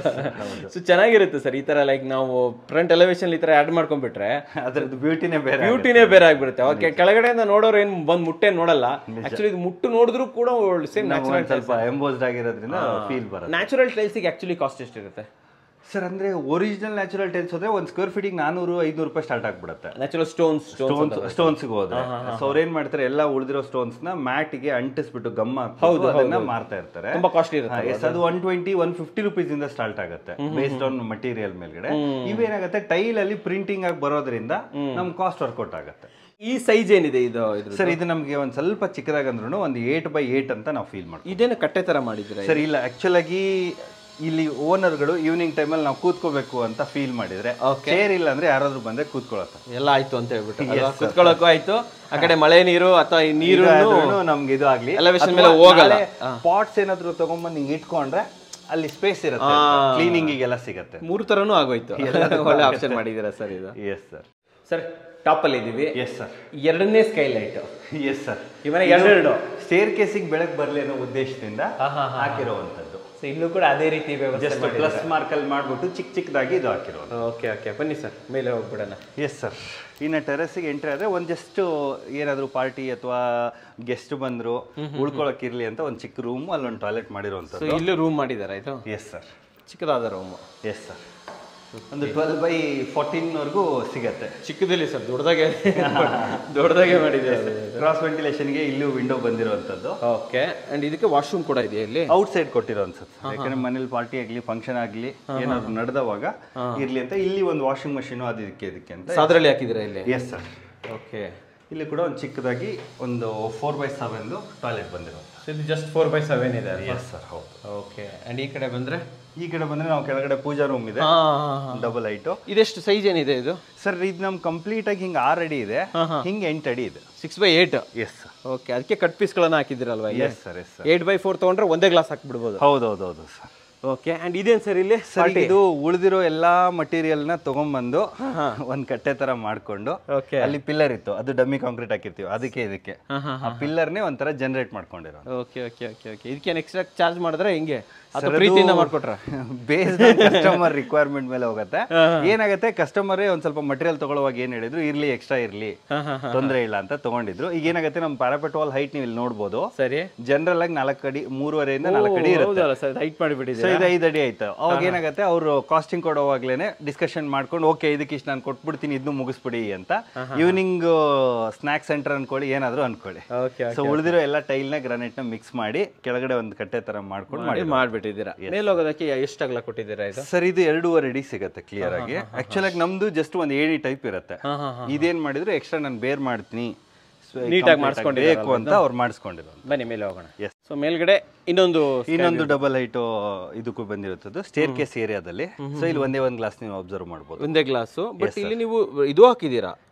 Speaker 1: ಸೊ ಚೆನ್ನಾಗಿರುತ್ತೆ ಸರ್ ಈ ತರ ಲೈಕ್ ನಾವು ಫ್ರಂಟ್ ಎಲಿವೇಶನ್ ಈ ತರ ಆಡ್ ಮಾಡ್ಕೊಂಡ್ಬಿಟ್ರೆ
Speaker 3: ಅದ್ರದ್ದು ಬ್ಯೂಟಿನೇ ಬೇರೆ
Speaker 1: ಬ್ಯೂಟಿನೇ ಬೇರೆ ಆಗ್ಬಿಡುತ್ತೆ ಓಕೆ ಕೆಳಗಡೆಯಿಂದ ನೋಡೋರು ಏನ್ ಬಂದ್ ಮುಟ್ಟೆ ನೋಡಲ್ಲ ಆಕ್ಚುಲಿ ಇದು ಮುಟ್ಟು ನೋಡಿದ್ರು ಕೂಡ ಸೇಮ್
Speaker 3: ನಾವು
Speaker 1: ನ್ಯಾಚುರಲ್
Speaker 3: ಒಂದ್ ಸ್ವಲ್ಪ ಎಂಬೋಸ್ಡ್ ಆಗಿರೋದ್ರಿಂದ ಫೀಲ್ ಬರುತ್ತೆ
Speaker 1: ನ್ಯಾಚುರಲ್ ಟೈಲ್ಸಿಗೆ ಆಕ್ಚುಲಿ ಕಾಸ್ಟ್ ಎಷ್ಟಿರುತ್ತೆ
Speaker 3: ಸರ್ ಅಂದ್ರೆ ಒರಿಜಿನಲ್ ನ್ಯಾಚುರಲ್ ಟೈಲ್ಸ್ ಹೋದ್ರೆ ಒಂದು ಸ್ಕ್ವೇರ್ ಫೀಟಿಗೆ ನಾನೂರು ಐನೂರು ರೂಪಾಯಿ ಸ್ಟಾರ್ಟ್ ಆಗ್ಬಿಡುತ್ತೆ
Speaker 1: ನ್ಯಾಚುರಲ್ ಸ್ಟೋನ್ಸ್
Speaker 3: ಸ್ಟೋನ್ಸ್ ಸ್ಟೋನ್ಸ್ಗೆ ಹೋದ್ರೆ ಸೊ ಅವ್ರೇನ್ ಮಾಡ್ತಾರೆ ಎಲ್ಲ ಉಳಿದಿರೋ ಸ್ಟೋನ್ಸ್ ನ ಮ್ಯಾಟಿಗೆ ಅಂಟಿಸ್ಬಿಟ್ಟು ಗಮ್ ಹಾಕ್ಬಿಟ್ಟು ಅದನ್ನ ಮಾರ್ತಾ ಇರ್ತಾರೆ
Speaker 1: ತುಂಬಾ ಕಾಸ್ಟ್ಲಿ ಇರುತ್ತೆ
Speaker 3: ಎಸ್ ಅದು one twenty one fifty rupees ಇಂದ ಸ್ಟಾರ್ಟ್ ಆಗುತ್ತೆ ಬೇಸ್ಡ್ ಆನ್ ಮಟೀರಿಯಲ್ ಮೇಲ್ಗಡೆ ಇವೇನಾಗುತ್ತೆ ಟೈಲ್ ಅಲ್ಲಿ ಪ್ರಿಂಟಿಂಗ್ ಆಗಿ ಬರೋದ್ರಿಂದ ನಮ್ ಕಾಸ್ಟ್ ವರ್ಕೌಟ್ ಆಗುತ್ತೆ
Speaker 1: ಈ ಸೈಜ್ ಏನಿದೆ ಇದು ಇದ್ರ
Speaker 3: ಸರ್ ಇದು ನಮಗೆ ಒಂದ್ ಸ್ವಲ್ಪ ಚಿಕ್ಕದಾಗಂದ್ರೂ ಒಂದು ಏಟ್ ಬೈ ಏಟ್ ಅಂತ ನಾವು ಫೀಲ್ ಮಾಡ್ತೀವಿ
Speaker 1: ಇದೇನು ಕಟ್ಟೆ ತರ ಮಾಡಿದ್ರೆ
Speaker 3: ಸರ್ ಇಲ್ಲ ಆಕ್ಚುಲ್ ಆಗಿ ಇಲ್ಲಿ ಓನರ್ಗಳು ಈವ್ನಿಂಗ್ ಟೈಮಲ್ಲಿ ನಾವು ಕೂತ್ಕೋಬೇಕು ಅಂತ ಫೀಲ್ ಮಾಡಿದ್ರೆ ಚೇರ್ ಇಲ್ಲ ಅಂದ್ರೆ ಯಾರಾದ್ರೂ ಬಂದ್ರೆ ಕೂತ್ಕೊಳತ್ತೆ
Speaker 1: ಎಲ್ಲ ಆಯ್ತು ಅಂತ ಹೇಳ್ಬಿಟ್ಟು ಅಲ್ವಾ? ಕುತ್ಕೊಳ್ಳೋಕ್ಕೂ ಆಯ್ತು ಆ ಕಡೆ ಮಳೆ ನೀರು ಅಥವಾ ಈ ನೀರು
Speaker 3: ಇದಾದ್ರೂನು ನಮ್ಗೆ ಇದು ಆಗ್ಲಿ
Speaker 1: Elevation ಮೇಲೆ ಹೋಗಲ್ಲ.
Speaker 3: ಪಾಟ್ಸ್ ಏನಾದ್ರು ತಗೊಂಬಂದು ಹಿಂಗ್ ಇಟ್ಕೊಂಡ್ರೆ ಅಲ್ಲಿ ಸ್ಪೇಸ್ ಇರುತ್ತೆ ಕ್ಲೀನಿಂಗಿಗೆಲ್ಲ ಸಿಗತ್ತೆ
Speaker 1: ಮೂರು ತರನು ಆಗೋಯ್ತು ಒಳ್ಳೆ ಆಪ್ಷನ್ ಮಾಡಿದ್ದೀರಾ ಸರ್ ಇದು
Speaker 3: ಎಸ್ ಸರ್
Speaker 1: ಸರ್ ಟಾಪ್ ಅಲ್ಲಿ ಇದೀವಿ
Speaker 3: ಎಸ್ ಸರ್
Speaker 1: ಎರಡನೇ ಸ್ಕೈ ಲೈಟ್
Speaker 3: ಎಸ್ ಸರ್
Speaker 1: ಇವನ ಎರಡೆರಡು
Speaker 3: ಸ್ಟೇರ್ ಕೇಸಿಗೆ ಬೆಳಕು ಬರ್ಲಿ ಅನ್ನೋ ಉದ್ದೇಶದಿಂದ ಹಾಕಿರುವಂತದ್ದು
Speaker 1: ಸೊ ಇಲ್ಲೂ ಕೂಡ ಅದೇ ರೀತಿ ವ್ಯವಸ್ಥೆ
Speaker 3: ಜಸ್ಟ್ ಪ್ಲಸ್ ಮಾರ್ಕಲ್ಲಿ ಮಾಡ್ಬಿಟ್ಟು ಚಿಕ್ಕ ಚಿಕ್ಕದಾಗಿ ಇದು ಹಾಕಿರೋದು
Speaker 1: ಓಕೆ ಓಕೆ ಬನ್ನಿ ಸರ್ ಮೇಲೆ ಹೋಗ್ಬಿಡೋಣ
Speaker 3: ಎಸ್ ಸರ್ ಇನ್ನು ಟೆರೆಸ್ಸಿಗೆ ಎಂಟ್ರಿ ಆದರೆ ಒಂದು ಜಸ್ಟ್ ಏನಾದರೂ ಪಾರ್ಟಿ ಅಥವಾ ಗೆಸ್ಟ್ ಬಂದರು ಉಳ್ಕೊಳಕ್ಕಿರಲಿ ಅಂತ ಒಂದು ಚಿಕ್ಕ ರೂಮು ಅಲ್ಲೊಂದು ಟಾಯ್ಲೆಟ್
Speaker 1: ಸೊ
Speaker 3: ಮಾಡಿರುವಂಥದ್ದು
Speaker 1: ಇಲ್ಲೂ ರೂಮ್ ಮಾಡಿದಾರ ಇದು
Speaker 3: ಎಸ್ ಸರ್
Speaker 1: ಚಿಕ್ಕದಾದ ರೂಮು
Speaker 3: ಎಸ್ ಸರ್ ಒಂದು ಟ್ವೆಲ್ ಬೈ ಫೋರ್ಟೀನ್ವರೆಗೂ ಸಿಗತ್ತೆ
Speaker 1: ಚಿಕ್ಕದಲ್ಲಿ ಸರ್ ದೊಡ್ಡದಾಗೆ ದೊಡ್ಡದಾಗೆ ಮಾಡಿದ್ದಾರೆ
Speaker 3: ಕ್ರಾಸ್ ವೆಂಟಿಲೇಷನ್ಗೆ ಇಲ್ಲೂ ವಿಂಡೋ ಬಂದಿರುವಂಥದ್ದು
Speaker 1: ಓಕೆ ಅಂಡ್ ಇದಕ್ಕೆ ವಾಶ್ರೂಮ್ ಕೂಡ ಇದೆಯಾ ಇಲ್ಲಿ
Speaker 3: ಔಟ್ ಸೈಡ್ ಕೊಟ್ಟಿರೋ ಅನ್ಸುತ್ತೆ ಯಾಕಂದ್ರೆ ಮನೇಲಿ ಪಾರ್ಟಿ ಆಗಲಿ ಫಂಕ್ಷನ್ ಆಗಲಿ ಏನಾದ್ರು ನಡೆದವಾಗ ಇರ್ಲಿ ಅಂತ ಇಲ್ಲಿ ಒಂದು ವಾಷಿಂಗ್ ಮಷೀನು ಅದು ಇದಕ್ಕೆ ಇದಕ್ಕೆ ಅಂತ
Speaker 1: ಸಾದ್ರಲ್ಲಿ ಹಾಕಿದ್ದೀರಾ ಇಲ್ಲಿ
Speaker 3: ಎಸ್ ಸರ್
Speaker 1: ಓಕೆ
Speaker 3: ಇಲ್ಲಿ ಕೂಡ ಒಂದು ಚಿಕ್ಕದಾಗಿ ಒಂದು ಫೋರ್ ಬೈ ಸೆವೆನ್ದು ಟಾಯ್ಲೆಟ್ ಬಂದಿರೋದು
Speaker 1: ಸೊ ಇದು ಜಸ್ಟ್ ಫೋರ್ ಬೈ ಸೆವೆನ್ ಇದೆ
Speaker 3: ಎಸ್ ಸರ್ ಹೌದು
Speaker 1: ಓಕೆ ಅಂಡ್ ಈ ಕಡೆ ಬಂದ್ರೆ
Speaker 3: ಈ ಕಡೆ ಬಂದ್ರೆ ನಾವು ಕೆಳಗಡೆ ಪೂಜಾ ರೂಮ್ ಇದೆ ಡಬಲ್ ಐಟು
Speaker 1: ಇದೆಷ್ಟು ಸೈಜ್ ಏನಿದೆ ಇದು
Speaker 3: ಸರ್ ಇದು ನಮ್ ಕಂಪ್ಲೀಟ್ ಆಗಿ ಹಿಂಗೆ ಆರು ಅಡಿ ಇದೆ ಹಿಂಗೆ ಎಂಟು ಅಡಿ ಇದೆ
Speaker 1: six by eight
Speaker 3: yes sir
Speaker 1: okay ಅದಕ್ಕೆ ಕಟ್ ಪೀಸ್ಗಳನ್ನ ಹಾಕಿದ್ದೀರಲ್ವಾ ಇಲ್ಲಿ
Speaker 3: yes sir yes sir
Speaker 1: eight by four ತೊಗೊಂಡ್ರೆ ಒಂದೇ ಗ್ಲಾಸ್ ಹಾಕ್ಬಿಡ್ಬೋದು
Speaker 3: ಹೌದೌದೌದು ಸರ್
Speaker 1: ಓಕೆ ಅಂಡ್ ಇದೇನು ಸರ್ ಇಲ್ಲಿ
Speaker 3: ಸರ್ ಇದು ಉಳಿದಿರೋ ಎಲ್ಲಾ ಮಟೀರಿಯಲ್ನ ತಗೊಂಡ್ಬಂದು ಒಂದ್ ಕಟ್ಟೆ ತರ ಮಾಡ್ಕೊಂಡು
Speaker 1: Okay.
Speaker 3: ಅಲ್ಲಿ ಪಿಲ್ಲರ್ ಇತ್ತು ಅದು ಡಮ್ಮಿ ಕಾಂಕ್ರೀಟ್ ಹಾಕಿರ್ತೀವಿ ಅದಕ್ಕೆ ಇದಕ್ಕೆ ಆ ಪಿಲ್ಲರ್ನೇ ಒಂಥರ ಜನರೇಟ್ ಮಾಡ್ಕೊಂಡಿರೋ
Speaker 1: ಓಕೆ ಓಕೆ ಓಕೆ ಓಕೆ ಇದಕ್ಕೇನು ಎಕ್ಸ್ಟ್ರಾ ಚಾರ್ಜ್ ಮಾಡಿದ್ರೆ ಹೆಂಗೆ ಅಥವಾ ಪ್ರೀತಿಯಿಂದ ಮಾಡ್ಕೊಟ್ರ
Speaker 3: ಬೇಸ್ಡ್ ಕಸ್ಟಮರ್ ರಿಕ್ವೈರ್ಮೆಂಟ್ ಮೇಲೆ ಹೋಗುತ್ತೆ ಏನಾಗುತ್ತೆ ಕಸ್ಟಮರೇ ಒಂದ್ ಸ್ವಲ್ಪ ಮಟೀರಿಯಲ್ ತಗೊಳ್ಳುವಾಗ ಏನ್ ಹೇಳಿದ್ರು ಇರ್ಲಿ ಎಕ್ಸ್ಟ್ರಾ ಇರ್ಲಿ ತೊಂದರೆ ಇಲ್ಲ ಅಂತ ತಗೊಂಡಿದ್ರು ಈಗ ಏನಾಗುತ್ತೆ ನಮ್ಮ ಪ್ಯಾರಾಪೆಟ್ ವಾಲ್ ಹೈಟ್ ನೀವು ಇಲ್ಲಿ ನೋಡ್ಬೋದು
Speaker 1: ಸರಿ
Speaker 3: ಜನರಲ್ ಆಗಿ ನಾಲ್ಕು ಅಡಿ ಮೂರುವರೆಯಿಂದ ನಾಲ್ಕು ಅಡಿ ಇರುತ್ತೆ
Speaker 1: ಹೌದಲ್ಲ ಸರ್ ಹೈಟ್ ಮಾಡಿಬಿಟ್ಟಿದೆ
Speaker 3: ಸೊ ಇದು ಐದು ಅಡಿ ಆಯ್ತು ಅವಾಗ ಏನಾಗುತ್ತೆ ಅವರು ಕಾಸ್ಟಿಂಗ್ ಕೊಡೋವಾಗ್ಲೇನೆ ಡಿಸ್ಕಷನ್ ಮಾಡ್ಕೊಂಡು ಓಕೆ ಇದಕ್ಕೆ ಇಷ್ಟು ನಾನು ಕೊಟ್ಬಿಡ್ತೀನಿ ಇದನ್ನು ಮುಗಿಸ್ಬಿಡಿ ಅಂತ ಈವ್ನಿಂಗ್ ಸ್ನಾಕ್ ಸೆಂಟರ್ ಅನ್ಕೊಳ್ಳಿ ಏನಾದ್ರು ಅನ್ಕೊಳ್ಳಿ
Speaker 1: ಓಕೆ
Speaker 3: ಸೊ ಉಳಿದಿರೋ ಎಲ್ಲ ಟೈಲ್ನ ಗ್ರಾನೈಟ್ನ ಮಿಕ್ಸ್ ಮಾಡಿ ಕೆಳಗಡೆ ಒಂದು ಕಟ್ಟೆ ತರ ಮಾಡ್ಕೊಂಡು ಮಾಡಿ
Speaker 1: ಮಾಡಿಬಿಟ್ಟಿದ್ದೀರಾ ಮೇಲೆ ಹೋಗೋದಕ್ಕೆ ಎಷ್ಟು ಅಗಲ ಕೊಟ್ಟಿದ್ದೀರಾ ಇದು
Speaker 3: ಸರ್ ಇದು ಎರಡೂವರೆ ಅಡಿ ಸಿಗುತ್ತೆ ಕ್ಲಿಯರ್ ಆಗಿ ಆಕ್ಚುಲ್ ಆಗಿ ನಮ್ದು ಜಸ್ಟ್ ಒಂದು ಏಡಿ ಟೈಪ್ ಇರುತ್ತೆ ಇದೇನ್ ಮಾಡಿದ್ರು ಎಕ್ಸ್ಟ್ರಾ ನಾನು ಬೇರ್ ಮಾಡ್ತೀನಿ So,
Speaker 1: ನೀಟಾಗಿ
Speaker 3: complete ಆಗಿ ಬೇಕು ಅಂತ ಅವ್ರು ಮಾಡಿಸ್ಕೊಂಡಿರೋ
Speaker 1: ಬನ್ನಿ ಮೇಲೆ ಹೋಗೋಣ
Speaker 3: Yes.
Speaker 1: ಸೊ ಮೇಲ್ಗಡೆ ಇನ್ನೊಂದು
Speaker 3: ಇನ್ನೊಂದು ಡಬಲ್ ಐಟು ಇದಕ್ಕೂ ಬಂದಿರುತ್ತದೆ ಸ್ಟೇರ್ ಕೇಸ್ ಏರಿಯಾದಲ್ಲಿ ಸೊ ಇಲ್ಲಿ ಒಂದೇ ಒಂದು ಗ್ಲಾಸ್ ನೀವು ಅಬ್ಸರ್ವ್ ಮಾಡ್ಬೋದು
Speaker 1: ಒಂದೇ ಗ್ಲಾಸು ಬಟ್ ಇಲ್ಲಿ ನೀವು ಇದು ಹಾಕಿದ್ದೀರಾ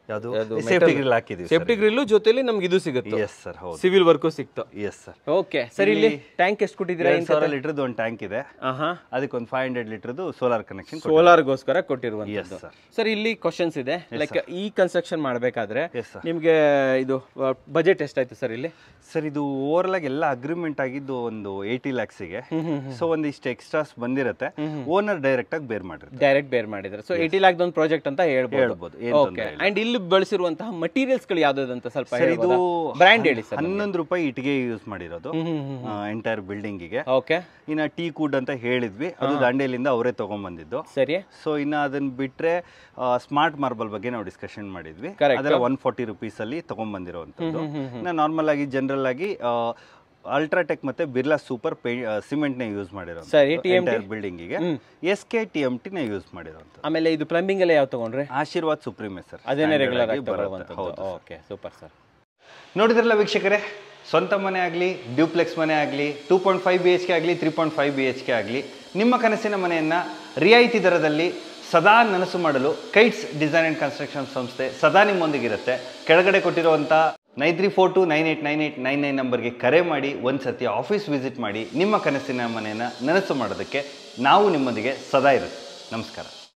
Speaker 3: ಯಾವುದು ಸೇಫ್ಟಿ ಗ್ರಿಲ್ ಹಾಕಿದೀವಿ
Speaker 1: ಸೇಫ್ಟಿ ಗ್ರಿಲ್ಲು ಜೊತೆಲಿ ನಮ್ಗೆ ಇದು ಸಿಗುತ್ತೆ
Speaker 3: ಎಸ್ ಸರ್ ಹೌದು
Speaker 1: ಸಿವಿಲ್ ವರ್ಕು ಸಿಕ್ತು
Speaker 3: ಎಸ್ ಸರ್
Speaker 1: ಓಕೆ ಸರ್ ಇಲ್ಲಿ ಟ್ಯಾಂಕ್ ಎಷ್ಟು ಕೊಟ್ಟಿದ್ದೀರಾ
Speaker 3: ಎರಡು ಸಾವಿರ ಲೀಟರ್ದು ಒಂದು ಟ್ಯಾಂಕ್ ಇದೆ
Speaker 1: ಆಹಾ
Speaker 3: ಅದಕ್ಕೆ ಒಂದು ಫೈವ್ ಹಂಡ್ರೆಡ್ ಲೀಟರ್ದು ಸೋಲಾರ್ ಕನೆಕ್ಷನ್
Speaker 1: ಸೋಲಾರ್ಗೋಸ್ಕರ ಕೊಟ್ಟಿರುವಂತದ್ದು
Speaker 3: Yes, sir.
Speaker 1: ಸರ್ ಇಲ್ಲಿ ಕ್ವಶನ್ಸ್ ಇದೆ ಲೈಕ್ ಈ ಕನ್ಸ್ಟ್ರಕ್ಷನ್ ಮಾಡಬೇಕಾದ್ರೆ
Speaker 3: Yes, sir.
Speaker 1: ನಿಮಗೆ ಇದು ಬಜೆಟ್ ಎಷ್ಟಾಯ್ತು ಸರ್ ಇಲ್ಲಿ
Speaker 3: ಸರ್ ಇದು ಓವರ್ ಆಗಿ ಎಲ್ಲ ಅಗ್ರಿಮೆಂಟ್ ಆಗಿದ್ದು ಒಂದು ಏಯ್ಟಿ ಲ್ಯಾಕ್ಸಿಗೆ ಸೊ ಒಂದಿಷ್ಟು ಎಕ್ಸ್ಟ್ರಾಸ್ ಬಂದಿರತ್ತೆ ಓನರ್ ಡೈರೆಕ್ಟ್ ಆಗಿ ಬೇರ್ ಮಾಡಿರ್ತಾರೆ
Speaker 1: ಡೈರೆಕ್ಟ್ ಬೇರ್ ಮಾಡಿದ್ರೆ ಸೊ ಏಯ್ಟಿ ಲ್ಯಾಕ್ ಒಂದು ಪ್ರಾಜೆಕ್ಟ್ ಅಂತ ಹೇಳ್ಬೋದು
Speaker 3: ಹೇಳ್ಬೋದು, ಏನ್
Speaker 1: ಓಕೆ ಅಂಡ್ ಇಲ್ಲಿ ಬಳಸಿರುವಂತಹ ಮಟೀರಿಯಲ್ಸ್ ಗಳು ಯಾವ್ದಾದಂತ ಸ್ವಲ್ಪ
Speaker 3: ಸರ್ ಇದು
Speaker 1: ಬ್ರ್ಯಾಂಡ್ ಹೇಳಿ ಸರ್
Speaker 3: ಹನ್ನೊಂದು ರೂಪಾಯಿ ಇಟ್ಟಿಗೆ ಯೂಸ್ ಮಾಡಿರೋದು ಎಂಟೈರ್ ಬಿಲ್ಡಿಂಗಿಗೆ
Speaker 1: ಓಕೆ
Speaker 3: ಇನ್ನ ಟೀ ಕುಡ್ ಅಂತ ಹೇಳಿದ್ವಿ ಅದು ದಾಂಡೇಲಿಂದ ಅವರೇ ತಗೊಂಡ್ಬಂದಿದ್ದು
Speaker 1: ಸರಿ
Speaker 3: ಸೊ ಇನ್ನ ಅದನ್ನ ಬಿಟ್ರೆ ಸ್ಮಾರ್ಟ್ ಮಾರ್ಬಲ್ ಬಗ್ಗೆ ನಾವು ಡಿಸ್ಕಷನ್ ಮಾಡಿದ್ವಿ
Speaker 1: Correct.
Speaker 3: ಅದೆಲ್ಲ ಒನ್ ಫಾರ್ಟಿ ರುಪೀಸ್ ಅಲ್ಲಿ ತಗೊಂಡ್ಬಂದಿರೋವಂಥದ್ದು ಇನ್ನ ನಾರ್ಮಲ್ ಆಗಿ ಜನರಲ್ ಆಗಿ ಅಲ್ಟ್ರಾಟೆಕ್ ಮತ್ತೆ ಬಿರ್ಲಾ ಸೂಪರ್ ಸಿಮೆಂಟ್ ನ ಯೂಸ್ ಮಾಡಿರೋ
Speaker 1: ಸರಿ,
Speaker 3: ಬಿಲ್ಡಿಂಗಿಗೆ S K T M T ನ ಯೂಸ್ ಮಾಡಿರೋಂಥದ್ದು
Speaker 1: ಆಮೇಲೆ ಇದು ಪ್ಲಂಬಿಂಗ್ ಎಲ್ಲ ಯಾವ ತಗೊಂಡ್ರೆ
Speaker 3: ಆಶೀರ್ವಾದ್ ಸುಪ್ರೀಮೆ ಸರ್
Speaker 1: ಅದೇನೇ ರೆಗ್ಯುಲರ್ ಆಗಿ ತಗೊಳ್ಳುವಂಥದ್ದು ಓಕೆ ಸೂಪರ್ ಸರ್
Speaker 3: ನೋಡಿದ್ರಲ್ಲ ವೀಕ್ಷಕರೇ ಸ್ವಂತ ಮನೆ ಆಗಲಿ ಡ್ಯೂಪ್ಲೆಕ್ಸ್ ಮನೆ ಆಗಲಿ two point five B H K ಆಗಲಿ three point five B H K ಆಗಲಿ ನಿಮ್ಮ ಕನಸಿನ ಮನೆಯನ್ನು ರಿಯಾಯಿತಿ ದರದಲ್ಲಿ ಸದಾ ನನಸು ಮಾಡಲು ಕೈಟ್ಸ್ ಡಿಸೈನ್ ಆ್ಯಂಡ್ ಕನ್ಸ್ಟ್ರಕ್ಷನ್ ಸಂಸ್ಥೆ ಸದಾ ನಿಮ್ಮೊಂದಿಗಿರುತ್ತೆ ಕೆಳಗಡೆ ಕೊಟ್ಟಿರುವಂಥ nine three four two nine eight nine eight nine nine ನಂಬರ್ಗೆ ಕರೆ ಮಾಡಿ ಒಂದು ಸತಿ ಆಫೀಸ್ ವಿಸಿಟ್ ಮಾಡಿ ನಿಮ್ಮ ಕನಸಿನ ಮನೆಯನ್ನು ನನಸು ಮಾಡೋದಕ್ಕೆ ನಾವು ನಿಮ್ಮೊಂದಿಗೆ ಸದಾ ಇರುತ್ತೆ ನಮಸ್ಕಾರ